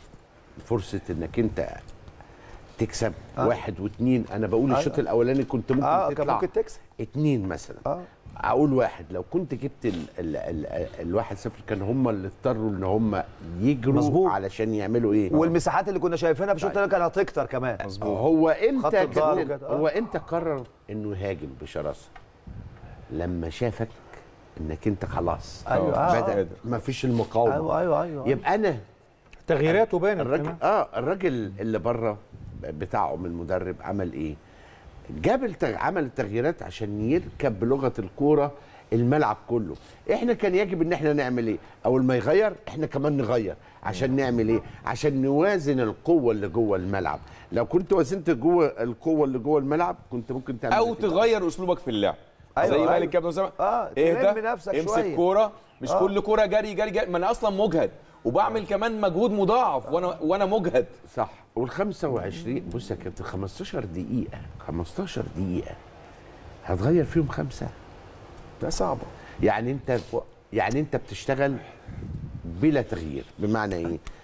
فرصه انك انت تكسب آه. واحد واثنين انا بقول أيوة. الشوط الاولاني كنت ممكن اه كان تطلع ممكن تكسب اتنين مثلا اه اقول واحد لو كنت جبت ال ال ال الواحد صفر كان هم اللي اضطروا ان هم يجروا مظبوط. علشان يعملوا ايه والمساحات اللي كنا شايفينها في الشوط الثاني كانت هتكتر كمان هو امتى خط يا الظهر كابتن وكده، آه. هو امتى قرر انه يهاجم بشراسه لما شافك انك انت خلاص أيوة، آه، بدا آه. مفيش المقاومه ايوه ايوه ايوه يبقى انا تغييراته بانت الراجل كمان. اه الراجل اللي بره بتاعهم المدرب عمل ايه جاب التغ... عمل التغييرات عشان يركب بلغه الكوره الملعب كله احنا كان يجب ان احنا نعمل ايه اول ما يغير احنا كمان نغير عشان نعمل ايه عشان نوازن القوه اللي جوه الملعب لو كنت وازنت جوه القوه اللي جوه الملعب كنت ممكن تعمل او نتيجة. تغير اسلوبك في اللعب أيوة، زي ما قال أيوة. الكابتن اسامه آه، تلم اهدى نفسك امسك شوية. كوره مش آه. كل كوره جري جري جري ما انا اصلا مجهد وبعمل كمان مجهود مضاعف وانا وانا مجهد صح وال 25 بص يا كابتن 15 دقيقه 15 دقيقه هتغير فيهم خمسه ده صعب يعني انت يعني انت بتشتغل بلا تغيير بمعنى ايه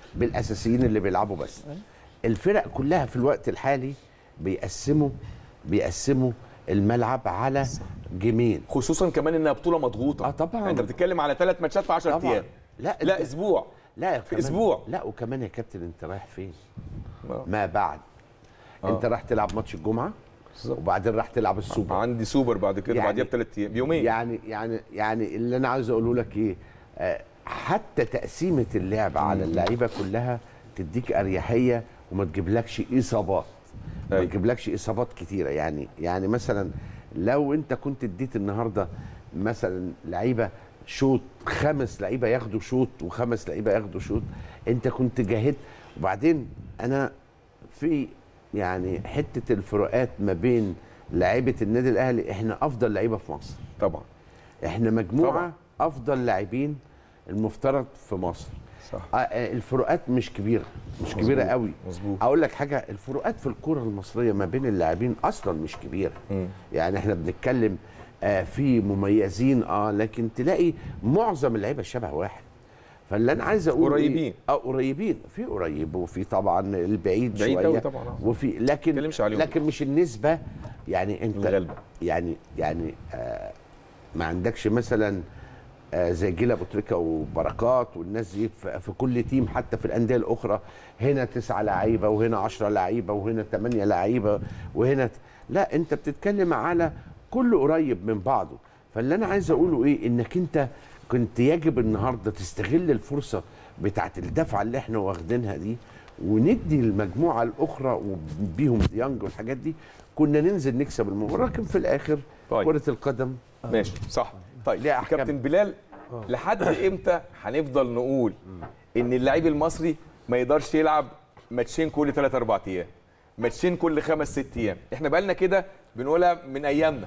بالاساسيين اللي بيلعبوا بس الفرق كلها في الوقت الحالي بيقسموا بيقسموا الملعب على جيمين خصوصا كمان انها بطوله مضغوطه اه طبعا انت بتتكلم على ثلاث ماتشات في 10 طبعا ايام لا لا أنت- اسبوع لا في كمان- أسبوع. لا وكمان يا كابتن انت رايح فين آه. ما بعد آه. انت راح تلعب ماتش الجمعه وبعدين راح تلعب السوبر عندي سوبر بعد كده يعني- بعديها بثلاث ايام بيومين يعني يعني يعني اللي انا عاوز اقوله لك ايه آه، حتى تقسيمه اللعب على اللعيبه كلها تديك اريحيه وما تجيبلكش اصابات ما أيوة. تجيبلكش اصابات كتيره يعني يعني مثلا لو انت كنت اديت النهارده مثلا لعيبه شوط خمس لعيبه ياخدوا شوط وخمس لعيبه ياخدوا شوط انت كنت جاهدت وبعدين انا في يعني حته الفروقات ما بين لعيبه النادي الاهلي احنا افضل لعيبه في مصر طبعا احنا مجموعه طبعا. طبعا. افضل لاعبين المفترض في مصر صح آه، آه، الفروقات مش كبيره مش كبيره قوي مظبوط اقول لك حاجه الفروقات في الكره المصريه ما بين اللاعبين اصلا مش كبيره مم. يعني احنا بنتكلم آه، في مميزين اه لكن تلاقي معظم اللعيبه شبه واحد فاللي انا عايز اقول قريبين. اه قريبين في قريب وفي طبعا البعيد بعيد شويه أوي طبعاً، آه. وفي لكن تكلمش عليهم. لكن مش النسبه يعني انت الغالبة. يعني يعني آه ما عندكش مثلا آه زي جيل ابو تريكه وبركات والناس دي في في كل تيم حتى في الانديه الاخرى هنا تسعه لعيبه وهنا عشرة لعيبه وهنا ثمانيه لعيبه وهنا ت... لا انت بتتكلم على كله قريب من بعضه فاللي انا عايز اقوله ايه انك انت كنت يجب النهارده تستغل الفرصه بتاعت الدفعه اللي احنا واخدينها دي وندي المجموعه الاخرى وبيهم ديانج والحاجات دي كنا ننزل نكسب المباراه لكن في الاخر طيب. كره القدم ماشي صح طيب ليه أحكام؟ كابتن بلال لحد امتى هنفضل نقول ان اللعيب المصري ما يقدرش يلعب ماتشين كل 3 4 ايام ماتشين كل خمس ست ايام احنا بقالنا كده بنقولها من ايامنا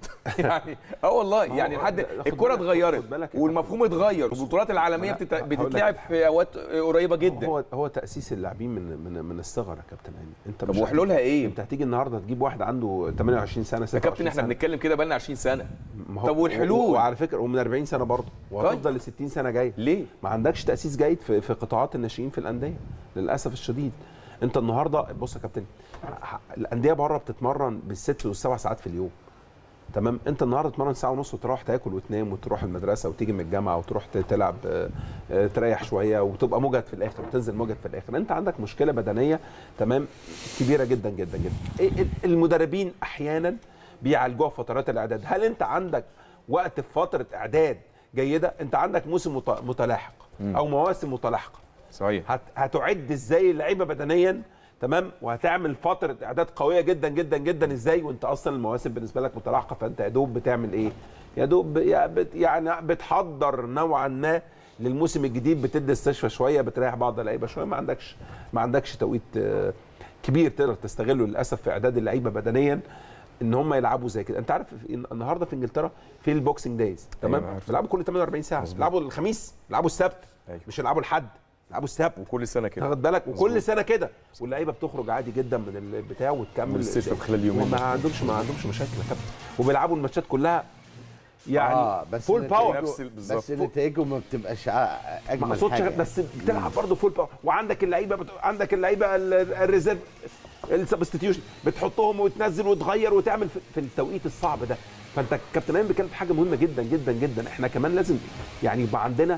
يعني اه والله يعني لحد ده- خد الكره بالك- اتغيرت خد بالك يا والمفهوم اتغير والبطولات العالميه أنا بتت- هقول لك بتتلعب في اوقات قريبه جدا هو هو تاسيس اللاعبين من من من الصغر يا كابتن ايمن انت طب مش وحلولها ايه؟ انت هتيجي النهارده تجيب واحد عنده 28 سنه يا 26 كابتن احنا سنة. بنتكلم كده بقالنا 20 سنه ما هو- طب والحلول؟ وعلى فكره ومن 40 سنه برضه وهتفضل ل 60 سنه جايه ليه؟ ما عندكش تاسيس جيد في, في قطاعات الناشئين في الانديه للاسف الشديد انت النهارده بص يا كابتن ح- الانديه بره بتتمرن بالست والسبع ساعات في اليوم تمام انت النهارده تتمرن ساعه ونص وتروح تاكل وتنام وتروح المدرسه وتيجي من الجامعه وتروح ت- تلعب آه، آه، تريح شويه وتبقى مجهد في الاخر وتنزل مجهد في الاخر انت عندك مشكله بدنيه تمام كبيره جدا جدا جدا إيه- ال- المدربين احيانا بيعالجوها في فترات الاعداد هل انت عندك وقت في فتره اعداد جيده انت عندك موسم مت- متلاحق او مواسم متلاحقه صحيح هت... هتعد ازاي اللعيبه بدنيا تمام وهتعمل فتره اعداد قويه جدا جدا جدا ازاي وانت اصلا المواسم بالنسبه لك متلاحقه فانت يا دوب بتعمل ايه؟ يا دوب يا بت... يعني بتحضر نوعا ما للموسم الجديد بتدي استشفى شويه بتريح بعض اللعيبه شويه ما عندكش ما عندكش توقيت آه، كبير تقدر تستغله للاسف في اعداد اللعيبه بدنيا ان هم يلعبوا زي كده انت عارف في- النهارده في انجلترا في البوكسنج دايز تمام عارف. بيلعبوا كل 48 ساعه بيلعبوا الخميس بيلعبوا السبت أيوة. مش يلعبوا الحد يلعبوا السبت وكل سنه كده واخد بالك وكل مظبوط. سنه كده واللعيبه بتخرج عادي جدا من البتاع وتكمل والاستشفاء في خلال يومين. ما عندهمش ما عندهمش مشاكل يا كابتن وبيلعبوا الماتشات كلها يعني آه بس فول باور نفس ال- بالظبط. بس نتائجه ما بتبقاش ع- ما اجمل اقصدش حاجه بس بتلعب برضه فول باور وعندك اللعيبه بت... عندك اللعيبه ال- الريزيرف السبستيوشن بتحطهم وتنزل وتغير وتعمل في, في التوقيت الصعب ده فانت كابتن ايمن بيتكلم في حاجه مهمه جدا جدا جدا احنا كمان لازم يعني يبقى عندنا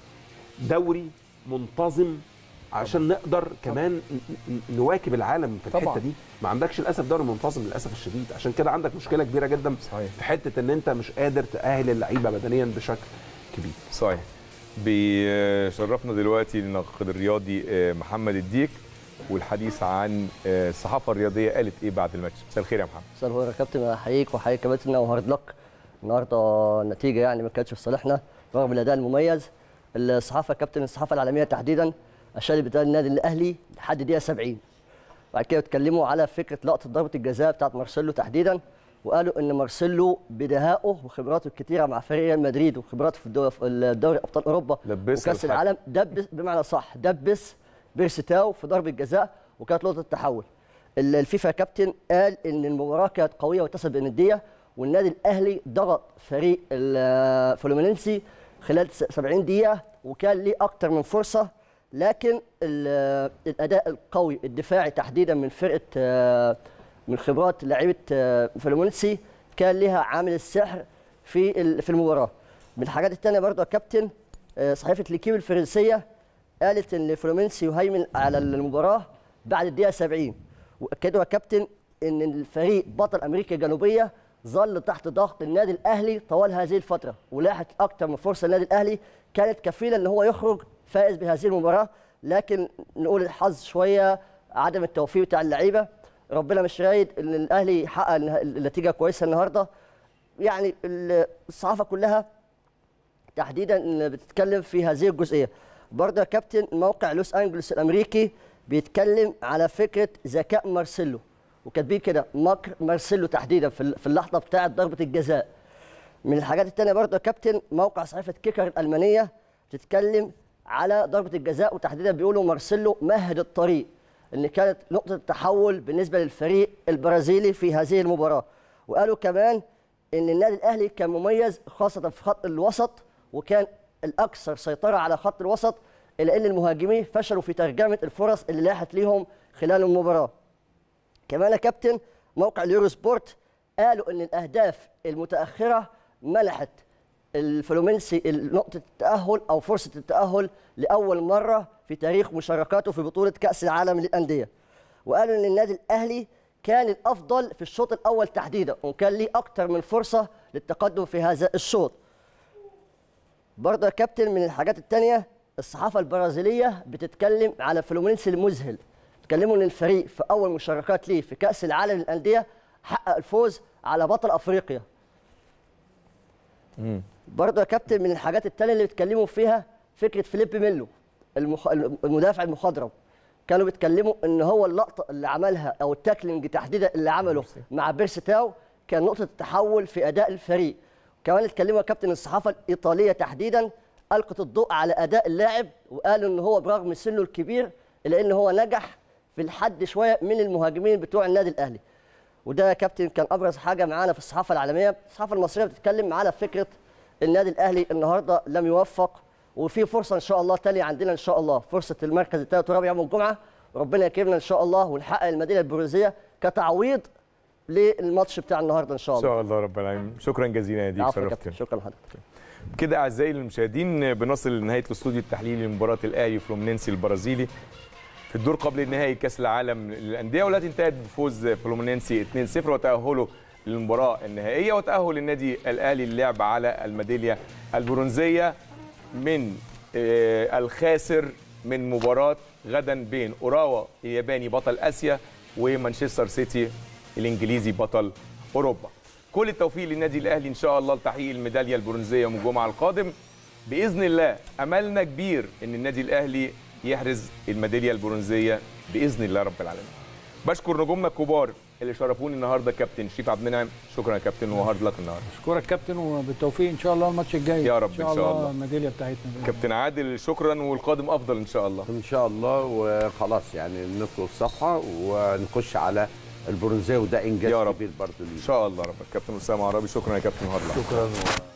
دوري منتظم عشان نقدر كمان ن- ن- نواكب العالم في الحته طبعاً. دي ما عندكش للاسف دوري منتظم للاسف الشديد عشان كده عندك مشكله كبيره جدا صحيح. في حته ان انت مش قادر تاهل اللعيبه بدنيا بشكل كبير صحيح بيشرفنا دلوقتي الناقد الرياضي آه، محمد الديك والحديث عن آه، الصحافه الرياضيه قالت ايه بعد الماتش مساء الخير يا محمد مساء الخير يا كابتن احييك واحيي كباتننا وهارد لك النهارده النتيجه يعني ما كانتش في صالحنا رغم الاداء المميز الصحافه يا كابتن الصحافه العالميه تحديدا اشادت بتاع النادي الاهلي لحد دقيقه 70 بعد كده اتكلموا على فكره لقطه ضربه الجزاء بتاعت مارسيلو تحديدا وقالوا ان مارسيلو بدهائه وخبراته الكتيره مع فريق ريال مدريد وخبراته في الدوري, في الدوري ابطال اوروبا لبسها وكاس الحق. العالم دبس بمعنى صح دبس بيرستاو في ضربه جزاء وكانت نقطه تحول ال- الفيفا يا كابتن قال ان المباراه كانت قويه واتسد بنديه والنادي الاهلي ضغط فريق ال- فلومينينسي خلال س- 70 دقيقه وكان ليه اكتر من فرصه لكن ال- الاداء القوي الدفاعي تحديدا من فرقه آه، من خبرات لعيبه آه، فلومونسي كان لها عامل السحر في ال- في المباراه من الحاجات الثانيه برضه يا كابتن آه، صحيفه ليكيب الفرنسيه قالت ان فلومينسي يهيمن على المباراه بعد الدقيقه 70 واكدوا يا كابتن ان الفريق بطل امريكا الجنوبيه ظل تحت ضغط النادي الاهلي طوال هذه الفتره ولاحت اكثر من فرصه النادي الاهلي كانت كفيله ان هو يخرج فائز بهذه المباراه لكن نقول الحظ شويه عدم التوفيق بتاع اللعيبه ربنا مش رايد ان الاهلي يحقق النتيجه كويسه النهارده يعني الصحافه كلها تحديدا إن بتتكلم في هذه الجزئيه برضه يا كابتن موقع لوس انجلوس الامريكي بيتكلم على فكره ذكاء مارسيلو وكاتبين كده مكر مارسيلو تحديدا في في اللحظه بتاعه ضربه الجزاء من الحاجات الثانيه برضه يا كابتن موقع صحيفه كيكر الالمانيه بتتكلم على ضربه الجزاء وتحديدا بيقولوا مارسيلو مهد الطريق ان كانت نقطه التحول بالنسبه للفريق البرازيلي في هذه المباراه وقالوا كمان ان النادي الاهلي كان مميز خاصه في خط الوسط وكان الاكثر سيطره على خط الوسط الا ان المهاجمين فشلوا في ترجمه الفرص اللي لاحت ليهم خلال المباراه كمان يا كابتن موقع اليورو سبورت قالوا ان الاهداف المتاخره منحت الفلومنسي نقطه التاهل او فرصه التاهل لاول مره في تاريخ مشاركاته في بطوله كاس العالم للانديه وقالوا ان النادي الاهلي كان الافضل في الشوط الاول تحديدا وكان ليه اكتر من فرصه للتقدم في هذا الشوط برضه يا كابتن من الحاجات الثانيه الصحافه البرازيليه بتتكلم على فلومينسي المذهل بيتكلموا ان الفريق في اول مشاركات ليه في كاس العالم للانديه حقق الفوز على بطل افريقيا برضه يا كابتن من الحاجات الثانيه اللي بيتكلموا فيها فكره فيليب ميلو المخ... المدافع المخضرم كانوا بيتكلموا ان هو اللقطه اللي عملها او التاكلينج تحديدا اللي عمله مع بيرسي تاو كان نقطه التحول في اداء الفريق كمان اتكلموا يا كابتن الصحافه الايطاليه تحديدا القت الضوء على اداء اللاعب وقالوا ان هو برغم سنه الكبير الا ان هو نجح في الحد شويه من المهاجمين بتوع النادي الاهلي وده يا كابتن كان ابرز حاجه معانا في الصحافه العالميه الصحافه المصريه بتتكلم على فكره النادي الاهلي النهارده لم يوفق وفي فرصه ان شاء الله تانية عندنا ان شاء الله فرصه المركز الثالث والرابع يوم الجمعه وربنا يكرمنا ان شاء الله ونحقق الميداليه البرونزيه كتعويض للماتش بتاع النهارده ان شاء ان الله شاء الله رب العالمين شكرا جزيلا يا ديك العفو يا كابتن شرفتنا شكرا لحضرتك كده اعزائي المشاهدين بنصل لنهايه الاستوديو التحليلي لمباراه الاهلي وفلومينينسي البرازيلي في الدور قبل النهائي كاس العالم للانديه والتي انتهت بفوز فلومينينسي 2-0 وتاهله للمباراه النهائيه وتاهل النادي الاهلي للعب على الميداليه البرونزيه من آه، الخاسر من مباراه غدا بين اوراوا الياباني بطل اسيا ومانشستر سيتي الانجليزي بطل اوروبا كل التوفيق للنادي الاهلي ان شاء الله لتحقيق الميداليه البرونزيه يوم الجمعه القادم باذن الله املنا كبير ان النادي الاهلي يحرز الميداليه البرونزيه باذن الله رب العالمين بشكر نجومنا الكبار اللي شرفوني النهارده كابتن شريف عبد النعم شكرا يا كابتن وهارد لك النهارده اشكرك كابتن وبالتوفيق ان شاء الله الماتش الجاي يا رب ان شاء إن شاء الله الله. الميداليه بتاعتنا كابتن عادل شكرا والقادم افضل ان شاء الله ان شاء الله وخلاص يعني نطلق الصفحه ونخش على البرونزيه وده انجاز يا رب. كبير برضه ان لينا شاء الله رب كابتن اسامه عربي شكرا يا كابتن هارد لك شكرا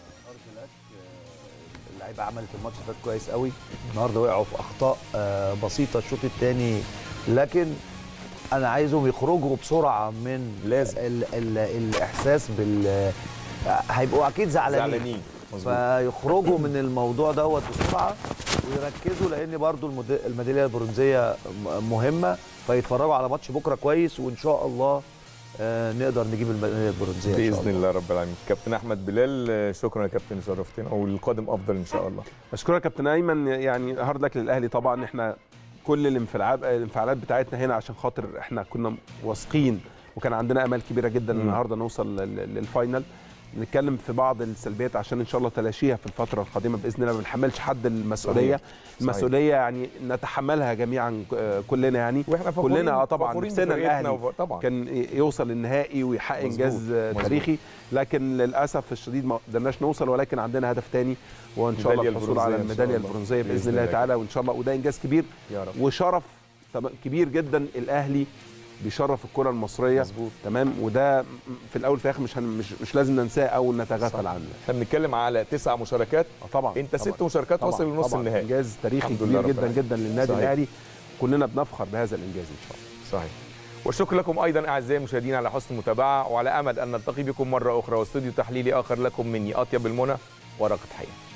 اللعيبه عملت الماتش ده كويس قوي النهارده وقعوا في اخطاء آه، بسيطه الشوط الثاني لكن انا عايزهم يخرجوا بسرعه من لازم. ال ال الاحساس بال آه، هيبقوا اكيد زعلانين زعلانين مظبوط فيخرجوا من الموضوع دوت بسرعه ويركزوا لان برضو المد- الميداليه البرونزيه م- مهمه فيتفرجوا على ماتش بكره كويس وان شاء الله آه، نقدر نجيب الميداليه البرونزيه إن شاء باذن الله رب العالمين كابتن احمد بلال شكرا يا كابتن شرفتنا والقادم افضل ان شاء الله اشكرك يا كابتن ايمن يعني هارد لك للاهلي طبعا احنا كل الانفعالات الانفعالات بتاعتنا هنا عشان خاطر احنا كنا واثقين وكان عندنا امال كبيره جدا مم. النهارده نوصل لل- للفاينل نتكلم في بعض السلبيات عشان ان شاء الله تلاشيها في الفتره القادمه باذن الله ما بنحملش حد المسؤوليه صحيح. المسؤوليه يعني نتحملها جميعا آه، كلنا يعني واحنا فخورين كلنا اه طبعا فخورين نفسنا بفرقتنا الاهلي وف- طبعا كان يوصل للنهائي ويحقق مظبوط، انجاز آه، مظبوط. تاريخي لكن للاسف الشديد ما قدرناش نوصل ولكن عندنا هدف تاني وان شاء الله الميدالية الحصول على البرونزية إن شاء الميداليه الله. البرونزيه باذن, بإذن الله الله تعالى وان شاء الله وده انجاز كبير يا رب وشرف طب- كبير جدا الاهلي بيشرف الكره المصريه مظبوط. تمام وده م- في الاول في الاخر مش هن مش, مش لازم ننساه او نتغافل عنه احنا بنتكلم على تسع مشاركات آه طبعا انت طبعا. ست مشاركات طبعاً، واصل لنص طبعاً. النهائي انجاز تاريخي الحمد لله كبير رب جدا العالمين. جدا للنادي صحيح. الاهلي كلنا بنفخر بهذا الانجاز ان شاء الله صحيح والشكر لكم ايضا اعزائي المشاهدين على حسن المتابعه وعلى امل ان نلتقي بكم مره اخرى واستوديو تحليلي اخر لكم مني اطيب المنى ورقه حياه